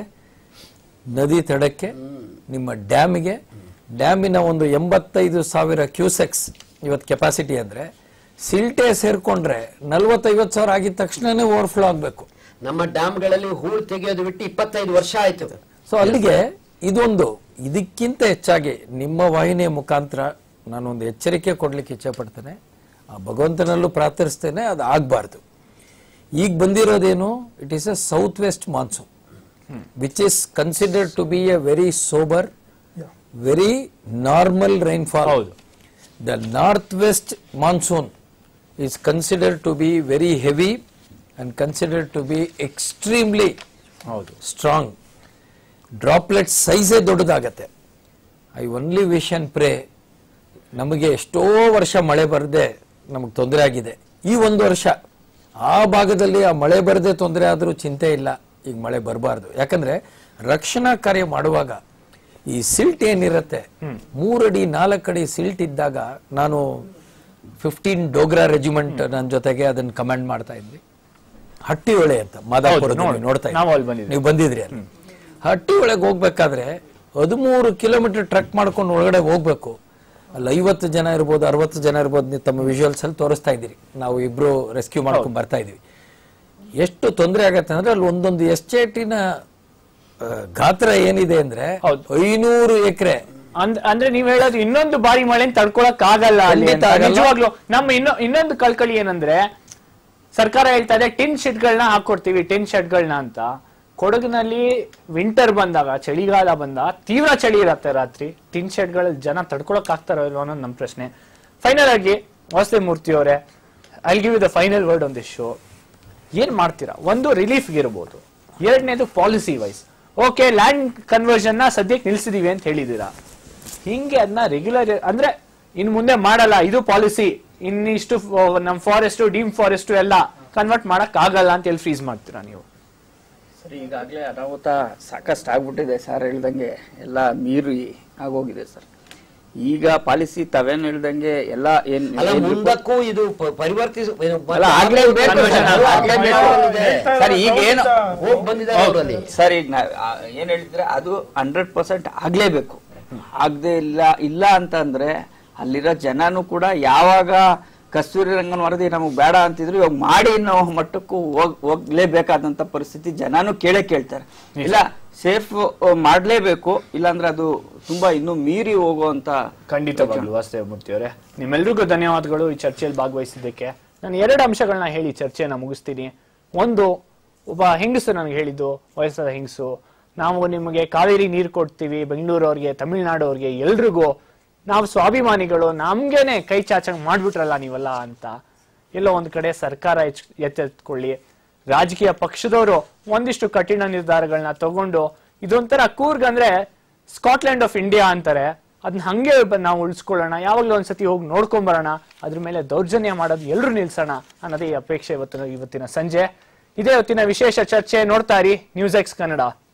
Speaker 2: ನದಿ ತಡಕ್ಕೆ ನಿಮ್ಮ ಡ್ಯಾಮಿಗೆ ಡ್ಯಾಮಿನ ಒಂದು ಎಂಬತ್ತೈದು ಸಾವಿರ ಕ್ಯೂಸೆಕ್ಸ್ ಇವತ್ತು ಕೆಪಾಸಿಟಿ ಅಂದ್ರೆ ಸಿಲ್ಟೆ ಸೇರ್ಕೊಂಡ್ರೆ ನಲ್ವತ್ತೈವತ್ತು ಸಾವಿರ ಆಗಿದ ತಕ್ಷಣನೇ ಓವರ್ಫ್ಲೋ ಆಗಬೇಕು
Speaker 3: ನಮ್ಮ ಡ್ಯಾಮ್ಗಳಲ್ಲಿ ಹೂಳು ತೆಗೆಯೋದು ಬಿಟ್ಟು ಇಪ್ಪತ್ತೈದು ವರ್ಷ ಆಯ್ತು
Speaker 2: ಸೊ ಅಲ್ಲಿಗೆ ಇದೊಂದು ಇದಕ್ಕಿಂತ ಹೆಚ್ಚಾಗಿ ನಿಮ್ಮ ವಾಹಿನಿಯ ಮುಖಾಂತರ ನಾನೊಂದು ಎಚ್ಚರಿಕೆ ಕೊಡ್ಲಿಕ್ಕೆ ಇಚ್ಛೆ ಪಡ್ತೇನೆ ಆ ಭಗವಂತನಲ್ಲೂ ಪ್ರಾರ್ಥಿಸ್ತೇನೆ ಅದು ಆಗಬಾರ್ದು ಈಗ ಬಂದಿರೋದೇನು it is a south west monsoon which is considered to be a very sober
Speaker 4: Yeah.
Speaker 2: Very normal rainfall
Speaker 1: ಹೌದು.
Speaker 2: The north west monsoon is considered to be very heavy and considered to be extremely
Speaker 1: ಹೌದು
Speaker 2: ಸ್ಟ್ರಾಂಗ್ ಡ್ರಾಪ್ಲೆಟ್ ಸೈಜೇ ದೊಡ್ಡದಾಗತ್ತೆ I only wish and pray ನಮಗೆ ಎಷ್ಟೋ ವರ್ಷ ಮಳೆ ಬರದೆ ನಮಗೆ ತೊಂದರೆ ಆಗಿದೆ ಈ ಒಂದು ವರ್ಷ ಆ ಭಾಗದಲ್ಲಿ ಆ ಮಳೆ ಬರದೆ ತೊಂದರೆ ಆದರೂ ಚಿಂತೆ ಇಲ್ಲ ಈಗ ಮಳೆ ಬರಬಾರ್ದು ಯಾಕಂದ್ರೆ ರಕ್ಷಣಾ ಕಾರ್ಯ ಮಾಡುವಾಗ ಈ ಸಿಲ್ಟ್ ಏನಿರತ್ತೆ ಮೂರಡಿ ನಾಲ್ಕಡಿ ಸಿಲ್ಟ್ ಇದ್ದಾಗ ನಾನು ಫಿಫ್ಟೀನ್ ಡೋಗ್ರಾ ರೆಜಿಮೆಂಟ್ ನನ್ನ ಜೊತೆಗೆ ಅದನ್ನ ಕಮಾಂಡ್ ಮಾಡ್ತಾ ಇದ್ವಿ ಹಟ್ಟಿ ಹೊಳೆ ಅಂತ ಮಾದಾಪುರದಲ್ಲಿ
Speaker 1: ನೋಡಿ,
Speaker 2: ನೋಡ್ತಾ
Speaker 1: ನಾವು ಅಲ್ಲಿ
Speaker 2: ಇದ್ವಿ
Speaker 1: ಬಂದಿದ್ವಿ.
Speaker 2: ನೀವು ಬಂದಿದ್ರಿ ಅಲ್ಲಿ ಹಟ್ಟಿ ಒಳಗೆ ಹೋಗ್ಬೇಕಾದ್ರೆ ಹದಿಮೂರು ಕಿಲೋಮೀಟರ್ ಟ್ರಕ್ ಮಾಡ್ಕೊಂಡು ಒಳಗಡೆ ಹೋಗ್ಬೇಕು ಅಲ್ಲಿ ಐವತ್ತು ಜನ ಇರ್ಬೋದು ಅರವತ್ತು ಜನ ಇರ್ಬೋದು ನೀವು ತಮ್ಮ ವಿಜುವಲ್ಸ್ ಅಲ್ಲಿ ತೋರಿಸ್ತಾ ಇದ್ದೀರಿ ನಾವು ಇಬ್ರು ರೆಸ್ಕ್ಯೂ ಮಾಡ್ಕೊಂಡು ಬರ್ತಾ ಇದೀವಿ ಎಷ್ಟು ತೊಂದರೆ ಆಗತ್ತೆ ಅಂದ್ರೆ ಅಲ್ಲಿ ಒಂದೊಂದು ಎಸ್ಟೇಟಿನ ಆ, ಗಾತ್ರ ಏನಿದೆ ಅಂದ್ರೆ
Speaker 1: ಹೌದು.
Speaker 2: ಐನೂರು ಎಕರೆ
Speaker 1: ಅಂದ್- ಅಂದ್ರೆ ನೀವ್ ಹೇಳೋದು ಇನ್ನೊಂದು ಬಾರಿ ಮಳೆ ತಡ್ಕೊಳಕ್ ಆಗಲ್ಲ ಅಲ್ಲಿ
Speaker 2: ಖಂಡಿತ
Speaker 1: ಅಂತ.
Speaker 2: ಆಗಲ್ಲ.
Speaker 1: ನಿಜವಾಗ್ಲೂ ನಮ್ಮ ಇನ್ನೊ ಇನ್ನೊಂದು ಕಳ್ಕಳಿ ಏನಂದ್ರೆ ಸರ್ಕಾರ ಹೇಳ್ತಾ ಇದೆ ಟಿನ್ ಶೆಡ್ಗಳನ್ನ ಹಾಕೊಡ್ತೀವಿ ಟಿನ್ ಶೆಡ್ಗಳನ್ನ ಅಂತ ಕೊಡಗಿನಲ್ಲಿ ವಿಂಟರ್ ಬಂದಾಗ ಚಳಿಗಾಲ ಬಂದಾಗ ತೀವ್ರ ಚಳಿ ಇರತ್ತೆ ರಾತ್ರಿ ಟಿನ್ ಶೆಡ್ಗಳಲ್ಲಿ ಜನ ತಡ್ಕೊಳಕ್ ಆಗ್ತಾರೋ ಇಲ್ವೋ ಅನ್ನೋದು ನಮ್ಮ ಪ್ರಶ್ನೆ ಫೈನಲ್ ಆಗಿ ವಾಸುದೇವ್ ಮೂರ್ತಿ ಅವರೇ I give the final word on this show ಏನ್ ಮಾಡ್ತೀರಾ ಒಂದು ರಿಲೀಫ್ ಇರ್ಬೋದು ಎರಡನೇದು policy wise okay land conversion ನ ಸದ್ಯಕ್ಕೆ ನಿಲ್ಸಿದೀವಿ ಅಂತ ಹೇಳಿದೀರಾ ಹಿಂಗೆ ಅದನ್ನ ರೆಗ್ಯುಲರ್ ಅಂದ್ರೆ ಇನ್ ಮುಂದೆ ಮಾಡಲ್ಲ ಇದು ಪಾಲಿಸಿ ಇನ್ನಿಷ್ಟು ಫ- ನಮ್ ಫಾರೆಸ್ಟ್ ಡೀಮ್ ಫಾರೆಸ್ಟ್ ಎಲ್ಲ ಕನ್ವರ್ಟ್ ಮಾಡಕ್ ಆಗಲ್ಲ ಅಂತ ಎಲ್ಲಿ ಫ್ರೀಸ್ ಮಾಡ್ತೀರಾ ನೀವು
Speaker 5: ಸರ್ ಈಗಾಗಲೇ ಅನಾಹುತ ಸಾಕಷ್ಟು ಆಗ್ಬಿಟ್ಟಿದೆ ಸರ್ ಹೇಳ್ದಂಗೆ ಎಲ್ಲ ಮೀರಿ ಆಗೋಗಿದೆ ಸರ್ ಈಗ ಪಾಲಿಸಿ ತಾವೇನು ಹೇಳ್ದಂಗೆ ಎಲ್ಲ ಏನ್
Speaker 3: ಅಲ್ಲ
Speaker 5: ಏನ್
Speaker 3: ಮುಂದಕ್ಕೂ ಇದು ಪ- ಪರಿವರ್ತಿಸ ಏನು
Speaker 5: ಅಲ್ಲ, ಆಗ್ಲೇಬೇಕು
Speaker 1: Conversion
Speaker 5: ಸರ್,
Speaker 1: ಆಗ್ಲೇಬೇಕು.
Speaker 5: ಆಗ್ಲೇಬೇಕು. ಸರ್ ಈಗ ಏನು
Speaker 3: ಹೋಗ್ ಬಂದಿದ್ದಾರೆ ಅವರಲ್ಲಿ
Speaker 5: ಸರ್ ಈಗ ನಾ ಆ, ಏನ್ ಹೇಳ್ತಿದ್ರೆ ಅದು ಹಂಡ್ರೆಡ್ ಪರ್ಸೆಂಟ್ ಆಗ್ಲೇಬೇಕು ಆಗದೆ ಇಲ್ಲ ಇಲ್ಲ ಅಂತ ಅಂದ್ರೆ ಅಲ್ಲಿರೋ ಜನನು ಕೂಡ ಯಾವಾಗ ಕಸ್ತೂರಿ ರಂಗನ್ ವರದಿ ನಮಗ್ ಬೇಡ ಅಂತಿದ್ರು ಇವಾಗ ಮಾಡಿ ನಾವು ಮಟ್ಟಕ್ಕೂ ಹೋಗ್ ಹೋಗ್ಲೇಬೇಕಾದಂತ ಪರಿಸ್ಥಿತಿ ಜನನು ಕೇಳೇ ಕೇಳ್ತಾರೆ ಇಲ್ಲ ಸೇಫ್ ಮಾಡ್ಲೇಬೇಕು ಇಲ್ಲಾಂದ್ರೆ ಅದು ತುಂಬಾ ಇನ್ನೂ ಮೀರಿ ಹೋಗುವಂತ
Speaker 1: ಖಂಡಿತವಾಗ್ಲು ವಾಸುದೇವ ಮೂರ್ತಿ ಅವರೇ ನಿಮ್ಮೆಲ್ರಿಗೂ ಧನ್ಯವಾದಗಳು ಈ ಚರ್ಚೆಯಲ್ಲಿ ಭಾಗವಹಿಸಿದ್ದಕ್ಕೆ ನಾನು ಎರಡು ಅಂಶಗಳನ್ನ ಹೇಳಿ ಚರ್ಚೆಯನ್ನ ಮುಗಿಸ್ತೀನಿ ಒಂದು ಒಬ್ಬ ಹೆಂಗಸು ನನಗೆ ಹೇಳಿದ್ದು ವಯಸ್ಸಾದ ಹೆಂಗಸು ನಾವು ನಿಮಗೆ ಕಾವೇರಿ ನೀರು ಕೊಡ್ತೀವಿ ಬೆಂಗಳೂರವ್ರಿಗೆ ತಮಿಳ್ನಾಡು ಅವ್ರಿಗೆ ಎಲ್ರಿಗೂ ನಾವು ಸ್ವಾಭಿಮಾನಿಗಳು ನಮ್ಗೇನೆ ಕೈ ಚಾಚಂಗ್ ಮಾಡ್ಬಿಟ್ರಲ್ಲ ನೀವೆಲ್ಲ ಅಂತ ಎಲ್ಲೋ ಒಂದ್ ಕಡೆ ಸರ್ಕಾರ ಎಚ್ ಎಚ್ಚೆತ್ಕೊಳ್ಳಿ ರಾಜಕೀಯ ಪಕ್ಷದವರು ಒಂದಿಷ್ಟು ಕಠಿಣ ನಿರ್ಧಾರಗಳನ್ನ ತಗೊಂಡು ಇದೊಂಥರ ಕೂರ್ಗ್ ಅಂದ್ರೆ ಸ್ಕಾಟ್ಲೆಂಡ್ ಆಫ್ ಇಂಡಿಯಾ ಅಂತಾರೆ ಅದನ್ನ ಹಂಗೆ ಬ- ನಾವು ಉಳಿಸ್ಕೊಳ್ಳೋಣ ಯಾವಾಗ್ಲೂ ಒಂದ್ಸತಿ ಹೋಗಿ ನೋಡ್ಕೊಂಡ್ ಬರೋಣ ಅದ್ರ ಮೇಲೆ ದೌರ್ಜನ್ಯ ಮಾಡೋದು ಎಲ್ರು ನಿಲ್ಸೋಣ ಅನ್ನೋದೇ ಈ ಅಪೇಕ್ಷೆ ಇವತ್ತಿನ ಇವತ್ತಿನ ಸಂಜೆ ಇದೇ ಇವತ್ತಿನ ವಿಶೇಷ ಚರ್ಚೆ ನೋಡ್ತಾ ಇರಿ ನ್ಯೂಸ್ ಎಕ್ಸ್ ಕನ್ನಡ